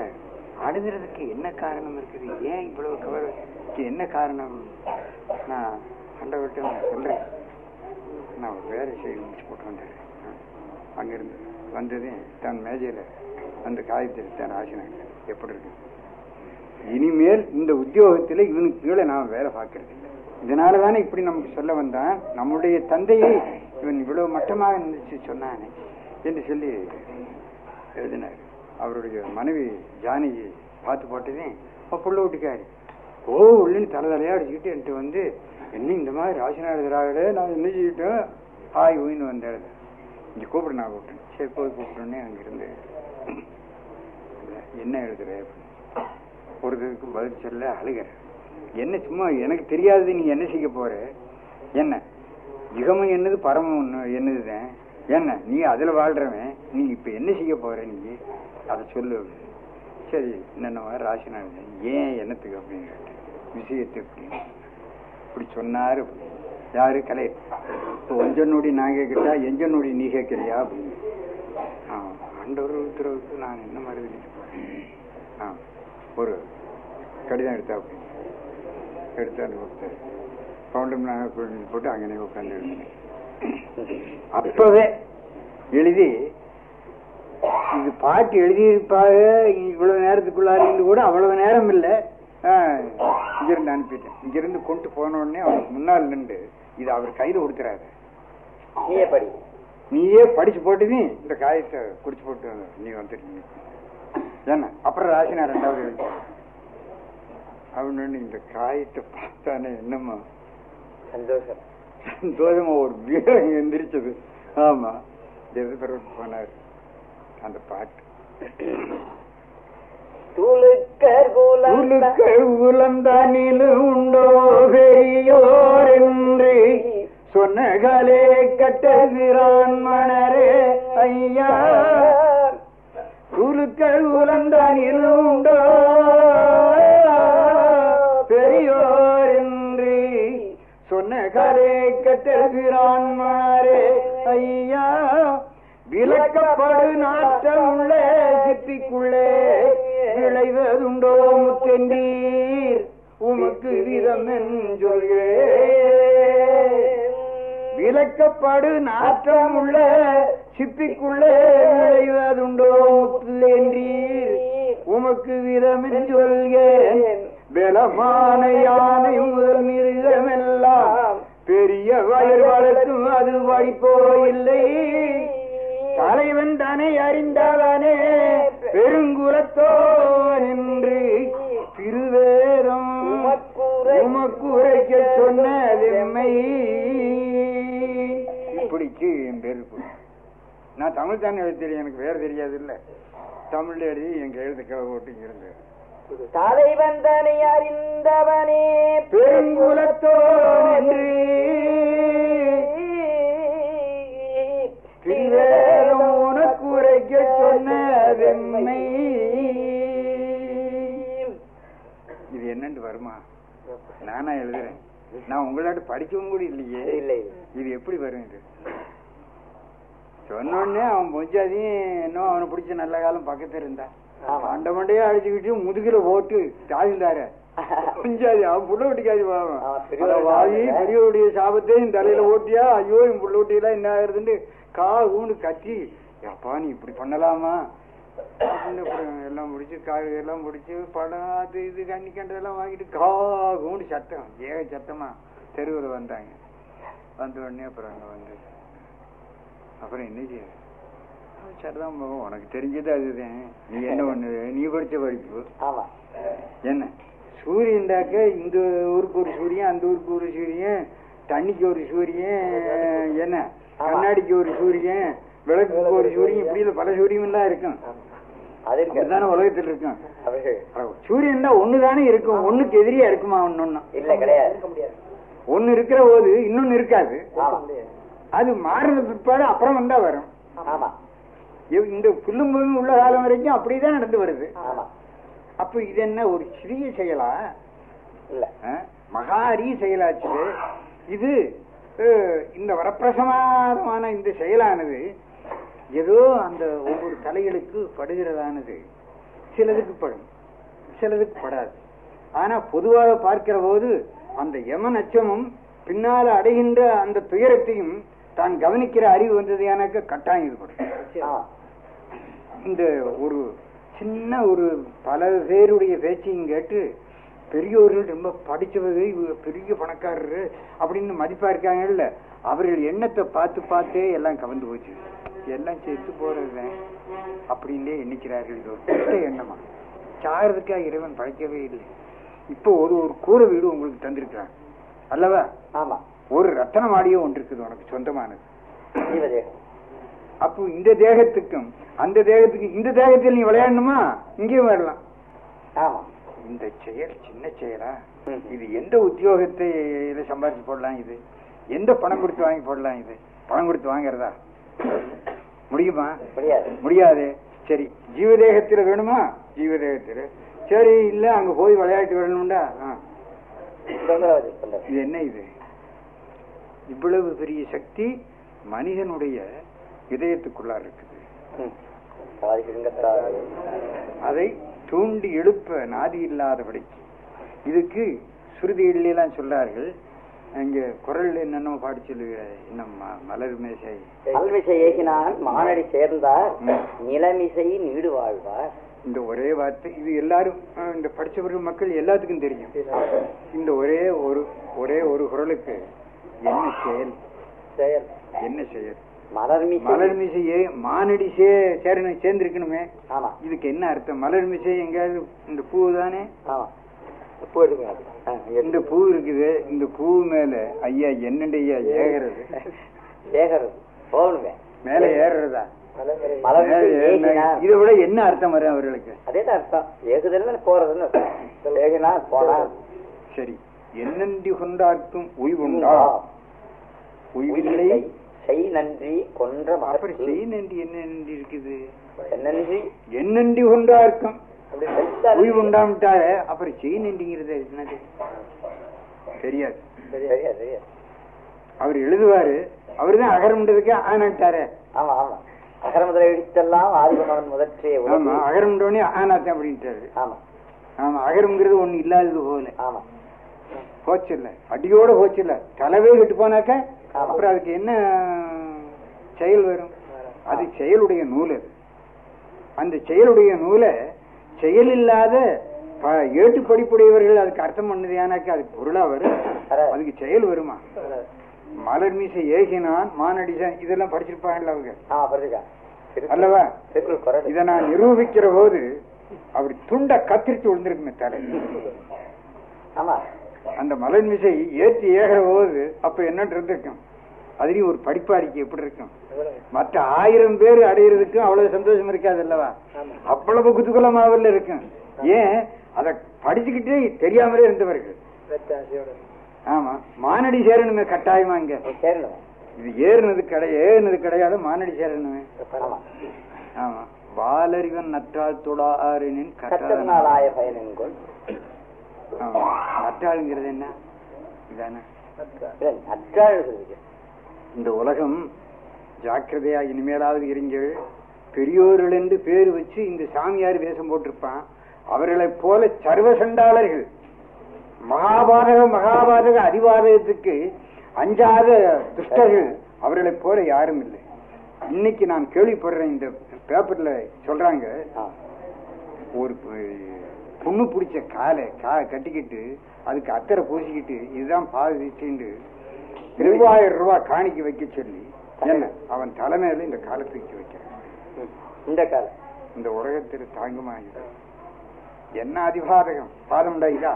அழுதுறதுக்கு என்ன காரணம் இருக்குது ஏன் இவ்வளவு கவலைக்கு என்ன காரணம் நான் ஆண்டவர்கிட்ட நான் சொல்றேன் நான் ஒரு வேலை செய்து முடிச்சு போட்டு வந்துடுறேன் அங்கிருந்து வந்ததே தன் மேஜையில அந்த காயத்தை தான் ஆசினாங்க எப்படி இருக்கு இனிமேல் இந்த உத்தியோகத்தில் இவனுக்கு கீழே நான் வேலை பார்க்கறது இல்லை இதனால தானே இப்படி நமக்கு சொல்ல வந்தான் நம்முடைய தந்தையை இவன் இவ்வளவு மட்டமாக இருந்துச்சு சொன்னானே என்று சொல்லி எழுதினார் அவருடைய மனைவி ஜானகி பார்த்து போட்டதே அவ புள்ள வீட்டுக்காரி ஓ உள்ளன்னு தலை தலையா அடிச்சுக்கிட்டு என்கிட்ட வந்து என்ன இந்த மாதிரி ராசினா எழுதுறாங்களே நான் என்ன செய்யிட்டேன் ஹாய் ஊயின்னு வந்தேன் இங்க கூப்பிடு நான் கூப்பிட்டேன் சரி போய் கூப்பிட்டோன்னே அங்கிருந்து என்ன எழுதுற ஒரு இதுக்கு பதில் சொல்ல அழுகிற என்ன சும்மா எனக்கு தெரியாதது நீ என்ன செய்ய போற என்ன யுகமும் என்னது பரமும் ஒண்ணு என்னதுதான் என்ன நீ அதுல வாழ்றவன் நீ இப்ப என்ன செய்ய போற நீ அதை சொல்லு சரி என்னென்ன ராசி நான் ஏன் என்னத்துக்கு அப்படின்னு கேட்டேன் விஷயத்துக்கு இப்படி சொன்னாரு யாரு கலை இப்போ ஒஞ்ச நொடி நான் கேட்கிட்டா எஞ்ச நொடி நீ கேட்கறியா அப்படின்னு ஆ, ஆண்டவர் உத்தரவுக்கு நான் என்ன மாதிரி எழுதிட்டு போறேன் ஆ, ஒரு கடிதம் எடுத்தா அப்படின்னு எடுத்தாந்து கொடுத்தாரு கவுண்டம் நான் போட்டு அங்கனே உட்காந்து எழுதினேன் அப்பவே எழுதி இது பாட்டு எழுதியிருப்பாக இவ்வளவு நேரத்துக்குள்ளார இருந்து கூட அவ்வளவு நேரம் இல்லை இங்கிருந்து அனுப்பிட்டேன் இங்கிருந்து கொண்டு போன உடனே அவனுக்கு முன்னால் நின்று இது அவர் கையில கொடுத்துறாரு நீயே படி நீயே படிச்சு போட்டுது இந்த காயத்தை குடிச்சு போட்டு நீ வந்துருக்கீங்க என்ன அப்புறம் ராசினா ரெண்டாவது எழுதி அப்படின்னு இந்த காயத்தை பார்த்தானே என்னம்மா சந்தோஷம் சந்தோஷமா ஒரு வீரம் எந்திரிச்சது ஆமா எது பிறகு போனார் அந்த பாட்டு துளுக்கர் குலம் உலுக்கள் உலந்தானிலும் உண்டோ பெரியோர் என்று சொன்னகளே கட்டுகிறான் மணரே ஐயா குருக்கள் உலந்தானிலும் உண்டோ பெரியோர் என்று சொன்னகளே கட்டுகிறான் மணரே ஐயா விளக்கப்படு நாட்டம் உள்ள சிப்பிக்குள்ளே விளைவதுண்டோ முத்தெண்டீர் உமக்கு விதம் என்றொல்கே விளக்கப்படு நாற்றம் உள்ள சிப்பிக்குள்ளே விளைவதுண்டோ முத்தெண்டீர் உமக்கு விதம் என்றொல்கேன் பலமான யானை முதல் மிருகமெல்லாம் பெரிய வயர் வளர்க்கும் அது வாய்ப்போ இல்லை தலைவன் தானே அறிந்தவனே பெருங்குலத்தோன் என்று திருவேதம் உமக்குரைக்க சொன்னதெம்மை இப்படிக்கு என் பேரு கொடு. நான் தமிழ் தானே எழுத தெரியும் எனக்கு வேற தெரியாது இல்ல தமிழ்ல எழுதி எங்க எழுத கிளை போட்டு இருந்தேன் தலைவன் தனை அறிந்தவனே பெருங்குலத்தோன் என்று திருவேதம் உனக்கு உரைக்க சொன்னதெம்மை இது என்னன்னு வருமா நானா எழுதுறேன் நான் உங்களாட்ட படிக்கவும் கூட இல்லையே இல்லை இது எப்படி வரும் இது சொன்னோடனே அவன் பொஞ்சாதையும் இன்னும் அவனை பிடிச்ச நல்ல காலம் பக்கத்துல இருந்தா ஆமா. மண்ட மண்டையா அடிச்சுக்கிட்டு முதுகுல போட்டு தாழ்ந்தார பொஞ்சாதி அவன் புள்ள வீட்டுக்காதி பாவம் ஆ, பெரியவர் அட வாயி சாபத்தை. பெரியவருடைய சாபத்தையும் தலையில ஓட்டியா ஐயோ என் புள்ள வீட்டிலாம் என்ன ஆகுதுன்னு கா ஊண்டு கத்தி அப்பா நீ இப்படி பண்ணலாமா அப்படின்னு அப்புறம் எல்லாம் முடிச்சு காய் எல்லாம் முடிச்சு படம் அது இது கண்ணி கண்டதெல்லாம் வாங்கிட்டு கா ஊண்டு சத்தம் ஏக சத்தமா தெருவில் வந்தாங்க வந்த உடனே அப்புறம் அங்க வந்து அப்புறம் என்ன செய்ய சரிதான் பாபு, உனக்கு தெரிஞ்சது அதுதான் நீ என்ன பண்ணுவ நீ படிச்ச படிப்பு ஆமா என்ன சூரியன்டாக்க இந்த ஊருக்கு ஒரு சூரியன் அந்த ஊருக்கு ஒரு சூரியன் தண்ணிக்கு ஒரு சூரியன் என்ன கண்ணாடிக்கு ஒரு சூரியன் விளக்குக்கு ஒரு சூரியன் இப்படி இல்ல பல சூரியன் எல்லாம் இருக்கும் அது இருக்கு அப்படித்தானே உலகத்தில் இருக்கும் அவர்கள் சூரியன் தான் ஒண்ணுதானே இருக்கும் ஒண்ணுக்கு எதிரியா இருக்குமா ஒன்னொன்னு இல்ல கிடையாது ஒண்ணு இருக்கிற போது இன்னொன்னு இருக்காது ஆமா அது மாறின பிற்பாடு அப்புறம் வந்தா வரும் ஆமா இவ்- இந்த புல்லும் பூமியும் உள்ள காலம் வரைக்கும் அப்படிதான் நடந்து வருது ஆமா அப்ப இது என்ன ஒரு சிறிய செயலா இல்ல அஹ், மகா அரிய செயலாச்சு இது அஹ், இந்த வரப்பிரசமாதமான இந்த செயலானது ஏதோ அந்த ஒவ்வொரு தலைகளுக்கு படுகிறதானது சிலதுக்கு படும் சிலதுக்கு படாது ஆனா பொதுவாக பார்க்கிற போது அந்த யம நச்சமும் பின்னால அடைகின்ற அந்த துயரத்தையும் தான் கவனிக்கிற அறிவு வந்ததுயானாக்க கட்டாயம் இது கொடுக்கும் ஆமா இந்த ஒரு சின்ன ஒரு பல பேருடைய பேச்சையும் கேட்டு பெரியோர்கள் ரொம்ப படிச்சவர்கள் இவங்க பெரிய பணக்காரரு அப்படின்னு மதிப்பா இருக்காங்கல்ல அவர்கள் எண்ணத்தை பார்த்து பார்த்தே எல்லாம் கவர்ந்து போச்சு எல்லாம் செத்து போறதுதான் அப்படின்னே எண்ணிக்கிறார்கள் இது ஒரு கெட்ட எண்ணமா சாகிறதுக்கா இறைவன் படைக்கவே இல்லை இப்போ ஒரு ஒரு கூரை வீடு உங்களுக்கு தந்திருக்கிறான் அல்லவா ஆமா ஒரு ரத்தன மாடியோ ஒன்று இருக்குது உனக்கு சொந்தமானது ஜீவதேகம் அப்போ இந்த தேகத்துக்கும் அந்த தேகத்துக்கு இந்த தேகத்தில் நீ விளையாடணுமா இங்கேயும் வரலாம் ஆமா இந்த செயல் சின்ன செயலா ம். இது எந்த உத்தியோகத்தை இதை சம்பாதிச்சு போடலாம் இது எந்த பணம் கொடுத்து வாங்கி போடலாம் இது பணம் கொடுத்து வாங்குறதா முடியுமா முடியாது முடியாது சரி ஜீவதேகத்தில் வேணுமா ஜீவதேகத்தில் சரி இல்ல அங்க போய் விளையாட்டு வரணும்டா ஆ. தொந்தரவு தொந்தரவு. இது என்ன இது இவ்வளவு பெரிய சக்தி மனிதனுடைய இதயத்துக்குள்ளா இருக்குது ம். பாதி சிங்கத்தால் அதை தூண்டி எழுப்ப நாதி இல்லாதபடிக்கு இதுக்கு சுருதியிலாம் சொல்றார்கள் இங்க குரல் என்னென்ன பாடி சொல்லுகிற இன்னும் ம- மலர் மேசை அல்விசை ஏகினான் மானடி சேர்ந்தார் ம். நிலமிசை நீடு வாழ்வார் இந்த ஒரே வார்த்தை இது எல்லாரும் அஹ், இந்த படிச்சவர்கள் மக்கள் எல்லாத்துக்கும் தெரியும் இந்த ஒரே ஒரு ஒரே ஒரு குரலுக்கு என்ன செயல் செயல் என்ன செயல் மலர்மிசை மலர் மிசையே மானடி சே சேரணும் சேர்ந்திருக்கணுமே ஆமா இதுக்கு என்ன அர்த்தம் மலர் மிசை எங்கேயாவது இந்த பூ தானே ஆமா பூ எடுக்கணும் ஆ, இந்த பூ இருக்குது இந்த பூ மேல ஐயா என்னடைய ஏகிறது ஏகரம் போகணுமே மேல ஏறுறதா மலர்மிசை மேல ஏறினா ஏகினான் இதை விட என்ன அர்த்தம் வரும் அவர்களுக்கு அதே தான் அர்த்தம் ஏகுதல் போறதுன்னு அர்த்தம் ஏகினான் போனான் சரி என்னண்டி கொண்டார்க்கும் உய்வுண்டா உய்வில்லை உயிரை செய் நன்றி கொன்ற அப்புறம் மகற்கு செய் நன்றி என்ன நன்றி இருக்குது நன்றி என்னண்டி கொண்டார்க்கும் அப்படி செலுத்தாது. உய்வு உண்டாமிட்டாரு அப்புறம் செய் நன்றிங்கிறது என்னது தெரியாது தெரியாது தெரியாது அவர் எழுதுவாரு அவருதான் அகரம்ன்றதுக்கு ஆனாட்டாரு ஆமா ஆமா அகர முதல இடித்தெல்லாம் ஆதிபமவன் முதற்றே ஆமா உலகு அகரம்ன்றோடனே ஆனாத்தான் அப்படின்ட்டாரு ஆமா ஆமா அகரம்ங்கிறது ஒண்ணு இல்லாதது போல ஆமா போச்சு இல்ல அடியோட போச்சு இல்ல தலைவே கெட்டு போனாக்க ஆமா. அப்புறம் அதுக்கு என்ன செயல் வரும் அது செயலுடைய நூல் அது அந்த செயலுடைய நூலை செயல் இல்லாத ப- ஏட்டு படிப்புடையவர்கள் அதுக்கு அர்த்தம் பண்ணதையானாக்க அதுக்கு பொருளா வரும் வராது. அதுக்கு செயல் வருமா மலர் மீசை ஏகினான் மானடிசான் இதெல்லாம் படிச்சிருப்பாங்கல்ல அவங்க ஆமா படுத்துக்கா அல்லவா திருக்குள் குரல் இதை நான் நிரூபிக்கிற போது அவர் துண்ட கத்திரிச்சு விழுந்திருக்குமே தலை ஆமா அந்த மலர் மிசை ஏற்றி ஏகிற போது அப்ப என்ன இருந்திருக்கும் அதுலயும் ஒரு படிப்பாளிக்கு எப்படி இருக்கும் மற்ற ஆயிரம் பேர் அடையிறதுக்கும் அவ்வளவு சந்தோஷம் இருக்காது அல்லவா அவ்வளவு குதூகலமாவில் இருக்கும் ஏன் அதை படிச்சுக்கிட்டே தெரியாமலே இருந்தவர்கள் ஆமா மானடி சேரணுமே கட்டாயமா இங்க சேரணும் இது ஏறினது கிடையாது ஏறினது கிடையாது மானடி சேரணுமே ஆமா ஆமா பாலறிவன் நற்றால் தொடாரினின் கத்தனால் ஆய பயனென்கொள் ஆமா நற்றாளுங்கிறது என்ன இதானே அற்றாள் சொல்லுங்க இந்த உலகம் ஜாக்கிரதையா இனிமேலாவது இருங்கள் பெரியோர்கள் என்று பேர் வச்சு இந்த சாமியார் வேஷம் போட்டிருப்பான் அவர்களைப் போல சர்வசண்டாளர்கள் மகாபாரக மகாபாரக அதிபாரகத்துக்கு அஞ்சாத துஷ்டர்கள் அவர்களைப் போல யாரும் இல்லை இன்னைக்கு நான் கேள்விப்படுறேன் இந்த பேப்பர்ல சொல்றாங்க ஆ. ஒரு பு- புண்ணு பிடிச்ச காலை கா கட்டிக்கிட்டு அதுக்கு அத்தரை பூசிக்கிட்டு இதுதான் பாதிச்சுண்டு திருவாயிரம் ரூபாய் காணிக்க வைக்க சொல்லி என்ன அவன் தலைமையில இந்த காலை தூக்கி வைக்கிறான் ம். இந்த காலம் இந்த உலகத்தில் தாங்குமா இது என்ன அதிபாதகம் பாதம்டா இதா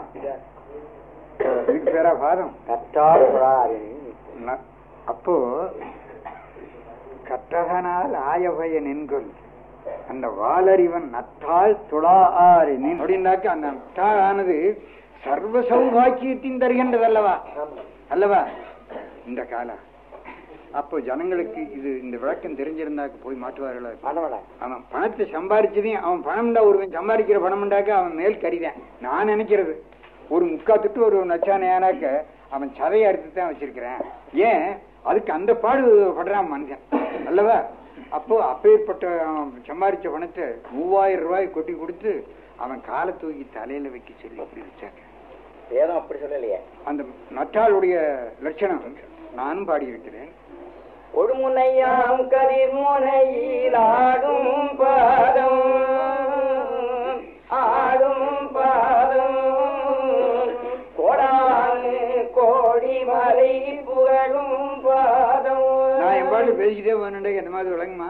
இதுக்கு பேரா பாதம் கற்றாள் குழாரின் ந- அப்போ கற்றகனால் ஆயபயன் என்கொள் அந்த வாலறிவன் நத்தாள் துளா ஆறினின் அப்படின்னாக்க அந்த நத்தாள் ஆனது சர்வ சௌபாக்கியத்தின் தருகின்றது அல்லவா அல்லவா இந்த காலம் அப்போ ஜனங்களுக்கு இது இந்த விளக்கம் தெரிஞ்சிருந்தாக்க போய் மாற்றுவார்களா மனமடா அவன் பணத்தை சம்பாரிச்சதையும் அவன் பணம்டா ஒருவன் சம்பாதிக்கிற பணம்டாக்க அவன் மேல் கரிதான் நான் நினைக்கிறது ஒரு முக்கா துட்டு ஒரு நச்சானையானாக்க அவன் சதையை அறுத்து தான் வச்சிருக்கிறேன் ஏன் அதுக்கு அந்த பாடு படுறான் மனுஷன் அல்லவா அப்போ அப்பேற்பட்ட அவன் சம்பாதிச்ச பணத்தை மூவாயிரம் ரூபாய் கொட்டி கொடுத்து அவன் காலை தூக்கி தலையில வைக்க சொல்லி இப்படி வச்சாங்க வேதம் அப்படி சொல்லலையே அந்த நற்றாளுடைய லட்சணம் நானும் பாடியிருக்கிறேன் ஒழுமுனையாம் கதிர்முனையில் ஆடும் பாதம் ஆடும் பாதம் கோடானு கோடி மலை புகழும் பாதம் நான் என் பாட்டு பேசிக்கிட்டே வேணுண்டே என்ன மாதிரி விளங்குமா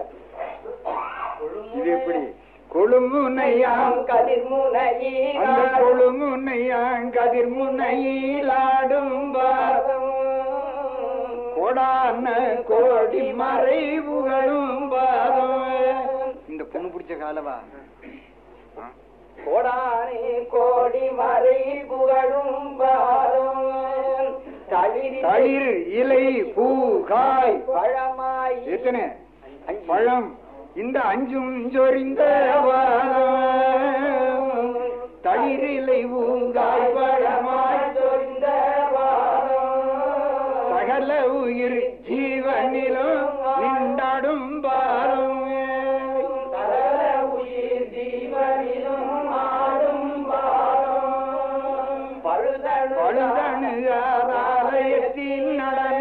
இது எப்படி கொழுமுனையாம் யாம் கதிர்முனையில் அந்த ஆடும் கொழுமுனையாம் கதிர்முனையில் ஆடும் பாதம் கோடான கோடி மறை புகழும் பாதம் இந்த பொண்ணு பிடிச்ச காலவா ஆ? கோடானே கோடி மறை புகழும் பாதம் தளிரி தளிர் இலை பூ காய் பழமாய் எத்தனை பழம் இந்த அஞ்சும் சொரிந்த வாரம். தளிர் இலை பூங்காய் பழமாய் சொரிந்த வாரம். சகல உயிர் ஜீவனிலும் நின்றாடும் பாரம் சகல உயிர் ஜீவனிலும் ஆடும் பாதம். பழுதணு பழுதணு ஆலயத்தின் நடன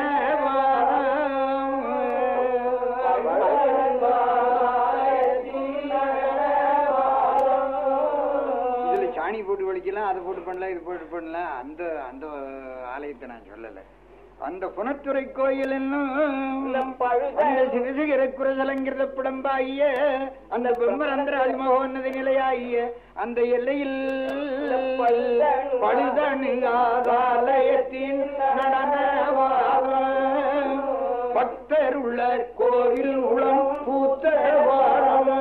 இதுல சாணி போட்டு வலிக்கலாம் அதை போட்டு பண்ணலாம் இது போட்டு பண்ணலாம் அந்த அந்த ஆலயத்தை நான் சொல்லல அந்த புனத்துறை கோயில் என்னும் அந்த சிவசிகர குரசலங்கிற பிடம்பாகிய அந்த பிரம்மரந்திராஜ் மகோன்னத நிலையாகிய அந்த எல்லையில் பழுதணு ஆலயத்தின் நடனவாரம் பக்தர் உள்ள கோவில் உளம் பூத்த வாரம்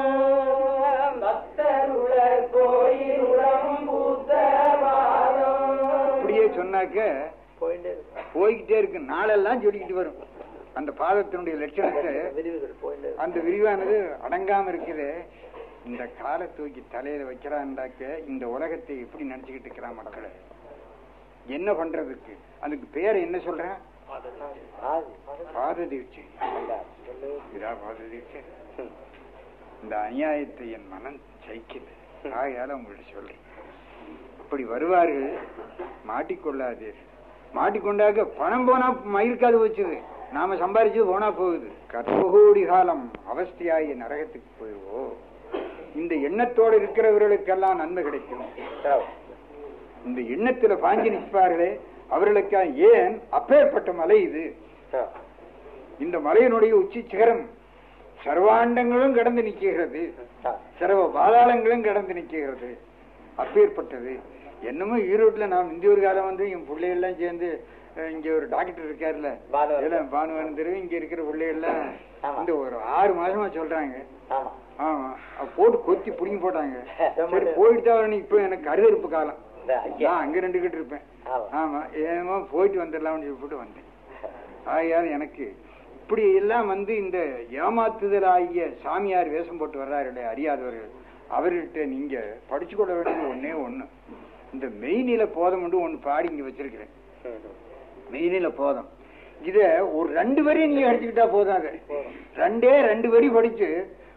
பக்தருள கோயில் உளம் பூத்த வாரம். அப்படியே சொன்னாக்க போயிட்டே இருக்கு. போய்கிட்டே இருக்கு நாளெல்லாம் சொல்லிக்கிட்டு வரும் அந்த பாதத்தினுடைய லட்சணத்தை விரிவுகள் போயிட்டே இருக்கு. அந்த விரிவானது அடங்காம இருக்குது இந்த காலை தூக்கி தலையில வைக்கிறான்டாக்க இந்த உலகத்தை எப்படி நினைச்சுக்கிட்டு இருக்கிறான் மக்களை என்ன பண்றதுக்கு அதுக்கு பேர் என்ன சொல்றேன் ஆதி. பாத தீட்சை அந்த சொல்லு. இதா பாத தீட்சை இந்த அநியாயத்தை என் மனம் ஜெயிக்குது ஆகையால உங்கள்ட்ட சொல்றேன் அப்படி வருவார்கள் மாட்டிக்கொள்ளாதீர் மாட்டிக்கொண்டாக்க பணம் போனா மயிருக்காது வச்சுது நாம சம்பாரிச்சு போனா போகுது கற்பகோடி காலம் அவஸ்தையாகிய நரகத்துக்கு போயிடுவோம் இந்த எண்ணத்தோடு இருக்கிறவர்களுக்கெல்லாம் நன்மை கிடைக்கும் இந்த எண்ணத்துல பாஞ்சு நிற்பார்களே அவர்களுக்கா ஏன் அப்பேற்பட்ட மலை இது இந்த மலையினுடைய உச்சி சிகரம் சர்வாண்டங்களும் கடந்து நிற்கிறது சர்வ பாதாளங்களும் கடந்து நிற்கிறது அப்பேற்பட்டது என்னமோ ஈரோட்ல நான் இந்த ஒரு காலம் வந்து என் பிள்ளைகள்லாம் சேர்ந்து அஹ், இங்க ஒரு டாக்டர் இருக்காருல்ல பானுவரன். எல்லாம் பானுவரன் தெரு இங்க இருக்கிற பிள்ளைகள்லாம் ஆமா. இந்த ஒரு ஆறு மாசமா சொல்றாங்க ஆமா ஆமா அப்ப போட்டு கொத்தி புடிங்கி போட்டாங்க ரொம்ப சரி போயிட்டு தான் வரணும். இப்ப எனக்கு கருதறுப்பு காலம் இந்த ஐயா. நான் அங்க ரெண்டுகிட்டு இருப்பேன் ஆமா. ஆமா ஏமா போயிட்டு வந்துடலாம்னு சொல்லிட்டு வந்தேன் ஆகையால் எனக்கு இப்படி எல்லாம் வந்து இந்த ஏமாத்துதல் ஆகிய சாமியார் வேஷம் போட்டு வர்றாருடைய அறியாதவர்கள் அவர்கிட்ட நீங்க படிச்சு கொள்ள வேண்டியது ஒண்ணே ஒண்ணு இந்த மெய்நில போதம் மட்டும் ஒண்ணு பாடி இங்க வச்சிருக்கிறேன் மெய்நில போதம் இத ஒரு ரெண்டு வரி நீங்க அடிச்சுக்கிட்டா போதும் அது ரெண்டே ரெண்டு வரி படிச்சு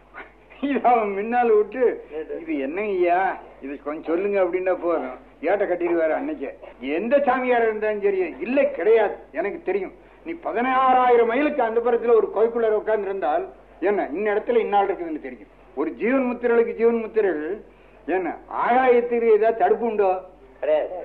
இத அவன் முன்னால விட்டு இது என்னங்க ஐயா இது கொஞ்சம் சொல்லுங்க அப்படின்னா போதும் ஏட்ட கட்டிடுவாரு அன்னைக்கு எந்த சாமியார் இருந்தாலும் சரி இல்ல கிடையாது எனக்கு தெரியும் நீ பதினாறாயிரம் மைலுக்கு அந்த புறத்துல ஒரு கோய்க்குள்ள உட்கார்ந்து இருந்தால் என்ன இந்த இடத்துல இன்னாள் இருக்குதுன்னு தெரியும் ஒரு ஜீவன் முத்திரர்களுக்கு ஜீவன் முத்திரர்கள் என்ன ஆகாயத்துக்கு ஏதாவது தடுப்பு உண்டோ கிடையாது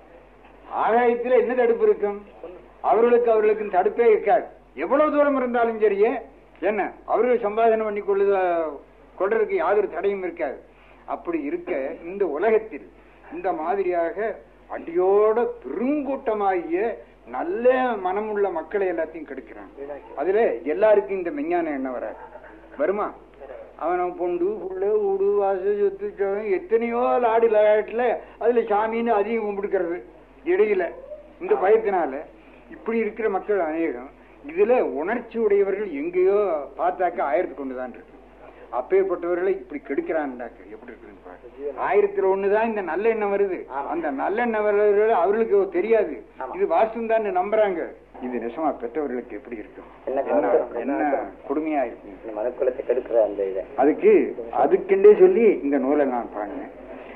ஆகாயத்துல என்ன தடுப்பு இருக்கும் அவர்களுக்கு அவர்களுக்கு தடுப்பே இருக்காது எவ்வளவு தூரம் இருந்தாலும் சரியே என்ன அவர்கள் சம்பாதனை பண்ணி கொள்ளுத கொள்றதுக்கு யாதொரு தடையும் இருக்காது அப்படி இருக்க இந்த உலகத்தில் இந்த மாதிரியாக அடியோட பெருங்கூட்டமாகிய நல்ல மனமுள்ள மக்களை எல்லாத்தையும் கெடுக்கிறான் அதுல எல்லாருக்கும் இந்த மெஞ்ஞானம் என்ன வராது வருமா அவன் பொண்டு புள்ள ஊடு வாசு சொத்து சுகம் எத்தனையோ லாடு விளையாட்டுல அதுல சாமின்னு அதிகம் கும்பிடுக்கிறது இடையில இந்த பயத்தினால இப்படி இருக்கிற மக்கள் அநேகம் இதுல உணர்ச்சி உடையவர்கள் எங்கேயோ பார்த்தாக்க ஆயிரத்துக்கு ஒண்ணுதான் இருக்கு அப்பேற்பட்டவர்களை இப்படி கெடுக்கிறான்டாக்க எப்படி இருக்குன்னு பாரு. ஆயிரத்துல ஒண்ணுதான் இந்த நல்ல எண்ணம் வருது அந்த நல்ல எண்ணம் வர்றவர்கள் அவர்களுக்கு தெரியாது இது வாஸ்து தான் நம்புறாங்க இது நிஜமா பெற்றவர்களுக்கு எப்படி இருக்கும் என்ன என்ன கஷ்டம். என்ன கொடுமையா இருக்கும் இந்த மனுக்குலத்தை கெடுக்கிற அந்த இதை அதுக்கு அதுக்கெண்டே சொல்லி இந்த நூலை நான் பாடினேன்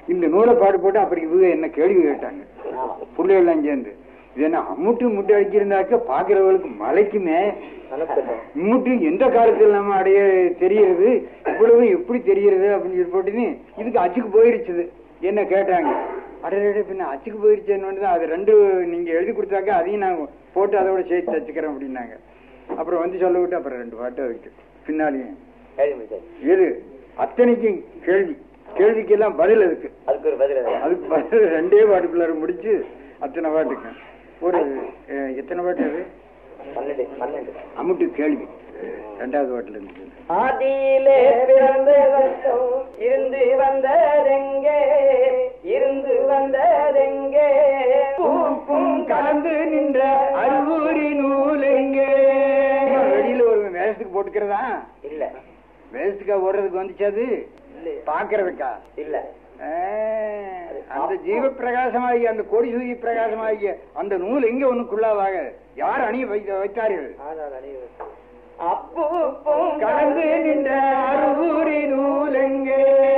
இந்த நூலை பாடு போட்டு அப்படி இவங்க என்ன கேள்வி கேட்டாங்க ஆமா பிள்ளைகள்லாம் சேர்ந்து இது என்ன அம்முட்டு முட்டு அடிச்சிருந்தாக்க பாக்குறவங்களுக்கு மலைக்குமே அனுப்பிட்டோம் இம்முட்டு எந்த காலத்தில் நம்ம அடைய தெரியறது இவ்வளவு எப்படி தெரியறது அப்படின்னு சொல்லி போட்டுன்னு இதுக்கு அச்சுக்கு போயிருச்சுது என்ன கேட்டாங்க அடடே பின்ன அச்சுக்கு போயிருச்சேன்னு தான் அது ரெண்டு நீங்க எழுதி கொடுத்தாக்க அதையும் நான் போட்டு அதோட சேர்த்து தச்சுக்கிறேன் அப்படின்னாங்க அப்புறம் வந்து சொல்ல விட்டு அப்புறம் ரெண்டு பாட்டு அதுக்கு பின்னாலேயும் கேள்வி முடிச்சாச்சு இது அத்தனைக்கும் கேள்வி கேள்விக்கெல்லாம் பதில் அதுக்கு அதுக்கு ஒரு பதில் அது. அதுக்கு பதில் ரெண்டே பாட்டுக்குள்ளார முடிச்சு அத்தனை பாட்டுக்கு ஒரு அஹ், எத்தனை பாட்டு அது பன்னெண்டு பன்னெண்டு அம்முட்டு கேள்வி ரெண்டாவது பாட்டுல இருந்து ஆதியிலே பிறந்து வந்தோம் இருந்து வந்ததெங்கே இருந்து வந்ததெங்கே பூக்கும் கலந்து நின்ற அருவூரி நூல் எங்கே வெளியில ஒரு வேஷத்துக்கு போட்டுக்கிறதா இல்ல வேஷத்துக்கா ஓடுறதுக்கு வந்துச்சு அது பாக்குறதுக்கா இல்ல ஆஹ், அந்த ஜீவ பிரகாசமாகிய அந்த கொடி சூரிய பிரகாசமாகிய அந்த நூல் எங்க ஒண்ணுக்குள்ளாவாக யார் அணிய வைத்த வைத்தார்கள் அப்பூப்பும் கலந்து நின்ற அருவூரி நூல் எங்கே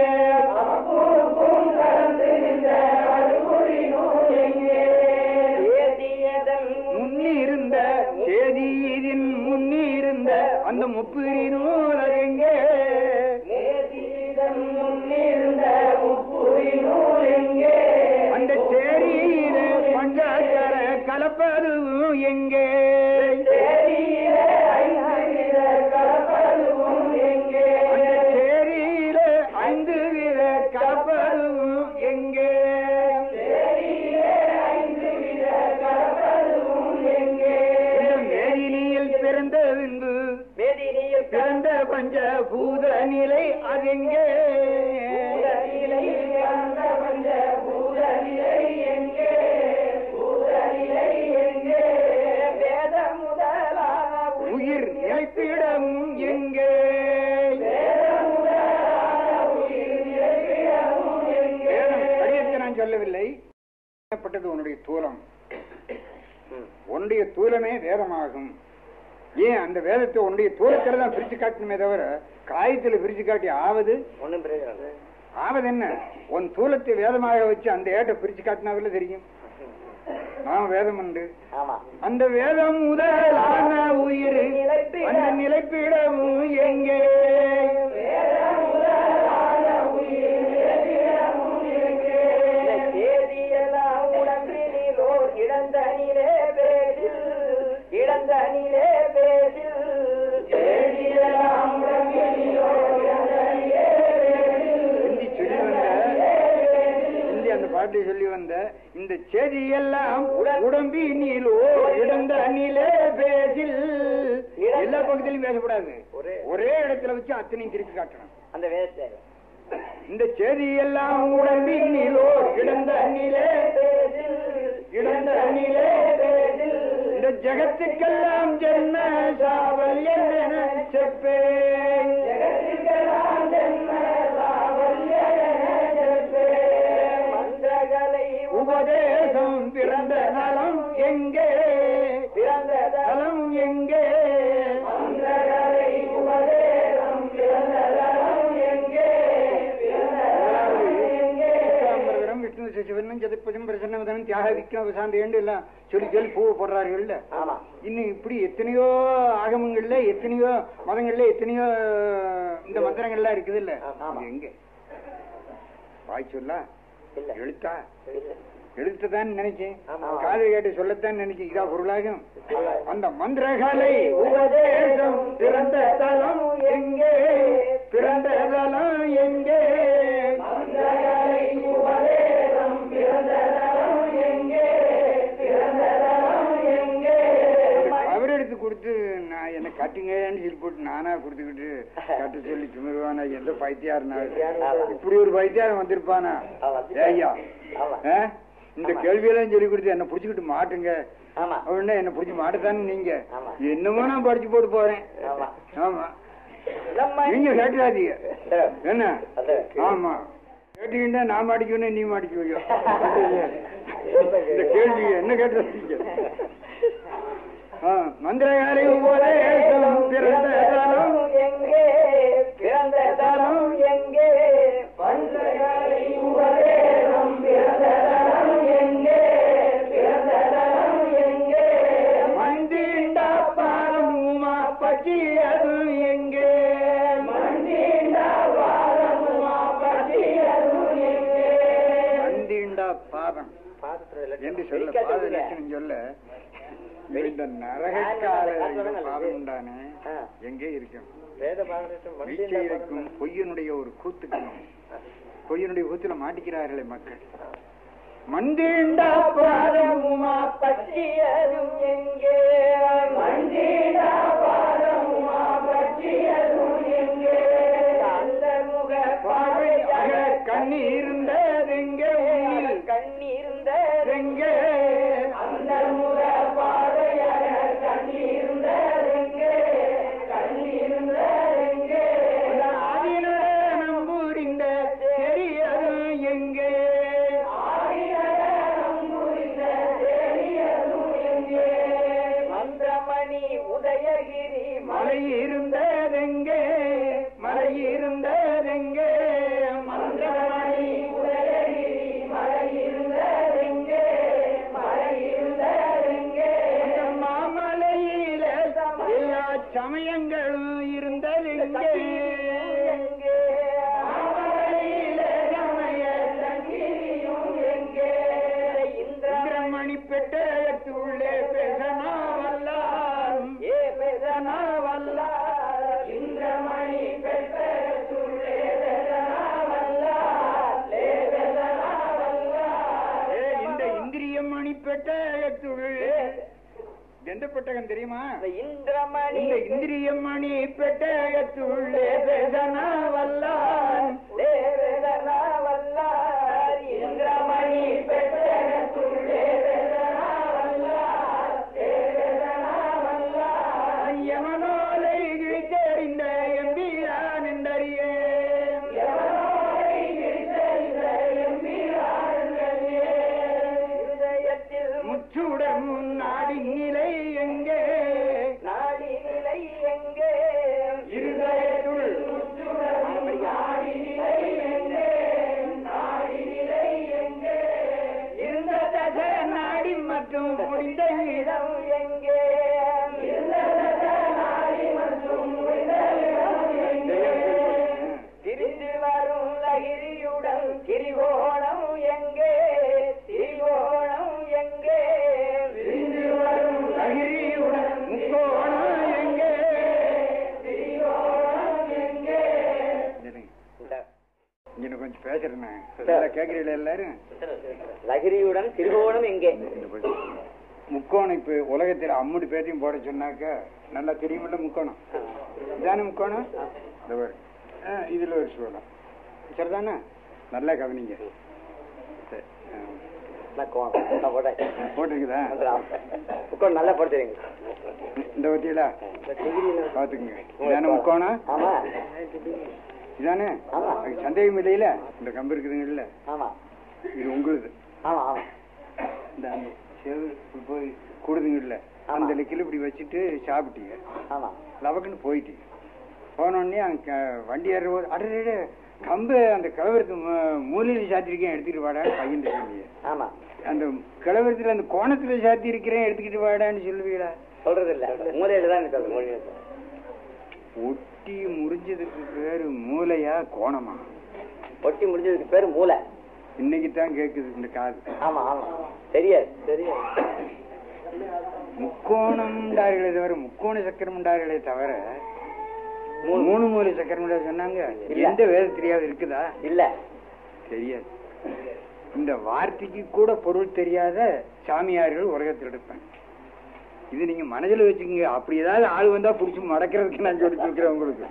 ஏதியதன் முன்னிருந்த சேதியின் முன்னிருந்த அந்த முப்பிரி நூல் அது எங்கே ஏதியதன் முன்னிருந்த முப்புரி நூல் எங்கே அந்த சேரியில பஞ்சாக்கர கலப்பதும் எங்கே தேரியிலே ஐந்திர கலப்பதுவும் எங்கே அந்த சேரியில ஐந்து வித கலப்பதும் எங்கே இந்த மேதினியில் பிறந்த விந்து மேதினியில் பிறந்த பஞ்ச பூத நிலை அது எங்கே பூதநிலை கந்த பஞ்ச பூதநிலை எங்கே பூதநிலை எங்கே வேத முதலான உயிர் நிலைப்பிடம் எங்கே வேதம் கடிதத்தை நான் சொல்லவில்லை பட்டது உன்னுடைய தூலம் உன்னுடைய தூலமே வேதமாகும் ஏன் அந்த வேதத்தை உன்னுடைய தூலத்துல தான் பிரிச்சு காட்டணுமே தவிர காயத்துல பிரிச்சு காட்டி ஆவது ஒண்ணும் பிரயோஜனம் இல்ல. ஆவது என்ன உன் தூலத்தை வேதமாக வச்சு அந்த ஏட்டை பிரிச்சு காட்டினாவில தெரியும் நான் வேதம் உண்டு ஆமா அந்த வேதம் முதலான உயிர் அந்த நிலைப்பிடமும் எங்கே இந்த தேதியெல்லாம் உடம்பினிலோர் இழந்தனிலே பேசில் இழந்தனிலே பேசில் தேதியெல்லாம் உடம்பினிலோர் இழந்தனிலே ஹிந்தி சொல்லி வந்த ஹிந்தி அந்த பாட்டை சொல்லி வந்த இந்த செய்தி எல்லாம் உடம்பினில் ஓர் இடந்த நிலே பேசில் எல்லா பக்கத்திலும் பேசக்கூடாது ஒரே இடத்துல வச்சு அத்தனையும் திருப்பி காட்டணும் அந்த வேதத்தை இந்த செய்தி எல்லாம் உடம்பினில் ஓர் இடந்த நிலே பேசில் இடந்த நிலே பேசில் இந்த ஜகத்துக்கெல்லாம் ஜென்ம சாவல் என்ன செப்பேன் ஜகத்துக்கெல்லாம் ஜென்ம சாவல் மந்திரகளை உபதேசம் பிறந்த நலம் எங்கே பிறந்த தலம் எங்கே மந்திரகளை உபதேசம் பிறந்த தலம் எங்கே பிறந்த தலம் எங்கே விஸ்வாமித்திரம், விஷ்ணு சசிவனும் சதுப்பதியும் பிரசன்னவதனும் தியாக விக்ரம் சாந்தேண்டு எல்லாம் சொல்லி சொல்லி பூ போடுறார்கள்ல ஆமா இன்னும் இப்படி எத்தனையோ ஆகமங்கள்ல எத்தனையோ மதங்கள்ல எத்தனையோ இந்த மந்திரங்கள்லாம் இருக்குது இல்ல ஆமா. எங்க வாய் சொல்லா இல்ல எழுத்தா இல்ல எழுத்ததான் நினைச்சேன் ஆமா. காது கேட்டு சொல்லத்தான் நினைச்சேன் இதா பொருளாகும் அந்த மந்திரகாலை உபதேசம் பிறந்த தலம் எங்கே பிறந்த தலம் எங்கே மந்திரகளை உபதேசம் பிறந்த தலம் எங்கே பிறந்த தலம் எங்கே அவர் எடுத்து கொடுத்து நான் என்ன கட்டுங்கன்னு சொல்லி போட்டு நானா கொடுத்துக்கிட்டு கட்ட சொல்லி திமிருவானா எந்த பைத்தியாருனா இப்படி ஒரு பைத்தியாரம் வந்திருப்பானா ஆமா. ஐயா ஆமா. ஆ? இந்த கேள்வியெல்லாம் சொல்லி கொடுத்து என்ன புடிச்சுக்கிட்டு மாட்டுங்க ஆமா அப்படின்னா என்ன புடிச்சு மாட்டத்தானே நீங்க ஆமா. என்னமோ நான் படிச்சு போட்டு போறேன் ஆமா ஆமா நம்ம நீங்க கேட்டுக்காதீங்க சரி. என்ன அது ஆமா கேட்டீங்கன்னா நான் மாட்டிக்கணும் நீ மாட்டிக்குவியோ இந்த கேள்வி என்ன கேட்டு மந்திரகாரி உபதேசம் பிறந்த தலம் எங்கே பிறந்த தலம் எங்கே மந்திரகளை உபதேசம் என்று சொல்ல பாத லட்சணம் சொல்ல இவன் இந்த நரகக்கால பாதம் உண்டானே எங்கே இருக்கும் வேத பாகலட்சம் வீச்சைக்கும் பொய்யனுடைய ஒரு கூத்துக்கும் பொய்யனுடைய கூத்துல மாட்டிக்கிறார்களே மக்கள் மந்திண்ட பாதமுமா பற்றியதும் எங்கே மந்திடா பாதமுமா பற்றியதும் எங்கே அந்த முக பார்வையாக கண்ணி இருந்ததெங்கே உன்னில் கண்ணீர்ந்தெங்கே அந்த முக பார்வையாக கண்ணீர்ந்தெங்கே கண்ணீர்ந்தெங்கே ஆதின நம்புரிந்த தெரியது எங்கே மந்திரமணி உதயகிரி மலை இருந்ததெங்கே மலை இருந்ததெங்கே மந்திரமணி உதயகிரி மலை இருந்ததெங்கே மலை இருந்ததெங்கே மாமலையில எல்லா சமயங்களும் இருந்ததெங்கே எங்கே மாமலையில சமய சங்கிலியும் எங்கே இந்திர இந்திரமணி பெட்டகத்துள்ளே பேசனா வல்லார் ஏ பெதனா வல்லார் இந்திரமணி பெற்றே பெதனா வல்லார் லே பெதனா வல்லார் ஏ, இந்த இந்திரியமணி பெட்டகத்துள்ளே எந்த பெட்டகம் தெரியுமா இந்திரமணி இந்த இந்திரியமணி பெட்டகத்துள்ளே பேசனா வல்லார் லே பெதனா வல்லார் இந்திரமணி பெற்றே பெதனா வல்லார் லே பெதனா வல்லார் யமனோலை தெரிந்த எம்பிரான் என்றறியே இருதயத்தில் முச்சுடன் நாடி நிலை எங்கே நாடி நிலை எங்கே இருதயத்துள் நாடி நிலை எங்கே நாடி நிலை எங்கே இருந்த தச நாடி மற்றும் முடிந்த இடம் இடம் எங்கே இருந்த நாடி மற்றும் முடிந்த இடம் எங்கே திரிந்து வரும் லகிரியுடன் திரிகோணம் எங்கே திரிகோணம் எங்கே விரிந்து வரும் அகிரியுடன் முக்கோணம் எங்கே திரிகோணம் எங்கே இங்க கொஞ்சம் பேசுறேன் நல்லா கேக்குறீங்களா எல்லாரும் லகிரியுடன் திருகோணம் எங்கே இந்த படி. முக்கோணம் இப்ப உலகத்துல அம்முடி பேத்தையும் போட சொன்னாக்க நல்லா தெரியுமில்ல முக்கோணம் இதானே முக்கோணம் இந்த பாரு. ஆ, இதுல ஒரு சொல்லலாம் சரிதானே நல்லா கவனிங்க சரி. ஆ. நான் கோணம் நான் போட்டேன் போட்டிருக்குதா உட்காந்து நல்லா படுத்துறீங்க இந்த பத்தியில பாத்துக்குங்க இதானே முக்கோணம் ஆமா இதானே ஆமா. அதுக்கு சந்தேகம் இல்லையில இந்த கம்பு இருக்குதுங்கல்ல ஆமா இது உங்களுது ஆமா ஆமா இந்த அந்த செவு போய் கூடுதுங்கல்ல அந்த லிக்கில் இப்படி வச்சுட்டு சாப்பிட்டீங்க ஆமா லவக்குன்னு போயிட்டீங்க போனோடனே அங்க வண்டி ஏறுற போது அடடே கம்பு அந்த கிழவருக்கு மூலையில் சாத்திருக்கேன் எடுத்துட்டு வாடா பையன் சொன்னீங்க ஆமா அந்த கிழவரத்துல அந்த கோணத்துல சாத்தி இருக்கிறேன் எடுத்துக்கிட்டு வாடான்னு சொல்லுவீங்களா சொல்றது இல்ல மூலையில தான் எனக்கு அது மொழி ஒட்டி முறிஞ்சதுக்கு பேரு மூளையா கோணமா ஒட்டி முடிஞ்சதுக்கு பேரு மூளை இன்னைக்கு தான் கேக்குது இந்த காது ஆமா ஆமா தெரியாது தெரியாது முக்கோணம்டார்களே தவிர முக்கோண சக்கரம் உண்டார்களே தவிர மூணு மூணு சக்கரம் உண்டா சொன்னாங்க இல்ல. எந்த வேதத்திலேயாவது இருக்குதா இல்ல தெரியாது இந்த வார்த்தைக்கு கூட பொருள் தெரியாத சாமியார்கள் உலகத்தில் எடுப்பேன் இது நீங்க மனதில் வச்சுக்கோங்க அப்படி ஏதாவது ஆள் வந்தா புடிச்சு மடக்கிறதுக்கு நான் சொல்லி கொடுக்குறேன் உங்களுக்கு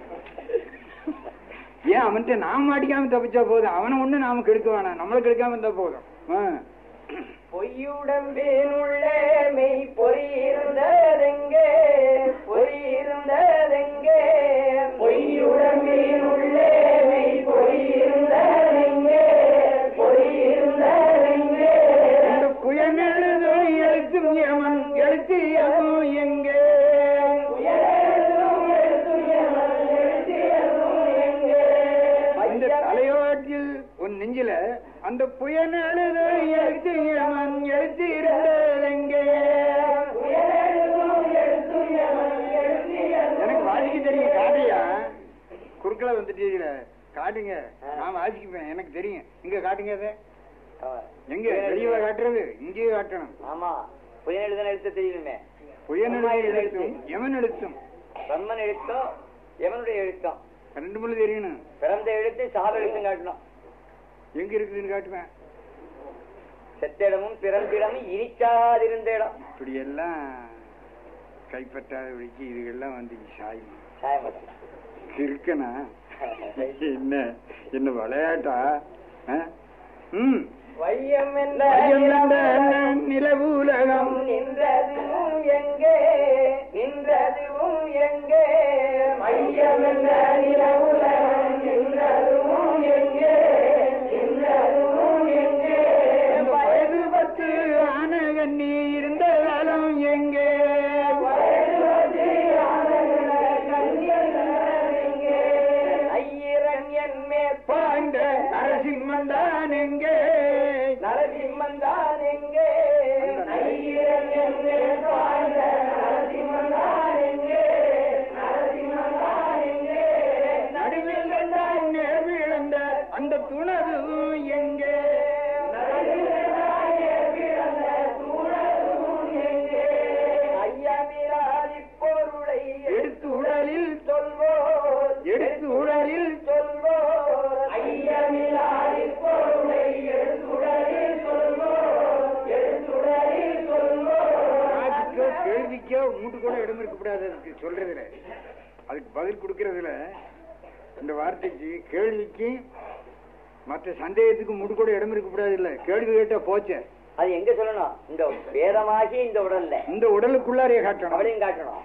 ஏன் அவன்கிட்ட நாம் மாட்டிக்காம தப்பிச்சா போதும் அவனை ஒண்ணு நாம கெடுக்க வேணாம் நம்மளை கெடுக்காம இருந்தா போதும் ஆ. பொய்யுடம்பினுள்ளே மெய் பொறியிருந்ததெங்கே பொறியிருந்ததெங்கே பொய்யுடம்பினுள்ளே மெய் பொறியிருந்ததெங்கே பொறியிருந்ததெங்கே இந்த குயனெழுதோ எழுத்தும் யமன் எழுத்து யமோ எங்கே உயரெழுதும் எழுத்துயமன் எழுத்தியதும் எங்கே இந்த தலையோட்டில் உன் நெஞ்சில அந்த புயல் எழுதோ எழுத்து யமன் எழுத்து இருந்ததெங்கே உயரெழுதும் எழுத்துயமன் எழுத்தியதும் எனக்கு வாசிக்க தெரியும் காட்டியா குறுக்கல வந்துட்டீங்கள காட்டுங்க நான் வாசிக்குவேன் எனக்கு தெரியும் இங்க காட்டுங்க அதை ஆமா. எங்க வெளியே காட்டுறது இங்கேயே காட்டணும் ஆமா புயல் எழுதன எழுத்து தெரியணுமே புயனுடைய எழுத்தும் எவன் எழுத்தும் பிரம்மன் எழுத்தும் எவனுடைய எழுத்தும் ரெண்டு மொழி தெரியணும் பிறந்த எழுத்து சாவ எழுத்தும் காட்டணும் எங்க இருக்குதுன்னு காட்டுவேன் செத்த இடமும் பிறந்த இடமும் இனிக்காதிருந்த இடம் இப்படி எல்லாம் கைப்பற்றாத வழிக்கு இதுகெல்லாம் வந்து சாயும் சாயமட்டம் இருக்கனா என்ன என்ன விளையாட்டா ஆ? ம் வையம் என்ற ஐயம் என்ற நிலவு உலகம் நின்றதுவும் எங்கே நின்றதுவும் எங்கே மையம் என்ற நிலவுலகம் நின்றதுவும் எங்கே நின்றதுவும் எங்கே வயது பத்து ஆன கண்ணி இருந்த காலம் எங்கே ஐயரன் என் பாண்ட நரசிம்மன் தான் எங்கே நரசிம்மன் தான் எங்கே ஐயரன் என் மேற்பாண்ட நரசிம்மன் தான் எங்கே நரசிம்மன் தான் எங்கே நடுவில் கண்டாய் நேர்வு இழந்த அந்த துணதும் எங்கே ஐயமிராதி பொருளை எடுத்து உடலில் சொல்வோர் எடுத்து உடலில் சொல்வோர் ஐயமிராதி பொருளை எடுத்துடலில் சொல்வோர் எடுத்துடலில் சொல்வோர் காட்சிக்கோ கேள்விக்கோ மூட்டு கூட இடம் இருக்கக்கூடாது அதுக்கு சொல்றதுல அதுக்கு பதில் கொடுக்கறதுல இந்த வார்த்தைக்கு கேள்விக்கு மற்ற சந்தேகத்துக்கு மூட்டு கூட இடம் இருக்கக்கூடாது இல்ல கேள்வி கேட்டா போச்சே அது எங்க சொல்லணும் இந்த வேதமாகி இந்த உடல்ல இந்த உடலுக்குள்ளாரே காட்டணும் அப்படியும் காட்டணும்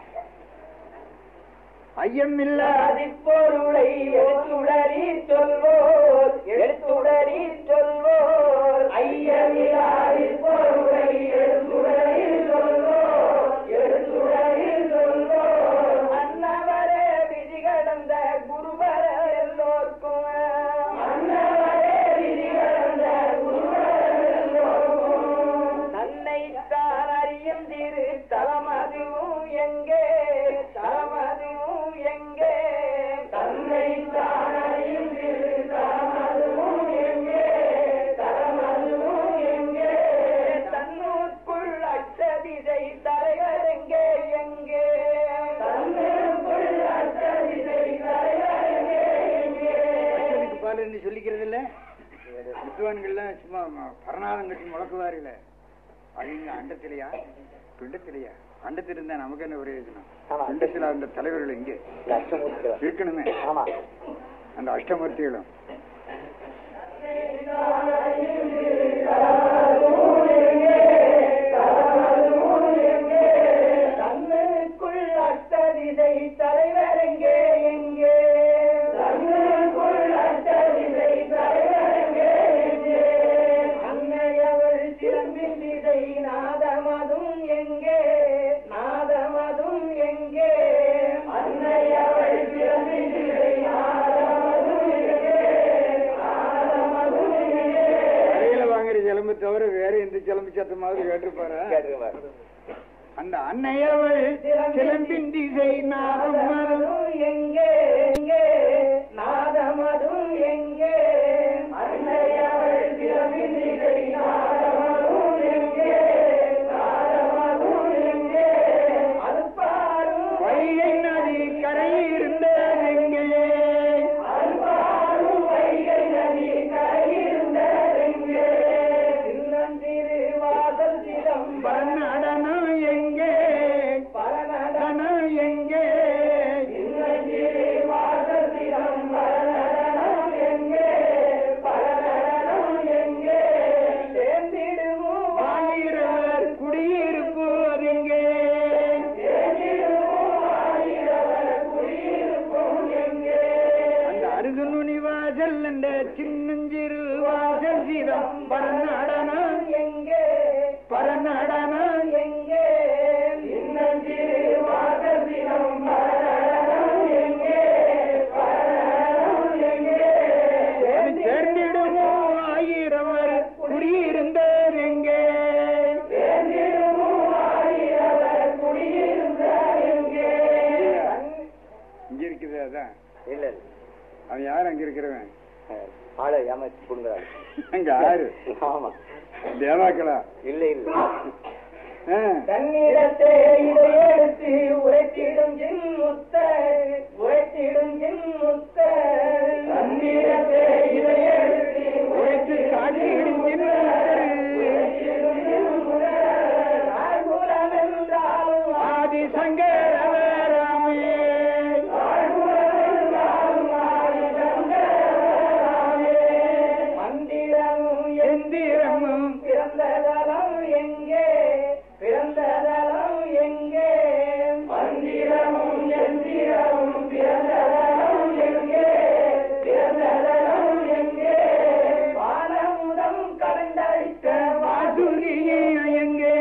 ஐயம் இல்ல பொருளை எடுத்துடலி சொல்வோர் எடுத்துடலி சொல்வோர் ஐயமிராதி பொருளை எடுத்துடலி சொல்வோர் எடுத்துடலி சொல்வோர் அன்னவரே விதி கடந்த குருவர எல்லோர்க்கும் அன்னவரே விதி கடந்த குருவர எல்லோர்க்கும் தன்னை தான் அறியும் திரு தலமதுவும் எங்கே தலமதுவும் எங்கே தன்னை தான் அறியும் திரு தலமதுவும் எங்கே தலமதுவும் எங்கே தன்னுக்குள் அச்சதிசை தலைவர் எங்கே எங்கே தன்னுக்குள் அச்சதிசை தலைவர் எங்கே எங்கே அச்சனுக்கு பால் என்று சொல்லிக்கிறது இல்ல வித்வான்கள்லாம் சும்மா ம- பரணாதம் கட்டி முழக்குவாருல அது இங்க அண்டத்திலையா பிண்டத்திலையா அண்டத்தில் இருந்தா நமக்கு என்ன பிரயோஜனம் ஆமா. பிண்டத்தில் அந்த தலைவர்கள் எங்கே லட்சமூர்த்திகள் இருக்கணுமே ஆமா அந்த அஷ்டமூர்த்திகளும் தன்னுக்குள் அட்டதிசை தலைவர் எங்கே எங்கே தன்னுக்குள் அட்டதிசை தலைவர் எங்கே எங்கே அன்னையவள் சிலம்பின் திசை நாதமதும் எங்கே நாதமதும் எங்கே அன்னையவள் சிலம்பின் திசை நாதமதும் எங்கே நாதமதும் எங்கே கடையில வாங்குற சிலம்பு தவிர வேற எந்த சிலம்பு சத்தமாவது கேட்டிருப்பாரா கேட்டுருவாரு அந்த அன்னையவள் சிலம்பின் திசை நாதம் நாதமதும் எங்கே எங்கே நாதமதும் எங்கே அன்னையவள் பிறவினிலை நாதமதும் எங்கே நாதமதும் எங்கே அது பாரும் வைகை நதி கரையிருந்த எங்கே அது பாரும் வைகை நதி கரையிருந்ததெங்கே சின்னந்திரு வாசல் சிதம்பரம் நடனம் எங்கே பரநட நடனம் எங்கே ஆயிரவர் குடியிருப்பு அதெங்கே அந்த அருகுநுனி வாசல் என்ற சின்னஞ்சிறு வாசல் சீதம் பரநடனம் எங்கே பரநடனம் எங்கே சின்னஞ்சிறு வாசசினம் பரநடனம் எங்கே பரநடனம் எங்கே அது சேர்ந்திடுமோ ஆயிரவர் குடியிருந்தார் எங்கே சேர்ந்திடுமோ ஆயிரவர் குடியிருந்தார் எங்கே இங்க இருக்குது அதான் இல்ல இல்ல அவன் யார் அங்க இருக்கிறவன் ஆளை ஏமாத்தி புடுங்குறாரு அங்க ஆறு ஆமா தேவாக்களா இல்ல இல்ல ஆ. தன்னிடத்தே இதை எடுத்து உரைத்திடும் என் முத்த உரைத்திடும் என் முத்த தன்னிடத்தே இதை எடுத்து உரைத்து காட்டிடும் என் உரைத்திடும் என் முத்த. ஆழ்குலம் என்றாலும் ஆதி சங்கரவராமே ஆழ்குலம் என்றாலும் ஆதி சங்கரவராமே. மந்திரமும் எந்திரமும் பிறந்த தலம் எங்கே பிறந்த தலம் எங்கே மந்திரமும் எந்திரமும் பிறந்த தலம் எங்கே பிறந்த தலம் எங்கே வானமுதம் கடந்தழித்த வாசுகியே எங்கே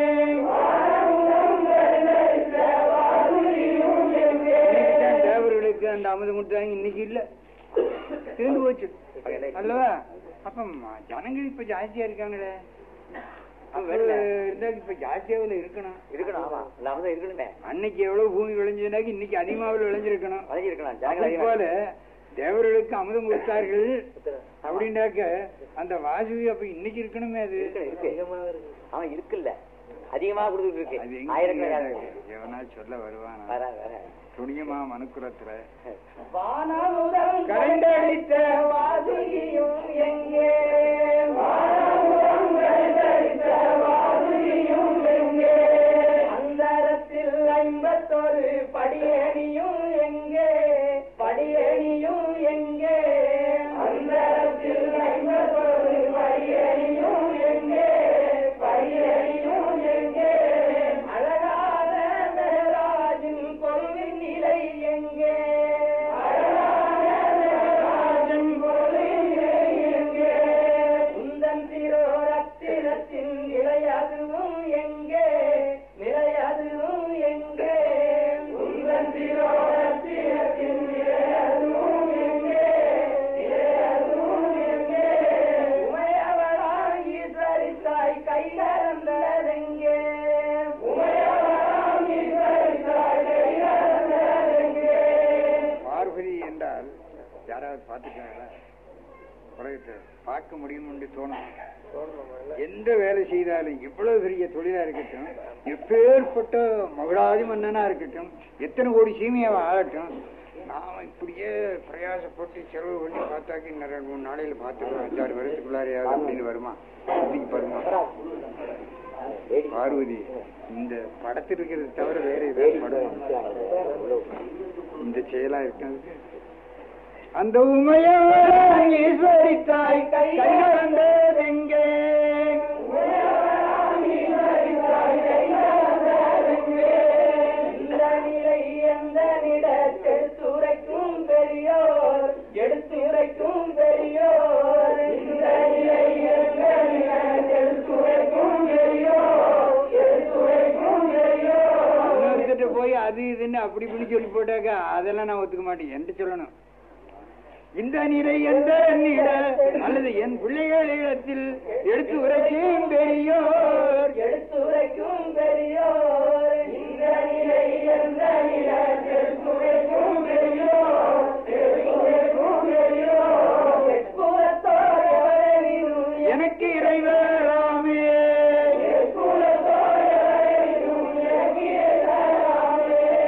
வானமுதம் கடந்தழித்த வாசுகியும் எங்கே தேவர்களுக்கு அந்த அமுதம் கொடுத்தாங்க இன்னைக்கு இல்ல தீர்ந்து போச்சு அல்லவா அப்ப ம- ஜனங்கள் இப்ப ஜாஸ்தியா இருக்காங்களே அப்ப வரல. இருந்தா இப்ப ஜாஸ்தியாவில் இருக்கணும் இருக்கணும் ஆமா நாம தான் இருக்கணுமே அன்னைக்கு எவ்வளவு பூமி விளைஞ்சதுனாக்க இன்னைக்கு அதிகமாக விளைஞ்சிருக்கணும் வளைஞ்சிருக்கலாம் அது ஜனங்கள் போல அதிகமா தேவர்களுக்கு அமுதம் கொடுத்தார்கள் இருக்கணும். அப்படின்னாக்க அந்த வாசுவி அப்ப இன்னைக்கு இருக்கணுமே அது இருக்கு அவன் இருக்குல்ல அதிகமா கொடுத்துட்டு அது இருக்கு எங்க ஆயிரக்கணக்கான எவனா சொல்ல வருவானா வர வர துணியமா மனுக்குலத்துல வானமுதம் கண்டடித்த வாசுகியும் எங்கே வானமுதம் கண்டடித்த வாசுகியும் எங்கே அந்தரத்தில் ஐம்பத்தொரு படியணியும் எங்கே படியணியும் எங்கே அந்தரத்தில் ஐம்பத்தொரு படியணியும் எங்கே படியணியும் எங்கே அழகான மேராஜின் கொள்வின் நிலை எங்கே அழகான மேராஜின் கொள்வின் நிலை எங்கே உந்தன் திரோ ரத்தினத்தின் நிலையதுவும் எங்கே நிலையதுவும் எங்கே உந்தன் திரோ ரத்தினத்தின் நிலையதுவும் எங்கே நிலையதுவும் எங்கே உமையவளாய் ஈஸ்வரித்தாய் கை கலந்ததெங்கே உமையவளாய் ஈஸ்வரித்தாய் கை கலந்ததெங்கே பார்வதி என்றால் யாராவது பார்த்துட்டாங்களா உலகத்தை பார்க்க முடியும் என்று தோணும் எந்த வேலை செய்தாலும் எவ்வளவு பெரிய தொழிலா இருக்கட்டும் எப்பேற்பட்ட மகளாதி மன்னனா இருக்கட்டும் எத்தனை கோடி சீமையாவை ஆகட்டும் நாம இப்படியே பிரயாசப்பட்டு செலவு பண்ணி பார்த்தாக்க இன்னும் ரெண்டு மூணு நாளையில பார்த்துக்கலாம் அஞ்சாறு வருஷத்துக்குள்ளாரையாவது அப்படின்னு வருமா இன்னைக்கு பாருமா பார்வதி இந்த படத்தில் இருக்கிறது தவிர வேற ஏதாவது படம் இந்த செயலா இருக்கிறது அந்த உமையாய் ஈஸ்வரி தாய் கை கலந்ததெங்கே இந்த நிலை எந்த நிலத்தில் துரைக்கும் பெரியோர் எடுத்துரைக்கும் பெரியோர் இந்த நிலை எந்த நிலத்தில் துரைக்கும் பெரியோர் எடுத்துரைக்கும் பெரியோர் இன்னொருத்தட்ட போய் அது இதுன்னு அப்படி இப்படி சொல்லி போட்டாக்கா அதெல்லாம் நான் ஒத்துக்க மாட்டேன் என்று சொல்லணும் இந்த நிலை எந்த நில அல்லது என் பிள்ளைகளிடத்தில் எடுத்து உரைக்கும் பெரியோர் எடுத்துரைக்கும் பெரியோர் இந்த நிலை எந்த நிலை